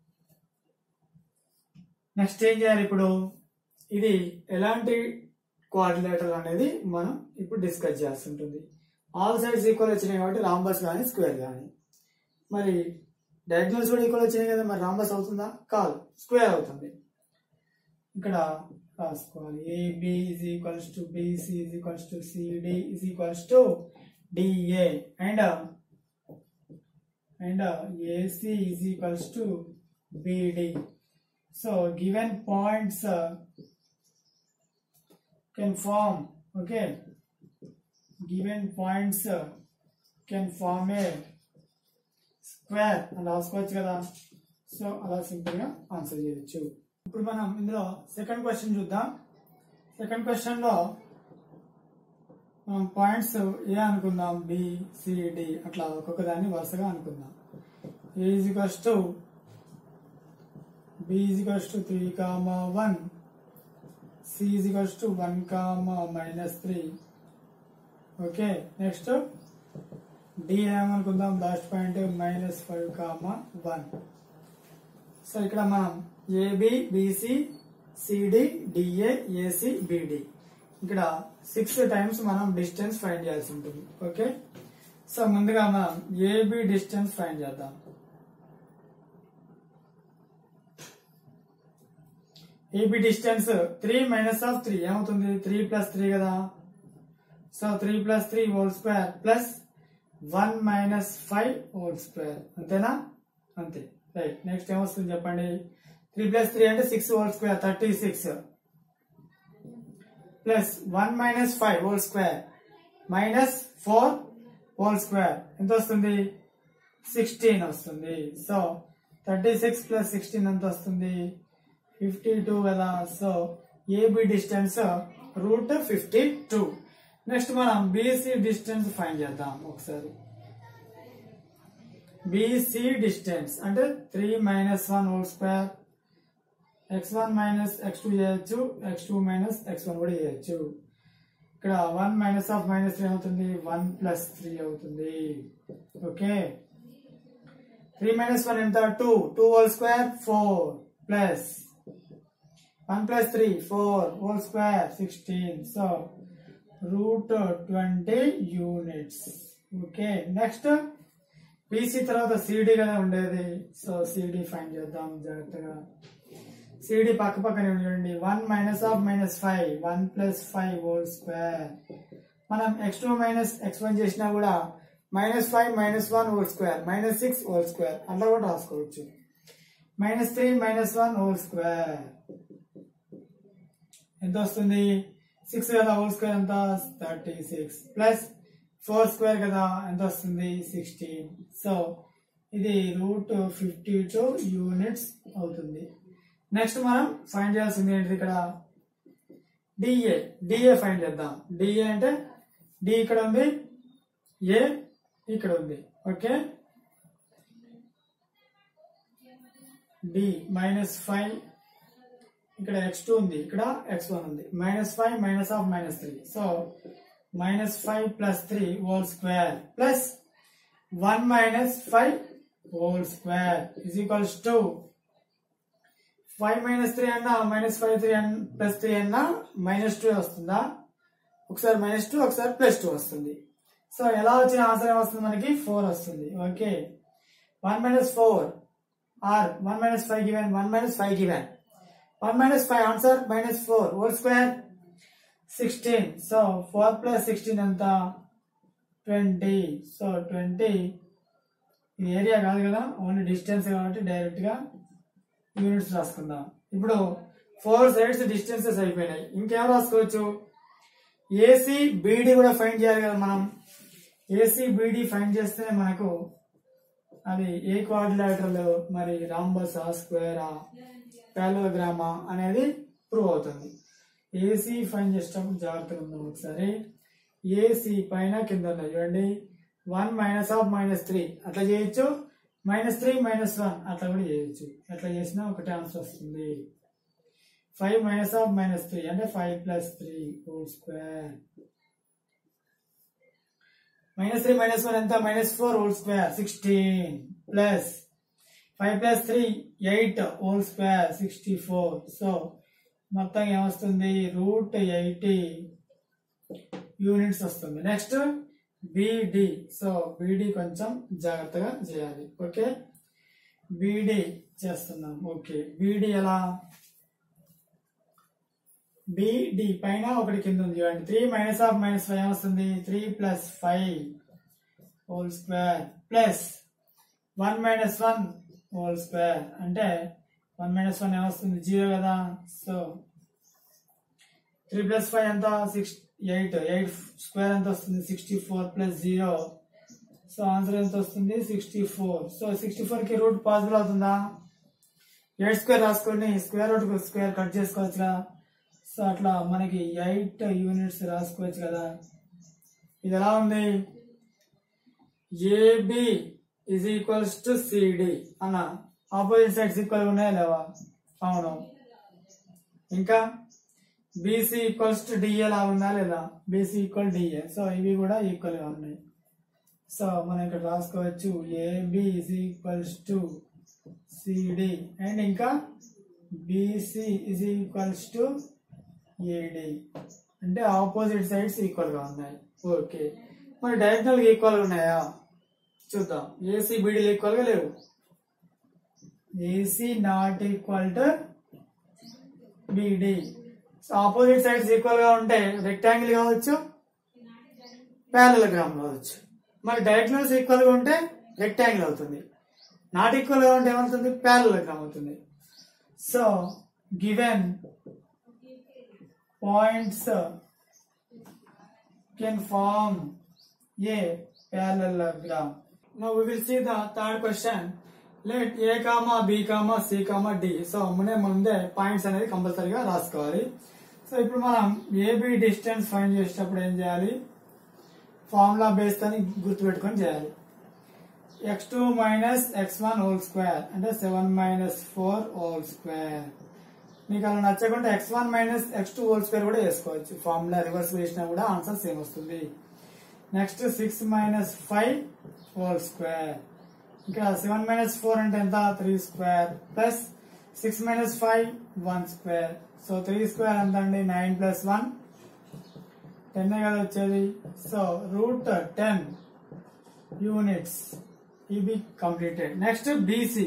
నెక్స్ట్ ఏం చేయాలి ఇప్పుడు ఇది ఎలాంటి కోఆర్డినేటర్ అనేది మనం ఇప్పుడు డిస్కస్ చేయాల్సి ఉంటుంది ఆల్ సైడ్స్ ఈక్వల్ వచ్చినాయి కాబట్టి రాంబస్ కానీ స్క్వేర్ కానీ మరి డయాగ్నల్స్ కూడా ఈక్వల్ వచ్చినాయి కదా మరి రాంబస్ అవుతుందా కాదు స్క్వేర్ అవుతుంది ఇక్కడ రాసుకోవాలి AB is equals to BC is equals to CD is equals to DA and and AC is equals to BD so given points can form okay given points uh, can form a square అని రాసుకోవచ్చు కదా so అలా simple గా answer చేయొచ్చు ఇప్పుడు మనం ఇందులో second question చూద్దాం సెకండ్ క్వశ్చన్ లో మనం పాయింట్స్ ఏ అనుకుందాం బి డి అట్లా ఒక్కొక్క దాన్ని వరుసగా అనుకుందాం A is equals to B is equals to three comma one c is equals to 1 comma minus 3 okay next D ఏమనుకుందాం last point minus five comma one so ఇక్కడ మనం AB BC CD DA AC BD ఇక్కడ six times మనం distance find చేయాల్సి ఉంటుంది okay so ముందుగా మనం AB distance find చేద్దాం AB distance three minus of three ఏమవుతుంది త్రీ ప్లస్ త్రీ కదా so three plus three whole square plus one minus five whole square అంతేనా అంతే రైట్ నెక్స్ట్ ఏమొస్తుంది చెప్పండి త్రీ ప్లస్ త్రీ అంటే six whole square thirty six plus one minus five whole square minus four whole square ఎంత వస్తుంది sixteen వస్తుంది so thirty six plus sixteen ఎంత వస్తుంది ఫిఫ్టీ టూ కదా so AB distance root fifty two next మనం BC distance find చేద్దాం ఒకసారి BC distance అంటే three minus one whole square x one minus x two చేయొచ్చు x two minus x one కూడా చేయొచ్చు ఇక్కడ one minus of minus three అవుతుంది one plus three అవుతుంది ఓకే త్రీ మైనస్ వన్ ఎంత two two whole square four plus one plus three four whole square sixteen so root twenty units okay next PC తర్వాత CD కదా ఉండేది so CD fine చేద్దాం జాగ్రత్తగా CD పక్క పక్కనే చూడండి one minus of minus five one plus five whole square మనం x two minus x one చేసినా కూడా minus five minus one whole square minus six whole square అట్లా కూడా రాసుకోవచ్చు minus three minus one whole square ఎంత వస్తుంది six కదా whole square ఎంత thirty six plus four square కదా ఎంత వస్తుంది సిక్స్టీన్ సో ఇది రూట్ ఫిఫ్టీ టూ యూనిట్స్ అవుతుంది నెక్స్ట్ మనం ఫైండ్ చేయాల్సింది ఏంటిది ఇక్కడ డిఏ డిఏ ఫైండ్ చేద్దాం డిఏ అంటే డి ఇక్కడ ఉంది ఏ ఇక్కడ ఉంది ఓకే డి మైనస్ ఫైవ్ ఇక్కడ ఎక్స్ టూ ఉంది ఇక్కడ ఎక్స్ వన్ ఉంది minus five minus of minus three so minus five plus three whole square plus one minus five whole square is equals to five minus three అన్నా minus five three అన్ plus three అన్నా minus two వస్తుందా ఒకసారి minus two ఒకసారి plus two వస్తుంది so ఎలా వచ్చిన answer ఏమొస్తుంది మనకి ఫోర్ వస్తుంది okay one minus four or one minus five given one minus five given one minus five answer minus four whole square sixteen so four plus sixteen ఎంత twenty so twenty ఇది area కాదు కదా only distance కాబట్టి direct గా units రాసుకుందాం ఇప్పుడు four sides distances అయిపోయినాయి ఇంకేం రాసుకోవచ్చు ఏసీ బీడీ కూడా ఫైండ్ చేయాలి కదా మనం ఏసీ బీడీ ఫైండ్ చేస్తే మనకు అది ఏ కోఆర్డినేటర్లు మరి రాంబసా స్క్వేరా ప్యాలోగ్రామా అనేది ప్రూవ్ అవుతుంది ఏసీ ఫైండ్ చేసేటప్పుడు జాగ్రత్తగా ఉందాం ఒకసారి ఏసీ పైన కింద ఉన్నాయి చూడండి one minus of minus three అట్లా చేయొచ్చు మైనస్ త్రీ మైనస్ వన్ అట్లా కూడా చేయొచ్చు అట్లా చేసినా ఒకటే ఆన్సర్ వస్తుంది five minus of minus three అంటే five plus three whole square minus three minus one ఎంత minus four whole square sixteen plus five plus three eight whole square sixty four so మొత్తం ఏమొస్తుంది రూట్ ఎయిటీ యూనిట్స్ వస్తుంది next BD so BD కొంచెం జాగ్రత్తగా చేయాలి okay బిడి చేస్తున్నాం okay బిడి ఎలా బిడి పైన ఒకటి కింద ఉంది చూడండి three minus of minus five వస్తుంది three plus five whole square plus one minus one whole square అంటే వన్ మైనస్ వన్ ఏమొస్తుంది జీరో కదా సో త్రీ ప్లస్ ఫైవ్ ఎంత సిక్స్ ఎయిట్ ఎయిట్ స్క్వేర్ ఎంత వస్తుంది sixty four plus zero so answer ఎంత వస్తుంది sixty four so sixty four కి root possible అవుతుందా ఎయిట్ స్క్వేర్ రాసుకోండి స్క్వేర్ రూట్ స్క్వేర్ కట్ చేసుకోవచ్చుగా సో అట్లా మనకి ఎయిట్ యూనిట్స్ రాసుకోవచ్చు కదా ఇది ఎలా ఉంది AB is equals to CD అన్న ఆపోజిట్ సైడ్స్ ఈక్వల్ ఉన్నాయా లేవా అవును ఇంకా బీసీ ఈక్వల్స్ టు డిఏ లా ఉందా లేదా బీసీ ఈక్వల్ డిఏ సో ఇవి కూడా ఈక్వల్ గా ఉన్నాయి సో మనం ఇక్కడ రాసుకోవచ్చు AB is equals to CD and ఇంకా BC is equals to AD అంటే ఆపోజిట్ సైడ్స్ ఈక్వల్ గా ఉన్నాయి ఓకే మరి డయాగ్నల్ ఈక్వల్ గా ఉన్నాయా చూద్దాం ఏసీ బీడీలు ఈక్వల్ గా లేవు AC not equal to BD so opposite sides equal గా ఉంటే రెక్టాంగిల్ కావచ్చు ప్యారలగ్రామ్ కావచ్చు మరి డయాగ్నల్స్ ఈక్వల్ గా ఉంటే రెక్టాంగిల్ అవుతుంది నాట్ ఈక్వల్ గా ఉంటే ఏమవుతుంది ప్యారలగ్రామ్ అవుతుంది so given points can form a parallelogram. Now we will see the third question. Let a comma b comma c comma d. So ముందే ముందే పాయింట్స్ అనేది కంపల్సరీగా రాసుకోవాలి సో ఇప్పుడు మనం ఏబి డిస్టెన్స్ ఫైండ్ చేసేటప్పుడు ఏం చేయాలి ఫార్ములా బేస్ అని గుర్తుపెట్టుకొని చేయాలి x two minus x one whole square అంటే seven minus four whole square మీకు అలా నచ్చకుండా x one minus x two whole square కూడా వేసుకోవచ్చు ఫార్ములా రివర్స్ వేసినా కూడా ఆన్సర్ సేమ్ వస్తుంది next six minus five whole square ఇక్కడ సెవెన్ మైనస్ ఫోర్ అంటే ఎంత three square plus six minus five one square so three square ఎంత అండి నైన్ ప్లస్ వన్ టెన్ కదా వచ్చేది సో రూట్ టెన్ యూనిట్స్ ఇవి కంప్లీటెడ్ నెక్స్ట్ బీసీ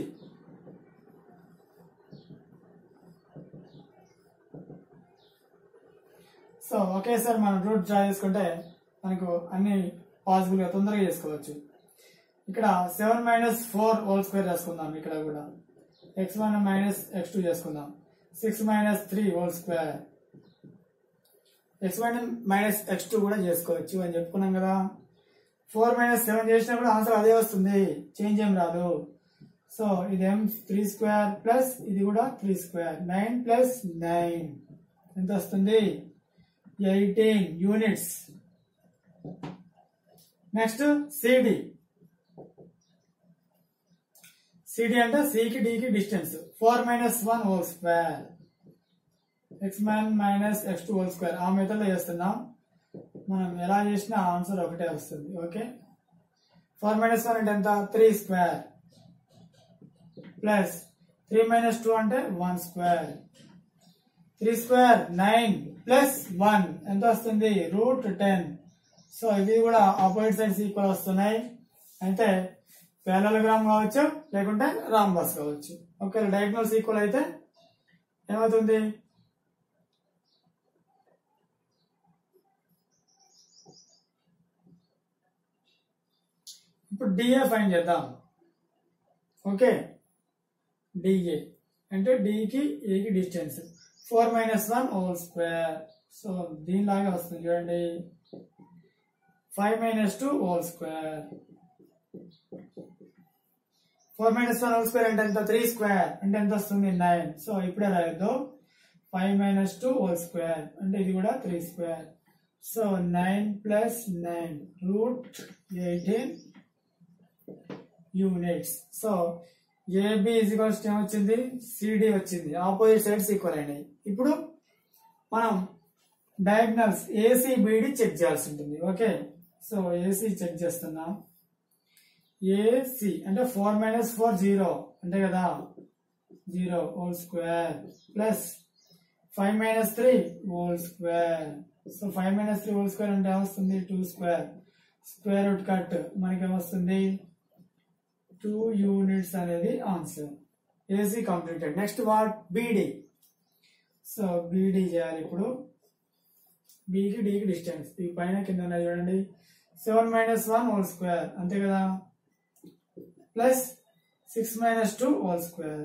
సో ఒకేసారి మనం రూట్ డ్రా చేసుకుంటే మనకు అన్ని పాసిబుల్ గా తొందరగా చేసుకోవచ్చు ఇక్కడ seven minus four whole square చేసుకుందాం ఇక్కడ కూడా x one minus x two చేసుకుందాం six minus three whole square x one minus x two కూడా చేసుకోవచ్చు అని చెప్పుకున్నాం కదా ఫోర్ మైనస్ సెవెన్ చేసినా కూడా ఆన్సర్ అదే వస్తుంది చేంజ్ ఏం రాదు సో ఇదేం త్రీ స్క్వేర్ ప్లస్ ఇది కూడా three square nine plus nine ఎంత వస్తుంది eighteen units next CD CD అంటే సికి డికి distance four minus one whole square x one minus x two whole square ఆ మెథడ్ లో చేస్తున్నాం మనం ఎలా చేసినా ఆన్సర్ ఒకటే వస్తుంది ఓకే ఫోర్ మైనస్ వన్ అంటే ఎంత three square plus three minus two అంటే one square three square nine plus one ఎంత వస్తుంది రూట్ టెన్ సో ఇవి కూడా ఆపోజిట్ సైడ్స్ ఈక్వల్ వస్తున్నాయి అయితే ప్యారలగ్రామ్ కావచ్చు లేకుంటే రాంబస్ కావచ్చు ఒకవేళ డయాగ్నల్స్ ఈక్వల్ అయితే ఏమవుతుంది ఇప్పుడు డిఏ ఫైన్ చేద్దాం ఓకే డిఏ అంటే డికి ఏకి distance four minus one whole square so దీనిలాగా వస్తుంది చూడండి five minus two whole square four minus one whole square అంటే ఎంత త్రీ స్క్వేర్ అంటే ఎంత వస్తుంది నైన్ సో ఇప్పుడే రాయొద్దు five minus two whole square అంటే ఇది కూడా three square so nine plus nine root eighteen units so AB equals ఏమొచ్చింది సిడి వచ్చింది ఆపోజిట్ సైడ్స్ ఈక్వల్ అయినాయి ఇప్పుడు మనం డయాగ్నల్స్ ఏసీ బీడి చెక్ చేయాల్సి ఉంటుంది ఓకే సో ఏసీ చెక్ చేస్తున్నాం ఏసీ అంటే ఫోర్ మైనస్ ఫోర్ జీరో అంతే కదా zero whole square plus five minus three whole square so five minus three whole square అంటే ఏమొస్తుంది two square square root cut మనకి ఏమొస్తుంది టూ యూనిట్స్ అనేది answer AC completed next what BD so BD చేయాలి ఇప్పుడు బీకి డీకి డిస్టెన్స్ ఈ పైన కింద ఉన్నాయి చూడండి seven minus one whole square అంతే కదా plus six minus two whole square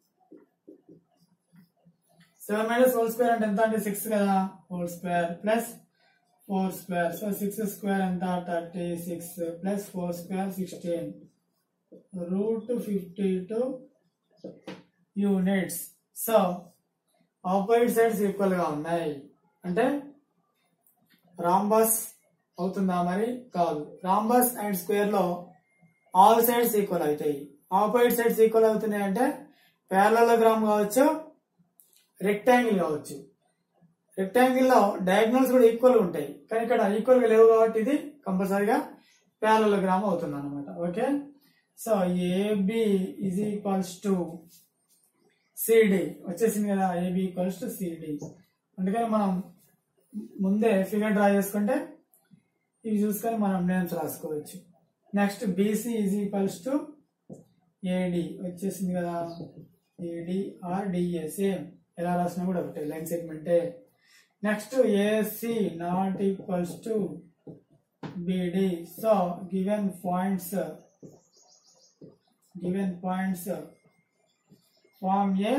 seven minus whole square అంటే ఎంత అంటే సిక్స్ కదా whole square plus four square so six square ఎంత thirty six plus four square sixteen root fifty two units so opposite sides equal గా ఉన్నాయి అంటే rhombus అవుతుందా మరి కాదు రాంబస్ అండ్ స్క్వేర్ లో ఆల్ సైడ్స్ ఈక్వల్ అవుతాయి ఆపోజిట్ సైడ్స్ ఈక్వల్ అవుతున్నాయి అంటే ప్యారలగ్రామ్ కావచ్చు రెక్టాంగిల్ కావచ్చు రెక్టాంగిల్ లో డయాగ్నల్స్ కూడా ఈక్వల్ ఉంటాయి కానీ ఇక్కడ ఈక్వల్ గా లేవు కాబట్టి ఇది కంపల్సరీగా ప్యారలగ్రామ్ అవుతుంది అనమాట okay so AB is equals to CD వచ్చేసింది కదా ఏబి ఈక్వల్స్ టు సిడి అందుకని మనం ముందే ఫిగర్ డ్రా చేసుకుంటే ఇవి చూసుకొని మనం నేమ్స్ రాసుకోవచ్చు next BC is equals to AD వచ్చేసింది కదా ఏడి ఆర్ డిఏ సేమ్ ఎలా రాసినా కూడా ఒకటే లైన్ సెగ్మెంటే next AC not equals to BD so given points given points form a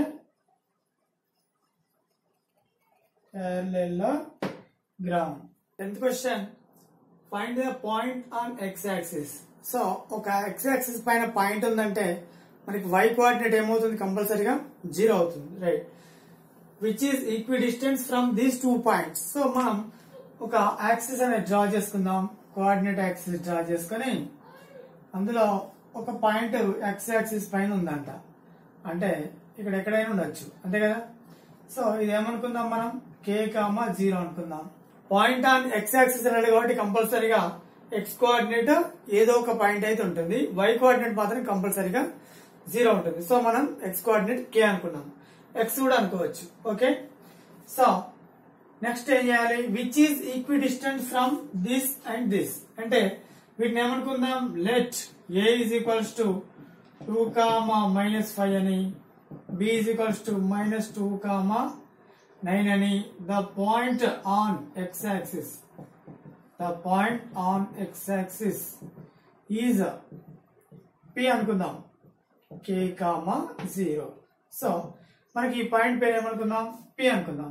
parallelogram. Tenth question. Find the point on x-axis. So ఒక x axis పైన point ఉందంటే మనకి y కోఆర్డినేట్ ఏమవుతుంది కంపల్సరీగా జీరో అవుతుంది right which is equidistance from these two points so మనం ఒక axis అనేది డ్రా చేసుకుందాం కోఆర్డినేట్ యాక్సిస్ డ్రా చేసుకొని అందులో ఒక పాయింట్ ఎక్స్ యాక్సిస్ పైన ఉందంట అంటే ఇక్కడ ఎక్కడైనా ఉండొచ్చు అంతే కదా సో ఇది ఏమనుకుందాం మనం కే కామా జీరో అనుకుందాం పాయింట్ ఆన్ ఎక్స్ యాక్సిస్ అనేది కాబట్టి కంపల్సరీగా ఎక్స్ కోఆర్డినేట్ ఏదో ఒక పాయింట్ అయితే ఉంటుంది వై కోఆర్డినేట్ మాత్రం కంపల్సరీగా జీరో ఉంటుంది సో మనం ఎక్స్ కోఆర్డినేట్ కే అనుకున్నాం ఎక్స్ కూడా అనుకోవచ్చు ఓకే సో నెక్స్ట్ ఏం చేయాలి which is equidistant from this and this అంటే వీటిని ఏమనుకుందాం let A is equals to two comma minus five అని B is equals to minus two comma nine అని the point on x axis the point on x axis is P అనుకుందాం k comma zero so మనకి ఈ point పేరు ఏమనుకుందాం P అనుకుందాం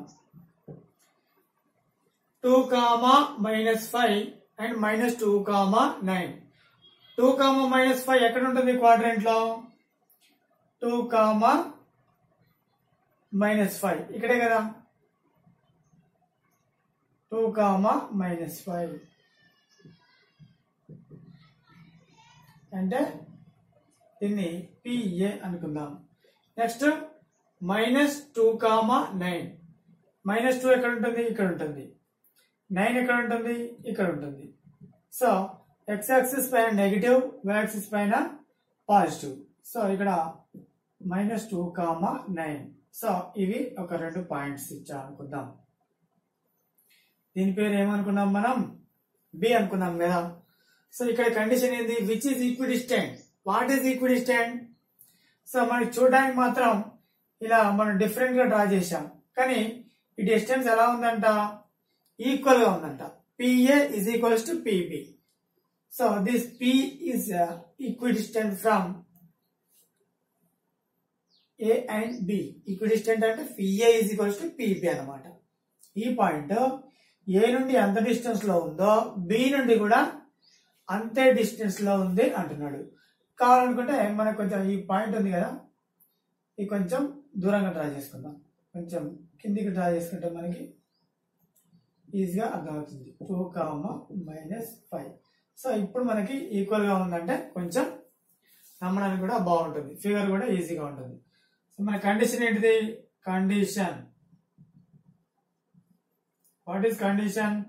two comma minus five and minus two comma nine two comma minus five ఎక్కడ ఉంటుంది quadrant లో two comma minus five ఇక్కడే కదా టూ కామా మైనస్ ఫైవ్ అంటే దీన్ని పిఏ అనుకుందాం next minus two comma nine minus two ఎక్కడ ఉంటుంది ఇక్కడ ఉంటుంది నైన్ ఎక్కడ ఉంటుంది ఇక్కడ ఉంటుంది సో ఎక్స్ యాక్సిస్ పైన నెగిటివ్ వై యాక్సిస్ పైన పాజిటివ్ సో ఇక్కడ minus two comma nine so ఇవి ఒక రెండు పాయింట్స్ ఇచ్చా అనుకుందాం దీని పేరు ఏమనుకున్నాం మనం బి అనుకున్నాం కదా సో ఇక్కడ కండిషన్ ఏంది which is equidistant what is equidistant so మనకి చూడడానికి మాత్రం ఇలా మనం డిఫరెంట్ గా డ్రా చేశాం కానీ ఈ డిస్టెన్స్ ఎలా ఉందంట ఈక్వల్ గా ఉందంట PA is equals to PB so this P is equidistant from A and B equidistant అంటే PA is equals to PB అనమాట ఈ పాయింట్ ఏ నుండి ఎంత డిస్టెన్స్ లో ఉందో బి నుండి కూడా అంతే డిస్టెన్స్ లో ఉంది అంటున్నాడు కావాలనుకుంటే మనకు కొంచెం ఈ పాయింట్ ఉంది కదా ఇది కొంచెం దూరంగా డ్రా చేసుకుందాం కొంచెం కిందికి డ్రా చేసుకుంటే మనకి ఈజీగా అర్థమవుతుంది two comma minus five so ఇప్పుడు మనకి ఈక్వల్ గా ఉందంటే కొంచెం నమ్మడానికి కూడా బాగుంటుంది ఫిగర్ కూడా ఈజీగా ఉంటుంది సో మన కండిషన్ ఏంటిది condition what is condition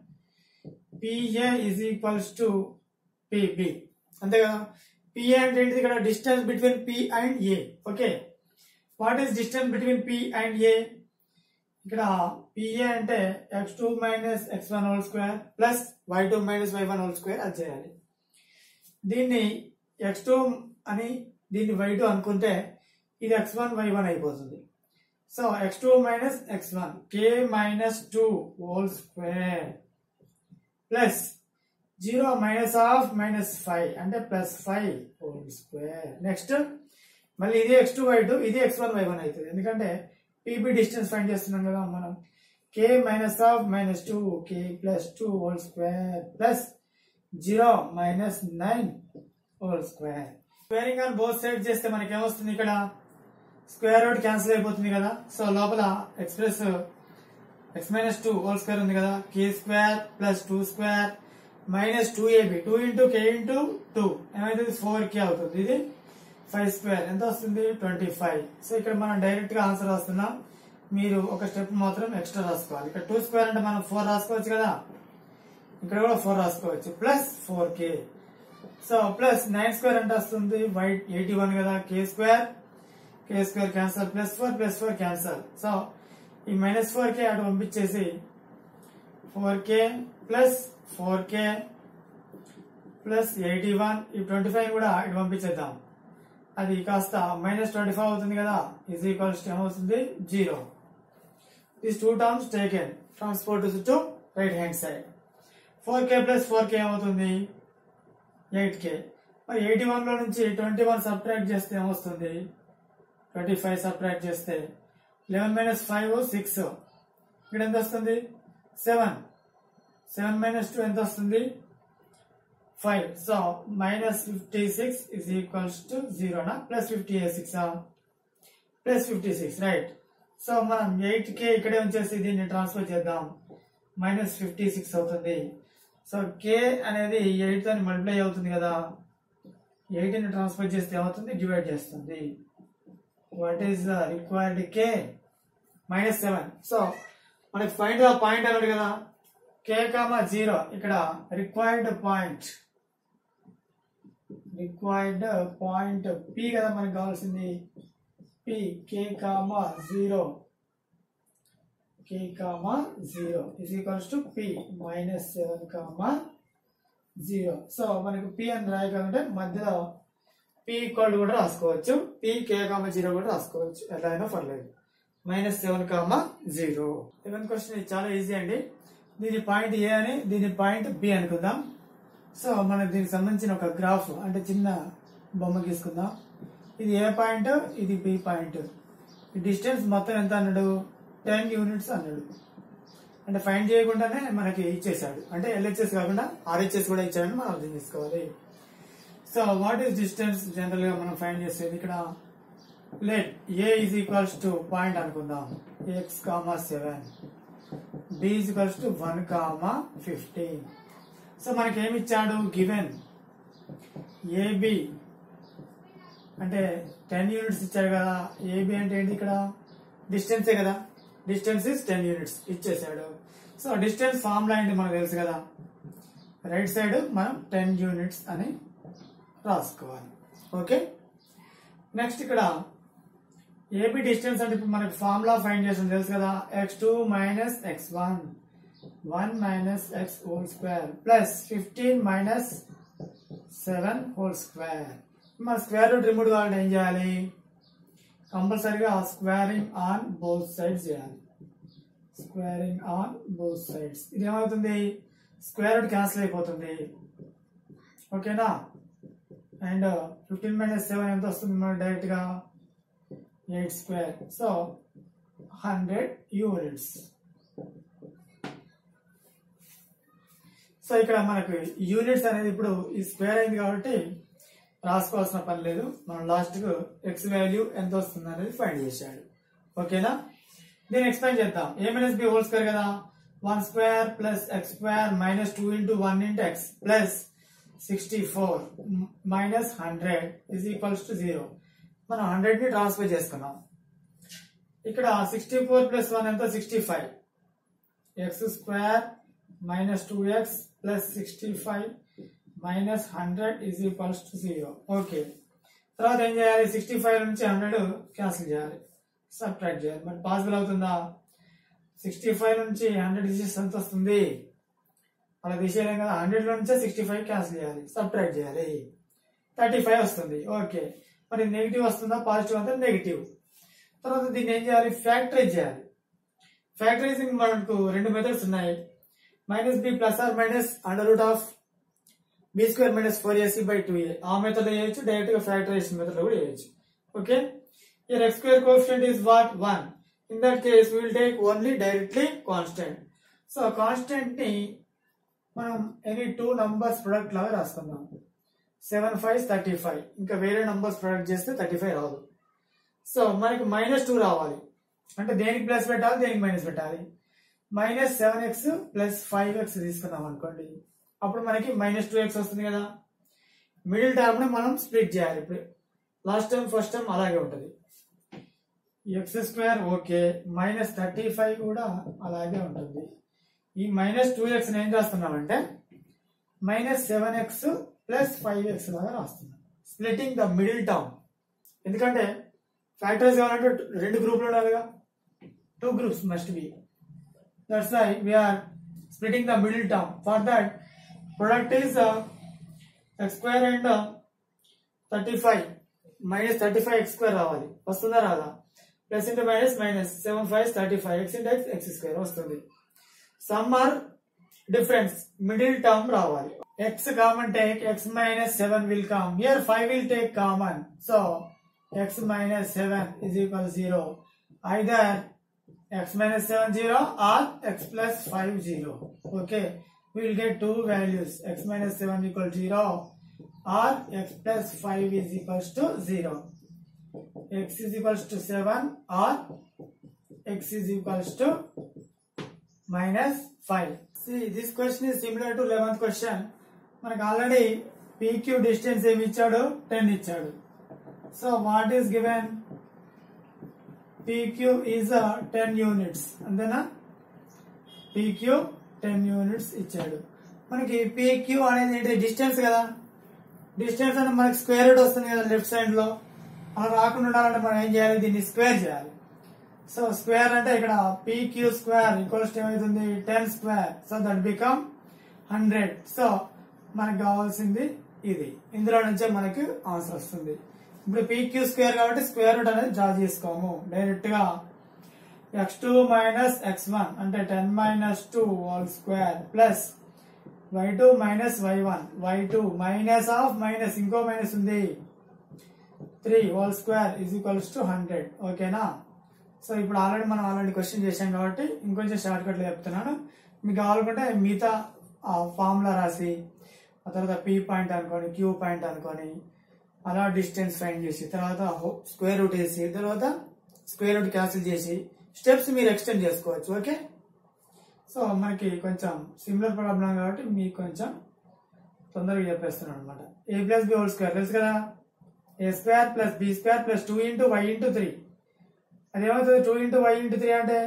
PA is equals to PB అంతే కదా పిఏ అంటే ఏంటిది ఇక్కడ distance between P and A okay what is distance between P and A ఇక్కడ పిఏ అంటే x two minus x one whole square plus y two minus y one whole square అది చేయాలి దీన్ని ఎక్స్ టూ అని దీన్ని why two అనుకుంటే ఇది x one y one అయిపోతుంది so x two minus x one k minus two whole square plus zero minus of minus five అంటే plus five whole square next మళ్ళీ ఇది ఎక్స్ టూ వై టూ ఇది x one y one అవుతుంది ఎందుకంటే PB distance find చేస్తున్నాం కదా మనం k minus of minus two k plus two whole square plus zero minus nine whole square squaring on both side చేస్తే మనకి ఏమొస్తుంది ఇక్కడ స్క్వేర్ రూట్ క్యాన్సిల్ అయిపోతుంది కదా సో లోపల express x minus two whole square ఉంది కదా k square plus two square minus two a b two into k into two ఏమైతుంది ఫోర్ కే అవుతుంది ఇది ఫైవ్ స్క్వేర్ ఎంత వస్తుంది ట్వంటీ ఫైవ్ సో ఇక్కడ మనం డైరెక్ట్ గా ఆన్సర్ రాస్తున్నాం మీరు ఒక స్టెప్ మాత్రం ఎక్స్ట్రా రాసుకోవాలి ఇక్కడ టూ స్క్వేర్ అంటే మనం ఫోర్ రాసుకోవచ్చు కదా ఇక్కడ కూడా ఫోర్ రాసుకోవచ్చు plus four k so plus nine square అంటే వస్తుంది వైట్ ఎయిటీ వన్ కదా k square k square cancel plus four plus four cancel so ఈ మైనస్ ఫోర్ కే అటు పంపించేసి four k plus four k plus eighty one ఈ twenty five కూడా ఇటు పంపించేద్దాం అది కాస్త మైనస్ ట్వంటీ ఫైవ్ అవుతుంది కదా ఈజ్ ఈక్వల్స్ ఏమవుతుంది zero this two terms taken transport to right hand side four k plus four k ఏమవుతుంది ఎయిట్ కే మరి ఎయిటీ వన్ లో నుంచి ట్వంటీ వన్ సబ్ట్రాక్ట్ చేస్తే ఏమొస్తుంది ట్వంటీ ఫైవ్ సబ్ట్రాక్ట్ చేస్తే లెవెన్ మైనస్ ఫైవ్ సిక్స్ ఇక్కడ ఎంత వస్తుంది సెవెన్ సెవెన్ మైనస్ టూ ఎంత వస్తుంది five so minus fifty six is equals to జీరోనా plus fifty six plus fifty six right so మనం ఎయిట్ కే ఇక్కడే ఉంచేసి దీన్ని ట్రాన్స్ఫర్ చేద్దాం మైనస్ ఫిఫ్టీ సిక్స్ అవుతుంది సో కే అనేది ఎయిట్ తో మల్టిప్లై అవుతుంది కదా ఎయిట్ ని ట్రాన్స్ఫర్ చేస్తే ఏమవుతుంది డివైడ్ చేస్తుంది what is the required k minus seven so మనకి ఫైండ్ ద పాయింట్ అన్నాడు కదా కే కామా జీరో ఇక్కడ required point required point P కదా మనకు కావాల్సింది P k comma zero k comma zero is equals to P minus seven comma zero so మనకు P అని రాయగలంటే మధ్యలో పి ఈక్వల్ కూడా రాసుకోవచ్చు పి కే కామా జీరో కూడా రాసుకోవచ్చు ఎలా అయినా పర్లేదు minus seven comma zero seven question ఇది చాలా ఈజీ అండి దీని పాయింట్ ఏ అని దీని పాయింట్ బి అనుకుందాం సో మనకు దీనికి సంబంధించిన ఒక గ్రాఫ్ అంటే చిన్న బొమ్మ గీసుకుందాం ఇది ఏ పాయింట్ ఇది బి పాయింట్ ఈ డిస్టెన్స్ మొత్తం ఎంత అన్నాడు టెన్ యూనిట్స్ అన్నాడు అంటే ఫైండ్ చేయకుండానే మనకి ఇచ్చేసాడు అంటే ఎల్హెచ్ఎస్ కాకుండా ఆర్హెచ్ఎస్ కూడా ఇచ్చాడని మనం అర్థం చేసుకోవాలి so what is distance general గా మనం ఫైండ్ చేసేది ఇక్కడ let A is equals to point అనుకుందాం x comma seven B is equals to one comma fifteen so మనకి ఏమి ఇచ్చాడు గివెన్ ఏబి అంటే టెన్ యూనిట్స్ ఇచ్చాడు కదా ఏబి అంటే ఏంటి ఇక్కడ డిస్టెన్సే కదా డిస్టెన్స్ ఇస్ టెన్ యూనిట్స్ ఇచ్చేసాడు సో డిస్టెన్స్ ఫార్ములా ఏంటి మనకు తెలుసు కదా రైట్ సైడ్ మనం టెన్ యూనిట్స్ అని రాసుకోవాలి ఓకే నెక్స్ట్ ఇక్కడ ఏబి డిస్టెన్స్ అంటే ఇప్పుడు మనకి ఫార్ములా ఫైండ్ చేసాం తెలుసు కదా x two minus x one one minus x whole square plus fifteen minus seven whole square మన స్క్వేర్ రూట్ రిమూవ్ కావాలంటే ఏం చేయాలి కంపల్సరీగా స్క్వేరింగ్ ఆన్ బోత్ సైడ్స్ చేయాలి స్క్వేరింగ్ ఆన్ బోత్ సైడ్స్ ఇది ఏమవుతుంది స్క్వేర్ రూట్ క్యాన్సిల్ అయిపోతుంది ఓకేనా అండ్ ఫిఫ్టీన్ మైనస్ సెవెన్ ఎంత వస్తుంది మనకు డైరెక్ట్ గా eight square so hundred units so ఇక్కడ మనకు యూనిట్స్ అనేది ఇప్పుడు ఈ స్క్వేర్ అయింది కాబట్టి రాసుకోవాల్సిన పని లేదు మనం లాస్ట్ కు ఎక్స్ వాల్యూ ఎంత వస్తుంది అనేది ఫైండ్ చేశాడు ఓకేనా దీన్ని ఎక్స్ప్లెయిన్ చేద్దాం a minus b whole square కదా one square plus x square minus two into one into x plus sixty four minus hundred is equals to zero మనం హండ్రెడ్ ని ట్రాన్స్ఫర్ చేసుకున్నాం ఇక్కడ సిక్స్టీ ఫోర్ ప్లస్ వన్ ఎంత sixty five x square minus two x plus sixty five minus hundred is equals to zero okay తర్వాత ఏం చేయాలి sixty five నుంచి hundred cancel చేయాలి సబ్ట్రాక్ట్ చేయాలి మరి పాసిబుల్ అవుతుందా సిక్స్టీ ఫైవ్ నుంచి హండ్రెడ్ తీసేసి ఎంత వస్తుంది అలా తీసేయలేం కదా హండ్రెడ్ లో నుంచే సిక్స్టీ ఫైవ్ క్యాన్సిల్ చేయాలి సబ్ట్రాక్ట్ చేయాలి థర్టీ ఫైవ్ వస్తుంది ఓకే మరి నెగిటివ్ వస్తుందా పాజిటివ్ అంతా నెగిటివ్ తర్వాత దీన్ని ఏం చేయాలి ఫ్యాక్టరైజ్ చేయాలి ఫ్యాక్టరైజింగ్ మనకు రెండు మెథడ్స్ ఉన్నాయి minus b plus or minus under root of b square minus four a c by two a ఆ మెథడ్ చేయొచ్చు డైరెక్ట్ గా ఫ్యాక్టరైజేషన్ మెథడ్ కూడా చేయొచ్చు okay here x square coefficient is what one in that case will take only directly constant so constant ని మనం any two numbers product లాగా రాసుకుందాం seven five thirty five ఇంకా వేరే నంబర్స్ ప్రొడక్ట్ చేస్తే థర్టీ ఫైవ్ రాదు సో మనకి minus two రావాలి అంటే దేనికి ప్లస్ పెట్టాలి దేనికి మైనస్ పెట్టాలి minus seven x plus five x తీసుకున్నాం అనుకోండి అప్పుడు మనకి మైనస్ టూ ఎక్స్ వస్తుంది కదా మిడిల్ టర్మ్ ని మనం స్ప్లిట్ చేయాలి ఇప్పుడు లాస్ట్ టైం ఫస్ట్ టైం అలాగే ఉంటుంది x square okay minus thirty five కూడా అలాగే ఉంటుంది ఈ మైనస్ టూ ఎక్స్ ఏం చేస్తున్నామంటే minus seven x plus five x లాగా రాస్తున్నాం స్ప్లిటింగ్ ద మిడిల్ టర్మ్ ఎందుకంటే ఫ్యాక్టర్స్ కావాలంటే రెండు గ్రూపులు ఉండాలిగా two groups must be that's why we're splitting the middle term for that product is x square and thirty five minus thirty five x square రావాలి వస్తుందా రాదా plus into minus minus seven five thirty five x into x x square వస్తుంది sum or difference middle term రావాలి x common take x minus seven will come here five will take common so x minus seven is equal zero either x minus seven zero or x plus five zero okay will get two values x minus seven equal zero or x plus five is equals to zero x is equals to 7 or x is equals to minus 5. See, this question is similar to 11th question. మనకు already PQ distance ఏమి ఇచ్చాడు ten ఇచ్చాడు so what is given PQ is ten units అంతేనా PQ ten units ఇచ్చాడు మనకి PQ అనేది ఏంటి distance కదా డిస్టెన్స్ అంటే మనకి స్క్వేర్ రూట్ వస్తుంది కదా లెఫ్ట్ సైడ్ లో అలా రాకుండా ఉండాలంటే మనం ఏం చేయాలి దీన్ని స్క్వేర్ చేయాలి సో స్క్వేర్ అంటే ఇక్కడ పీక్యూ స్క్వేర్ ఈక్వల్స్ ఏమవుతుంది ten square so that become hundred so మనకు కావాల్సింది ఇది ఇందులో నుంచే మనకి ఆన్సర్ వస్తుంది ఇప్పుడు పీక్యూ స్క్వేర్ కాబట్టి స్క్వేర్ రూట్ అనేది డ్రా చేసుకోము డైరెక్ట్ గా x two minus x one అంటే ten minus two whole square plus y two minus y one y two minus of minus ఇంకో మైనస్ ఉంది three whole square is equals to hundred ఓకేనా so ఇప్పుడు already మనం already question చేశాం కాబట్టి ఇంకొంచెం షార్ట్ కట్లో చెప్తున్నాను మీకు కావాలనుకుంటే మిగతా ఫార్ములా రాసి ఆ తర్వాత పీ పాయింట్ అనుకొని క్యూ పాయింట్ అనుకొని అలా డిస్టెన్స్ ఫైండ్ చేసి తర్వాత స్క్వేర్ రూట్ వేసి తర్వాత స్క్వేర్ రూట్ క్యాన్సిల్ చేసి స్టెప్స్ మీరు ఎక్స్టెండ్ చేసుకోవచ్చు ఓకే సో మనకి కొంచెం సిమిలర్ ప్రాబ్లం కాబట్టి మీకు కొంచెం తొందరగా చెప్పేస్తున్నాను అనమాట a plus B whole square తెలుసు కదా a square plus B square plus two into y into three అదేమవుతుంది two into y into three అంటే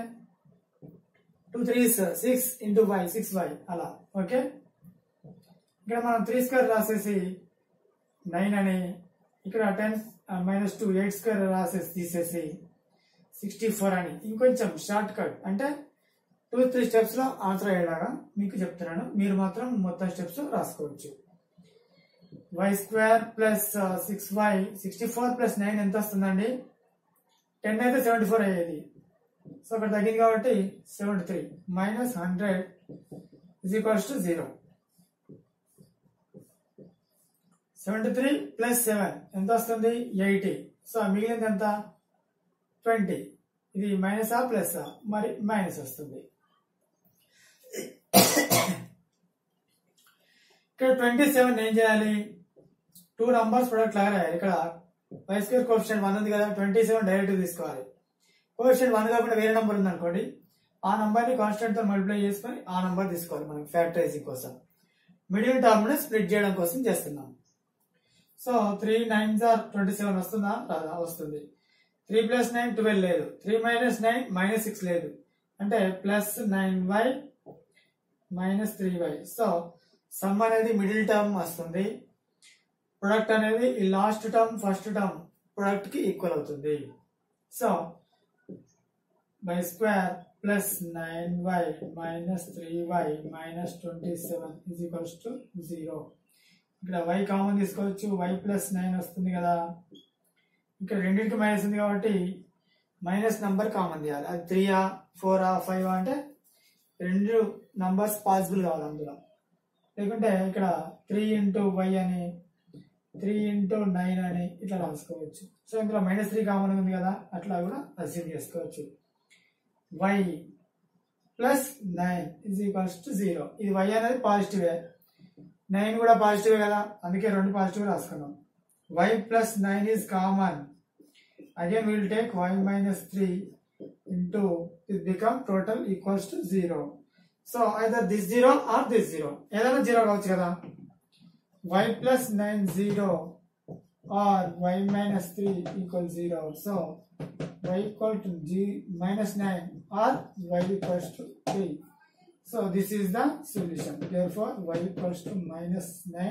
two three six into y six y అలా ఓకే ఇక్కడ మనం త్రీ స్క్వేర్ రాసేసి nine అని ఇక్కడ ten minus two eight square రాసేసి తీసేసి సిక్స్టీ ఫోర్ అని ఇంకొంచెం షార్ట్ కట్ అంటే టూ త్రీ స్టెప్స్ లో ఆన్సర్ అయ్యేలాగా మీకు చెప్తున్నాను మీరు మాత్రం మొత్తం స్టెప్స్ రాసుకోవచ్చు y square plus six y sixty four plus nine ఎంత వస్తుందండి టెన్ అయితే సెవెంటీ ఫోర్ అయ్యేది సో అక్కడ తగ్గింది కాబట్టి seventy three minus hundred is equals to zero seventy three plus seven ఎంత వస్తుంది ఎయిటీ సో మిగిలింది ఎంత ట్వంటీ ఇది మైనస్ ఆ ప్లస్ ఆ మరి మైనస్ వస్తుంది ఇక్కడ ట్వంటీ సెవెన్ ఏం చేయాలి టూ నంబర్స్ ప్రొడక్ట్ లాగా రాయాలి ఇక్కడ వై స్క్వేర్ కోఎఫిషియంట్ వన్ ఉంది కదా ట్వంటీ సెవెన్ డైరెక్ట్ తీసుకోవాలి కోఎఫిషియంట్ వన్ కాకుండా వేరే నంబర్ ఉంది అనుకోండి ఆ నంబర్ ని కాన్స్టెంట్ తో మల్టిప్లై చేసుకొని ఆ నంబర్ తీసుకోవాలి మనం ఫ్యాక్టరైజింగ్ కోసం మిడిల్ టర్మ్ ని స్ప్లిట్ చేయడం కోసం చేస్తున్నాం so three nine or twenty seven వస్తుందా రాదా వస్తుంది త్రీ ప్లస్ నైన్ ట్వెల్వ్ లేదు three minus nine minus six లేదు అంటే plus nine y minus three y so sum అనేది మిడిల్ టర్మ్ వస్తుంది ప్రొడక్ట్ అనేది ఈ last term first term product కి ఈక్వల్ అవుతుంది so y square plus nine y minus three y minus twenty seven is equals to zero ఇక్కడ y common తీసుకోవచ్చు y plus nine వస్తుంది కదా ఇక్కడ రెండింటికి మైనస్ ఉంది కాబట్టి మైనస్ నంబర్ కామన్ చేయాలి అది త్రీయా ఫోరా ఫైవ్ అంటే రెండు నంబర్స్ పాసిబుల్ కావాలి అందులో లేకుంటే ఇక్కడ త్రీ ఇంటూ వై అని త్రీ ఇంటూ నైన్ అని ఇట్లా రాసుకోవచ్చు సో ఇందులో మైనస్ త్రీ కామన్ ఉంది కదా అట్లా కూడా అస్యూమ్ చేసుకోవచ్చు y plus nine is equals to zero ఇది వై అనేది పాజిటివే నైన్ కూడా పాజిటివే కదా అందుకే రెండు పాజిటివ్ రాసుకున్నాం y plus nine is common again will take y minus three into it become total equals to zero so either this zero or this zero ఏదైనా zero కావచ్చు కదా y plus nine zero or y minus three equal zero so y equal to g minus 9 or y equals to 3. So this is the solution. Therefore y equals to minus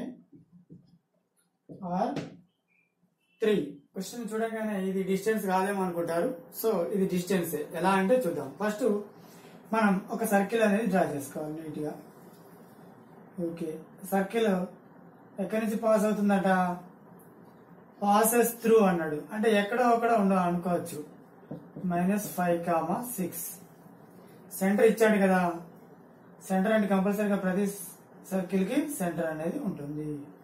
9 or 3. Question చూడగానే ఇది distance కాదేమో అనుకుంటారు so ఇది distance ఎలా అంటే చూద్దాం first మనం ఒక సర్కిల్ అనేది డ్రా చేసుకోవాలి నీట్ గా ఓకే సర్కిల్ ఎక్కడి నుంచి పాస్ అవుతుందట పాసెస్ త్రూ అన్నాడు అంటే ఎక్కడో ఒకడ ఉండవు అనుకోవచ్చు minus five comma six centre ఇచ్చాడు కదా సెంటర్ అంటే కంపల్సరీగా ప్రతి సర్కిల్ కి సెంటర్ అనేది ఉంటుంది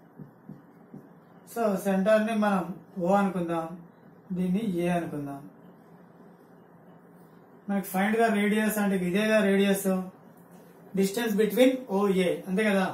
సో సెంటర్ ని మనం ఓ అనుకుందాం దీన్ని ఏ అనుకుందాం మనకి ఫైండ్ గా రేడియస్ అంటే ఇదేగా radius distance between O A అంతే కదా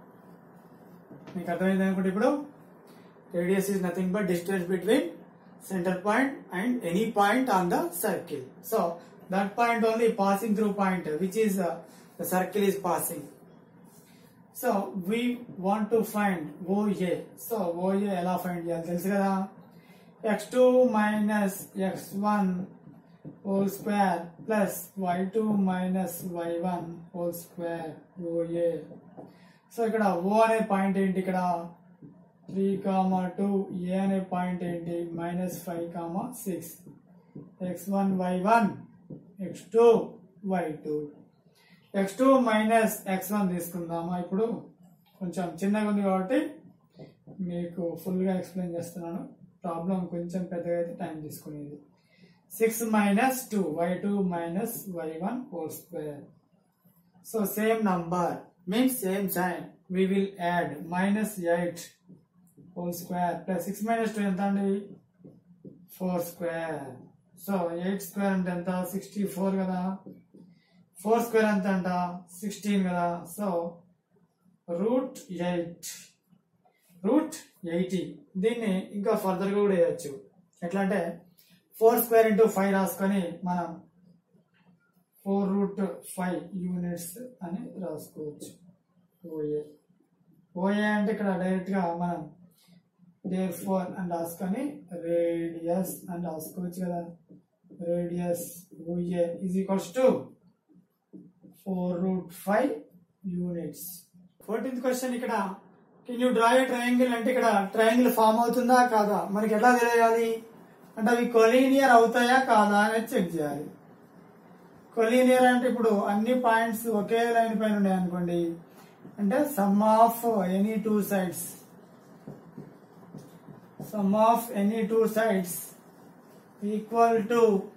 మీకు అర్థమైంది అనుకుంటే ఇప్పుడు radius is nothing but distance between center point and any point on the circle. So that point only passing through point which is uh, the circle is passing. So we want to find OA. So OA ఎలా find చేయాలి తెలుసు కదా x2 minus x1 whole square plus y2 minus y1 whole square OA. So ఇక్కడ O అనే point ఏంటి ఇక్కడ three comma two A అనే point ఏంటి minus five comma six x one y one x two y two x two minus x one తీసుకుందామా ఇప్పుడు కొంచెం చిన్నగా ఉంది కాబట్టి మీకు ఫుల్గా ఎక్స్ప్లెయిన్ చేస్తున్నాను ప్రాబ్లం కొంచెం పెద్దగా అయితే టైం తీసుకునేది six minus two y two minus y one whole square so same number means same sign we will add minus 8 whole square plus 6 minus 2 ఎంత అండి 4 స్క్వేర్ సో 8 స్క్వేర్ అంటే ఎంత 64 కదా 4 స్క్వేర్ ఎంత అంట 16 కదా so root eight root eighty దీన్ని ఇంకా ఫర్దర్ గా కూడా వేయచ్చు ఎట్లా అంటే ఫోర్ స్క్వేర్ ఇంటూ ఫైవ్ రాసుకొని మనం ఫోర్ రూట్ ఫైవ్ యూనిట్స్ అని రాసుకోవచ్చు ఓఏ ఓఏ అంటే ఇక్కడ డైరెక్ట్ గా మనం డేర్ ఫోర్ అని రాసుకొని రేడియస్ అని రాసుకోవచ్చు కదా radius OA is equals to four root five units fourteenth question ఇక్కడ can you draw a triangle అంటే ఇక్కడ ట్రయాంగిల్ ఫామ్ అవుతుందా కాదా మనకి ఎలా తెలియాలి అంటే అవి కొలీనియర్ అవుతాయా కాదా అనేది చెక్ చేయాలి కొలీనియర్ అంటే ఇప్పుడు అన్ని పాయింట్స్ ఒకే లైన్ పైన ఉన్నాయి అనుకోండి అంటే sum of any two sides sum of any two sides equal to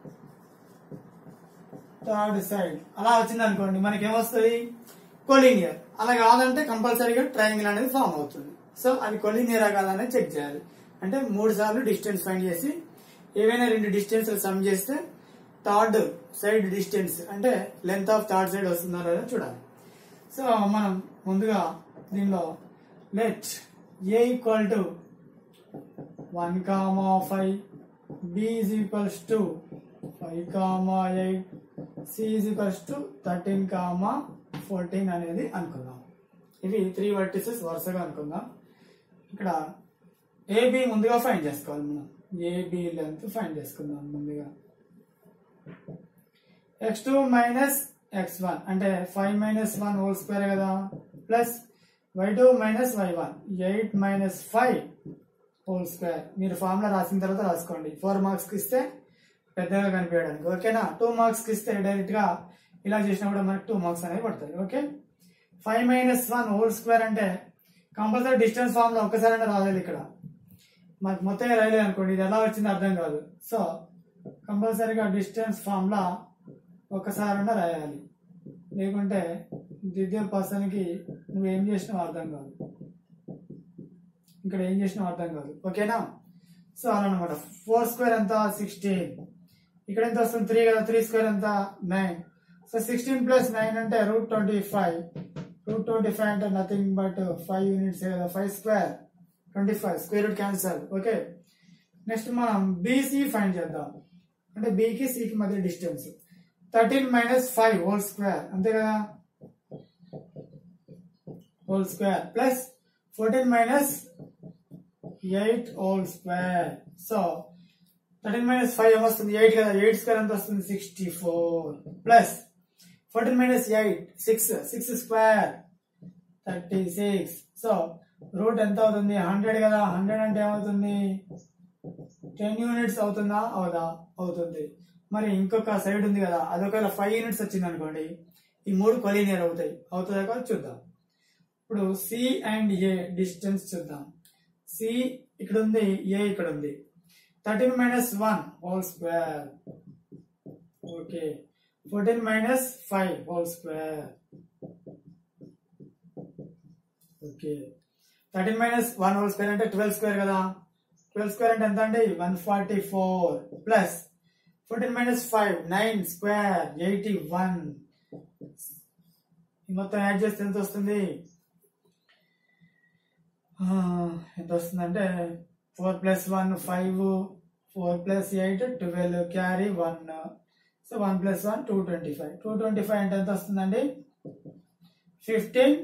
third side అలా వచ్చింది అనుకోండి మనకి ఏమొస్తుంది కొలీనియర్ అలా కాదంటే కంపల్సరీగా ట్రయాంగిల్ అనేది ఫామ్ అవుతుంది సో అది కొలీనియరా కాదనేది చెక్ చేయాలి అంటే మూడు సార్లు డిస్టెన్స్ ఫైండ్ చేసి ఏవైనా రెండు డిస్టెన్స్ సమ్ చేస్తే థర్డ్ సైడ్ డిస్టెన్స్ అంటే లెంత్ ఆఫ్ థర్డ్ సైడ్ వస్తుందా లేదా చూడాలి సో మనం ముందుగా దీనిలో let A equal to one comma five B is equals to five comma eight C is equals to thirteen comma fourteen అనేది అనుకుందాం ఇవి త్రీ వర్టిసెస్ వరుసగా అనుకుందాం ఇక్కడ ఏబి ముందుగా ఫైండ్ చేసుకోవాలి మనం ఏబి లెంత్ ఫైండ్ చేసుకుందాం ముందుగా x two minus x one అంటే five minus one whole square కదా plus y two minus y one eight minus five whole square మీరు ఫార్ములా రాసిన తర్వాత రాసుకోండి ఫోర్ మార్క్స్ కి ఇస్తే పెద్దగా కనిపించడానికి ఓకేనా టూ మార్క్స్ కి ఇస్తే డైరెక్ట్ గా ఇలా చేసినా కూడా మనకి టూ మార్క్స్ అనేవి పడుతుంది okay five minus one whole square అంటే కంపల్సరీ డిస్టెన్స్ ఫార్ములా ఒక్కసారి రాలేదు ఇక్కడ మనకు మొత్తం రాయలేదు అనుకోండి ఇది ఎలా వచ్చింది అర్థం కాదు సో కంపల్సరీగా డిస్టెన్స్ ఫార్ములా ఒక్కసారైనా రాయాలి లేకుంటే దిద్దే పర్సన్ కి నువ్వు ఏం చేసినావు అర్థం కాదు ఇక్కడ ఏం చేసినావు అర్థం కాదు ఓకేనా సో అలా అనమాట ఫోర్ స్క్వేర్ ఎంత సిక్స్టీన్ ఇక్కడ ఎంత వస్తుంది త్రీ కదా త్రీ స్క్వేర్ ఎంత nine so sixteen plus nine అంటే root twenty five root twenty five అంటే నథింగ్ బట్ ఫైవ్ యూనిట్స్ కదా five square twenty five square root cancel okay next మనం బీసీ ఫైండ్ చేద్దాం అంటే బీకి సికి మధ్య distance thirteen minus five whole square అంతే కదా whole square plus fourteen minus eight whole square so thirteen minus five ఏమొస్తుంది ఎయిట్ కదా ఎయిట్ స్క్వేర్ ఎంత వస్తుంది sixty four plus fourteen minus eight six six square thirty six so root ఎంత అవుతుంది hundred కదా hundred అంటే ఏమవుతుంది టెన్ యూనిట్స్ అవుతుందా అవుదా అవుతుంది మరి ఇంకొక సైడ్ ఉంది కదా అది ఒకవేళ ఫైవ్ యూనిట్స్ వచ్చింది అనుకోండి ఈ మూడు కొలీనియర్ అవుతాయి అవుతుందా కదా చూద్దాం ఇప్పుడు సి అండ్ ఏ డిస్టెన్స్ చూద్దాం సి ఇక్కడ ఉంది ఏ ఇక్కడ ఉంది thirteen minus one whole square okay fourteen minus five whole square okay thirteen minus one whole square అంటే ట్వెల్వ్ స్క్వేర్ కదా ట్వెల్వ్ స్క్వేర్ అంటే ఎంత అండి one forty four plus fourteen minus five nine square eighty one మొత్తం add చేస్తే ఎంత వస్తుంది ఆ, ఎంత వస్తుందంటే four plus one five four plus eight twelve carry one so one plus one two twenty five two twenty five అంటే ఎంత వస్తుందండి ఫిఫ్టీన్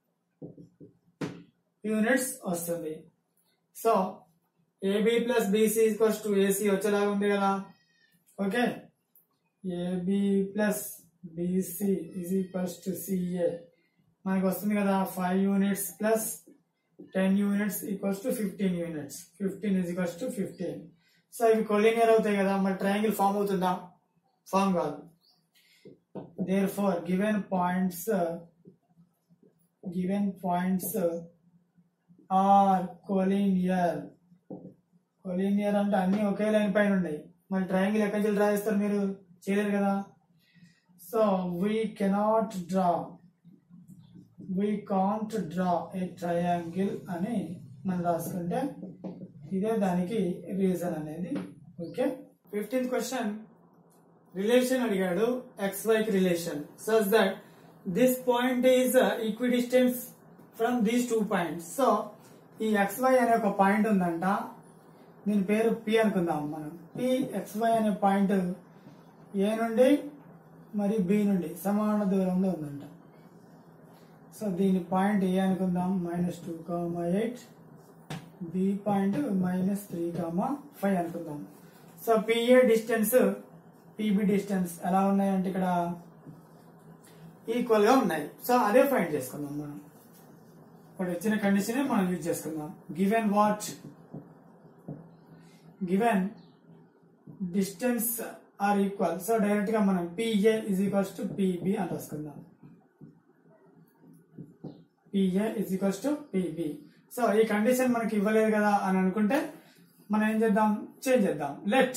యూనిట్స్ వస్తుంది so AB plus BC equals to AC వచ్చేలాగా ఉంది కదా okay AB plus BC is equals to CA మనకు వస్తుంది కదా five units plus ten units equals to fifteen units fifteen is equals to fifteen so ఇవి collinear అవుతాయి కదా మరి ట్రయాంగిల్ ఫామ్ అవుతుందా ఫామ్ కాదు therefore given points given points are collinear collinear అంటే అన్ని ఒకే లైన్ పైన ఉన్నాయి మరి ట్రయాంగిల్ ఎక్కడి నుంచి డ్రా చేస్తారు మీరు చేయలేరు కదా so we cannot draw we can't draw a triangle అని మనం రాసుకుంటే ఇదే దానికి రీజన్ అనేది ఓకే ఫిఫ్టీన్త్ క్వశ్చన్ రిలేషన్ అడిగాడు ఎక్స్ వై కి relation such that this point is equidistance from these two points so ఈ ఎక్స్ వై అనే ఒక పాయింట్ ఉందంట దీని పేరు పి అనుకుందాం మనం పి ఎక్స్ వై అనే పాయింట్ ఏ నుండి మరియు బి నుండి సమాన దూరంలో ఉందంట సో దీని పాయింట్ ఏ అనుకుందాం minus two comma eight B point minus three comma five అనుకుందాం so PA distance PB distance ఎలా ఉన్నాయంటే ఇక్కడ ఈక్వల్ గా ఉన్నాయి సో అదే ఫైండ్ చేసుకుందాం మనం ఇప్పుడు వచ్చిన కండిషన్ మనం యూజ్ చేసుకుందాం given what given distance are equal so direct గా మనం PA is equals to PB అని రాసుకుందాం PA is equals to PB so ఈ కండిషన్ మనకి ఇవ్వలేదు కదా అని అనుకుంటే మనం ఏం చేద్దాం చేంజ్ చేద్దాం let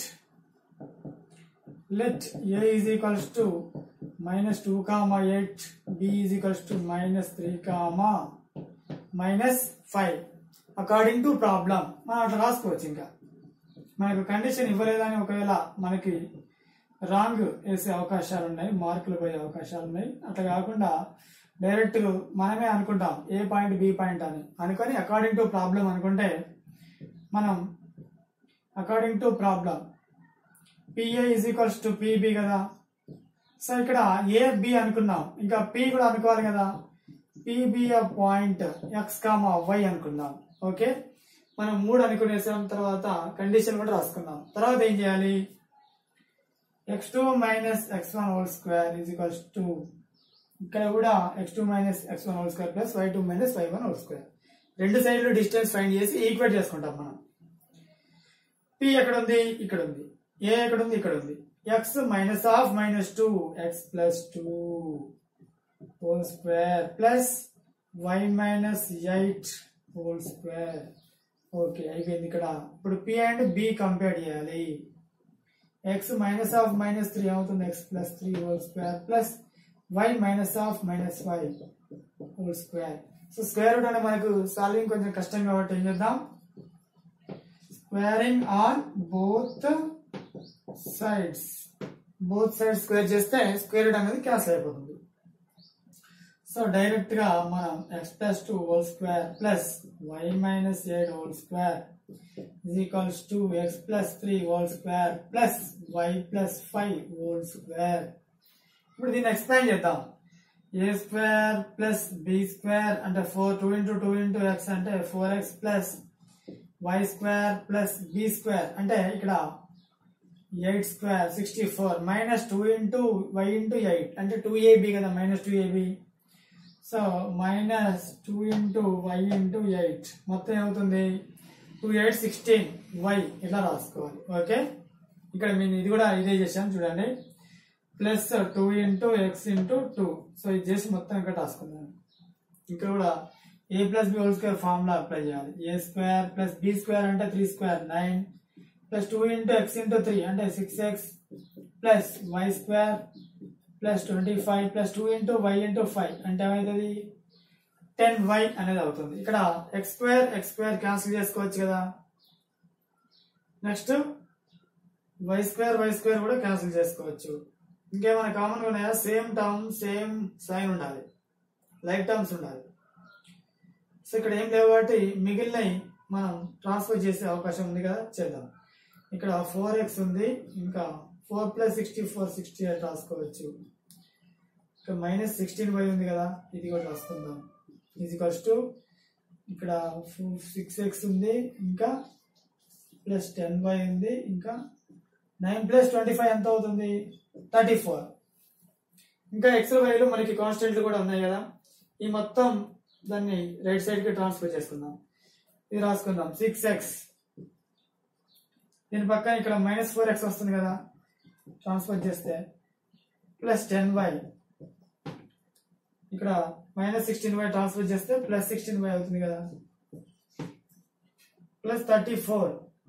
let A is equals to minus two comma eight B is equals to minus three comma minus five according to problem మనం అట్లా రాసుకోవచ్చు ఇంకా మనకు కండిషన్ ఇవ్వలేదని ఒకవేళ మనకి రాంగ్ వేసే అవకాశాలు ఉన్నాయి మార్కులు పోయే అవకాశాలు ఉన్నాయి అట్లా కాకుండా డైరెక్ట్ మనమే అనుకుంటాం ఏ పాయింట్ బి పాయింట్ అని అనుకొని అకార్డింగ్ టు ప్రాబ్లం అనుకుంటే మనం according to problem PA is equals to PB కదా సో ఇక్కడ ఏ బి అనుకున్నాం ఇంకా పి కూడా అనుకోవాలి కదా PB point x comma y అనుకుందాం ఓకే మనం మూడు అనుకునేసాం తర్వాత కండిషన్ కూడా రాసుకుందాం తర్వాత ఏం చేయాలి x two minus x one whole square is equals to ఇక్కడ కూడా x two minus x one whole square plus y two minus y one whole square రెండు సైడ్లు డిస్టెన్స్ ఫైండ్ చేసి ఈక్వేట్ చేసుకుంటాం మనం పి ఎక్కడ ఉంది ఇక్కడ ఉంది ఏ ఎక్కడ ఉంది ఇక్కడ ఉంది x minus of minus two x plus two whole square plus y minus eight whole square okay అయిపోయింది ఇక్కడ ఇప్పుడు పి అండ్ బి కంపేర్ చేయాలి x minus of minus three అవుతుంది x plus three whole square plus y minus of minus five whole square so square root అంటే మనకు solving కొంచెం కష్టం కాబట్టి ఏం చేద్దాం squaring on both sides both sides square చేస్తే స్క్వేర్ రూట్ అనేది క్యాన్సిల్ అయిపోతుంది సో డైరెక్ట్ గా మనం x plus two whole square plus y minus eight whole square is equals to x plus 3 whole square plus y plus 5 whole square ఇప్పుడు దీన్ని explain చేద్దాం A square plus B square అంటే four two into two into x అంటే four x plus y square plus B square అంటే ఇక్కడ eight square sixty four minus two into y into eight అంటే two AB కదా minus two AB so minus two into y into eight మొత్తం ఏమవుతుంది two eight sixteen y ఇలా రాసుకోవాలి okay ఇక్కడ మేము ఇది కూడా ఇదే చేసాం చూడండి plus two into x into two so ఇది చేసి మొత్తం ఇక్కడ రాసుకుందాం ఇంకా కూడా A plus B whole square formula apply చేయాలి A square plus B square అంటే three square nine plus two into x into three అంటే six x plus y square plus twenty five plus two into y into five అంటే ఏమవుతుంది ten y అనేది అవుతుంది ఇక్కడ x square x square cancel చేసుకోవచ్చు కదా next y square y square కూడా cancel చేసుకోవచ్చు ఇంకేమైనా కామన్ ఉన్నాయా సేమ్ టర్మ్ సేమ్ సైన్ ఉండాలి లైక్ టర్మ్స్ ఉండాలి సో ఇక్కడ ఏం లేవు కాబట్టి మిగిలినవి మనం ట్రాన్స్ఫర్ చేసే అవకాశం ఉంది కదా చేద్దాం ఇక్కడ ఫోర్ ఎక్స్ ఉంది ఇంకా four plus sixty four sixty eight రాసుకోవచ్చు ఇక్కడ మైనస్ సిక్స్టీన్ వై ఉంది కదా ఇది కూడా రాసుకుందాం ఇది ఫస్ట్ ఇక్కడ సిక్స్ ఎక్స్ ఉంది ఇంకా ప్లస్ టెన్ వై ఉంది ఇంకా నైన్ ప్లస్ ట్వంటీ ఫైవ్ ఎంత అవుతుంది థర్టీ ఫోర్ ఇంకా ఎక్స్ వైలు మనకి కాన్స్టెంట్లు కూడా ఉన్నాయి కదా ఈ మొత్తం దాన్ని రైట్ సైడ్ కి ట్రాన్స్ఫర్ చేసుకుందాం ఇది రాసుకుందాం సిక్స్ ఎక్స్ దీని పక్కన ఇక్కడ మైనస్ ఫోర్ ఎక్స్ వస్తుంది కదా ట్రాన్స్ఫర్ చేస్తే ప్లస్ టెన్ వై ఇక్కడ మైనస్ సిక్స్టీన్ వై ట్రాన్స్ఫర్ చేస్తే ప్లస్ సిక్స్టీన్ వై అవుతుంది కదా ప్లస్ థర్టీ ఫోర్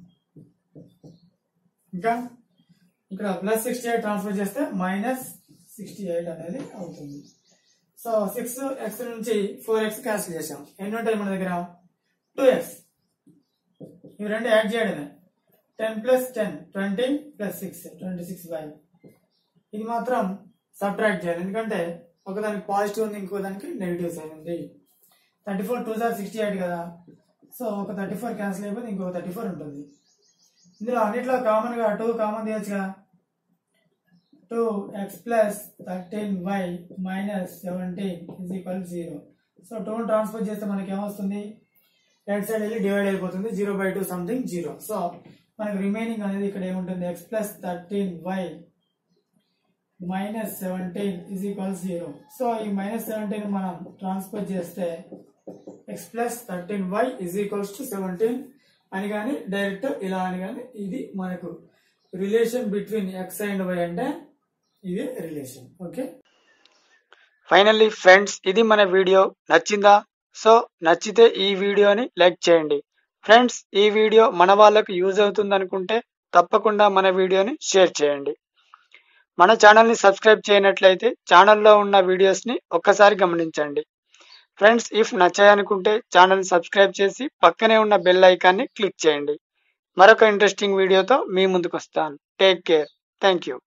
ఇంకా ఇక్కడ ప్లస్ సిక్స్టీ ఎయిట్ ట్రాన్స్ఫర్ చేస్తే మైనస్ సిక్స్టీ ఎయిట్ అనేది అవుతుంది సో సిక్స్ ఎక్స్ నుంచి ఫోర్ ఎక్స్ క్యాన్సిల్ చేసాం ఎన్ని ఉంటాయి మన దగ్గర టూ ఎక్స్ ఇవి రెండు యాడ్ చేయడమే ten plus ten twenty plus six twenty six by ఇది మాత్రం సబ్ట్రాక్ట్ చేయాలి ఎందుకంటే ఒకదానికి పాజిటివ్ ఉంది ఇంకో దానికి నెగిటివ్ సైన్ ఉంది thirty four two sir sixty eight కదా సో ఒక థర్టీ ఫోర్ క్యాన్సిల్ అయిపోతే ఇంకో థర్టీ ఫోర్ ఉంటుంది ఇందులో అన్నిట్లో కామన్ గా టూ కామన్ తీయచ్చు కదా two x plus thirteen y minus seventeen is equal zero so two transfer చేస్తే మనకి ఏమొస్తుంది రైట్ సైడ్ వెళ్ళి డివైడ్ అయిపోతుంది zero by two something zero so మనకి రిమైనింగ్ అనేది ఇక్కడ ఏముంటుంది x plus thirteen y minus seventeen is equal zero so ఈ మైనస్ సెవెంటీన్ మనం ట్రాన్స్ఫర్ చేస్తే x plus thirteen y is equals to seventeen అని కానీ డైరెక్ట్ ఇలా అని కానీ ఇది మనకు relation between X and y అంటే ఇది రిలేషన్ ఓకే ఫైనల్లీ ఫ్రెండ్స్ ఇది మన వీడియో నచ్చిందా సో నచ్చితే ఈ వీడియోని లైక్ చేయండి ఫ్రెండ్స్ ఈ వీడియో మన వాళ్ళకు యూజ్ అవుతుంది అనుకుంటే తప్పకుండా మన వీడియోని షేర్ చేయండి మన ఛానల్ని సబ్స్క్రైబ్ చేయనట్లయితే ఛానల్లో ఉన్న వీడియోస్ని ఒక్కసారి గమనించండి ఫ్రెండ్స్ ఇఫ్ నచ్చాయనుకుంటే ఛానల్ సబ్స్క్రైబ్ చేసి పక్కనే ఉన్న బెల్ ఐకాన్ని క్లిక్ చేయండి మరొక ఇంట్రెస్టింగ్ వీడియోతో మీ ముందుకు వస్తాను టేక్ కేర్ థ్యాంక్ యూ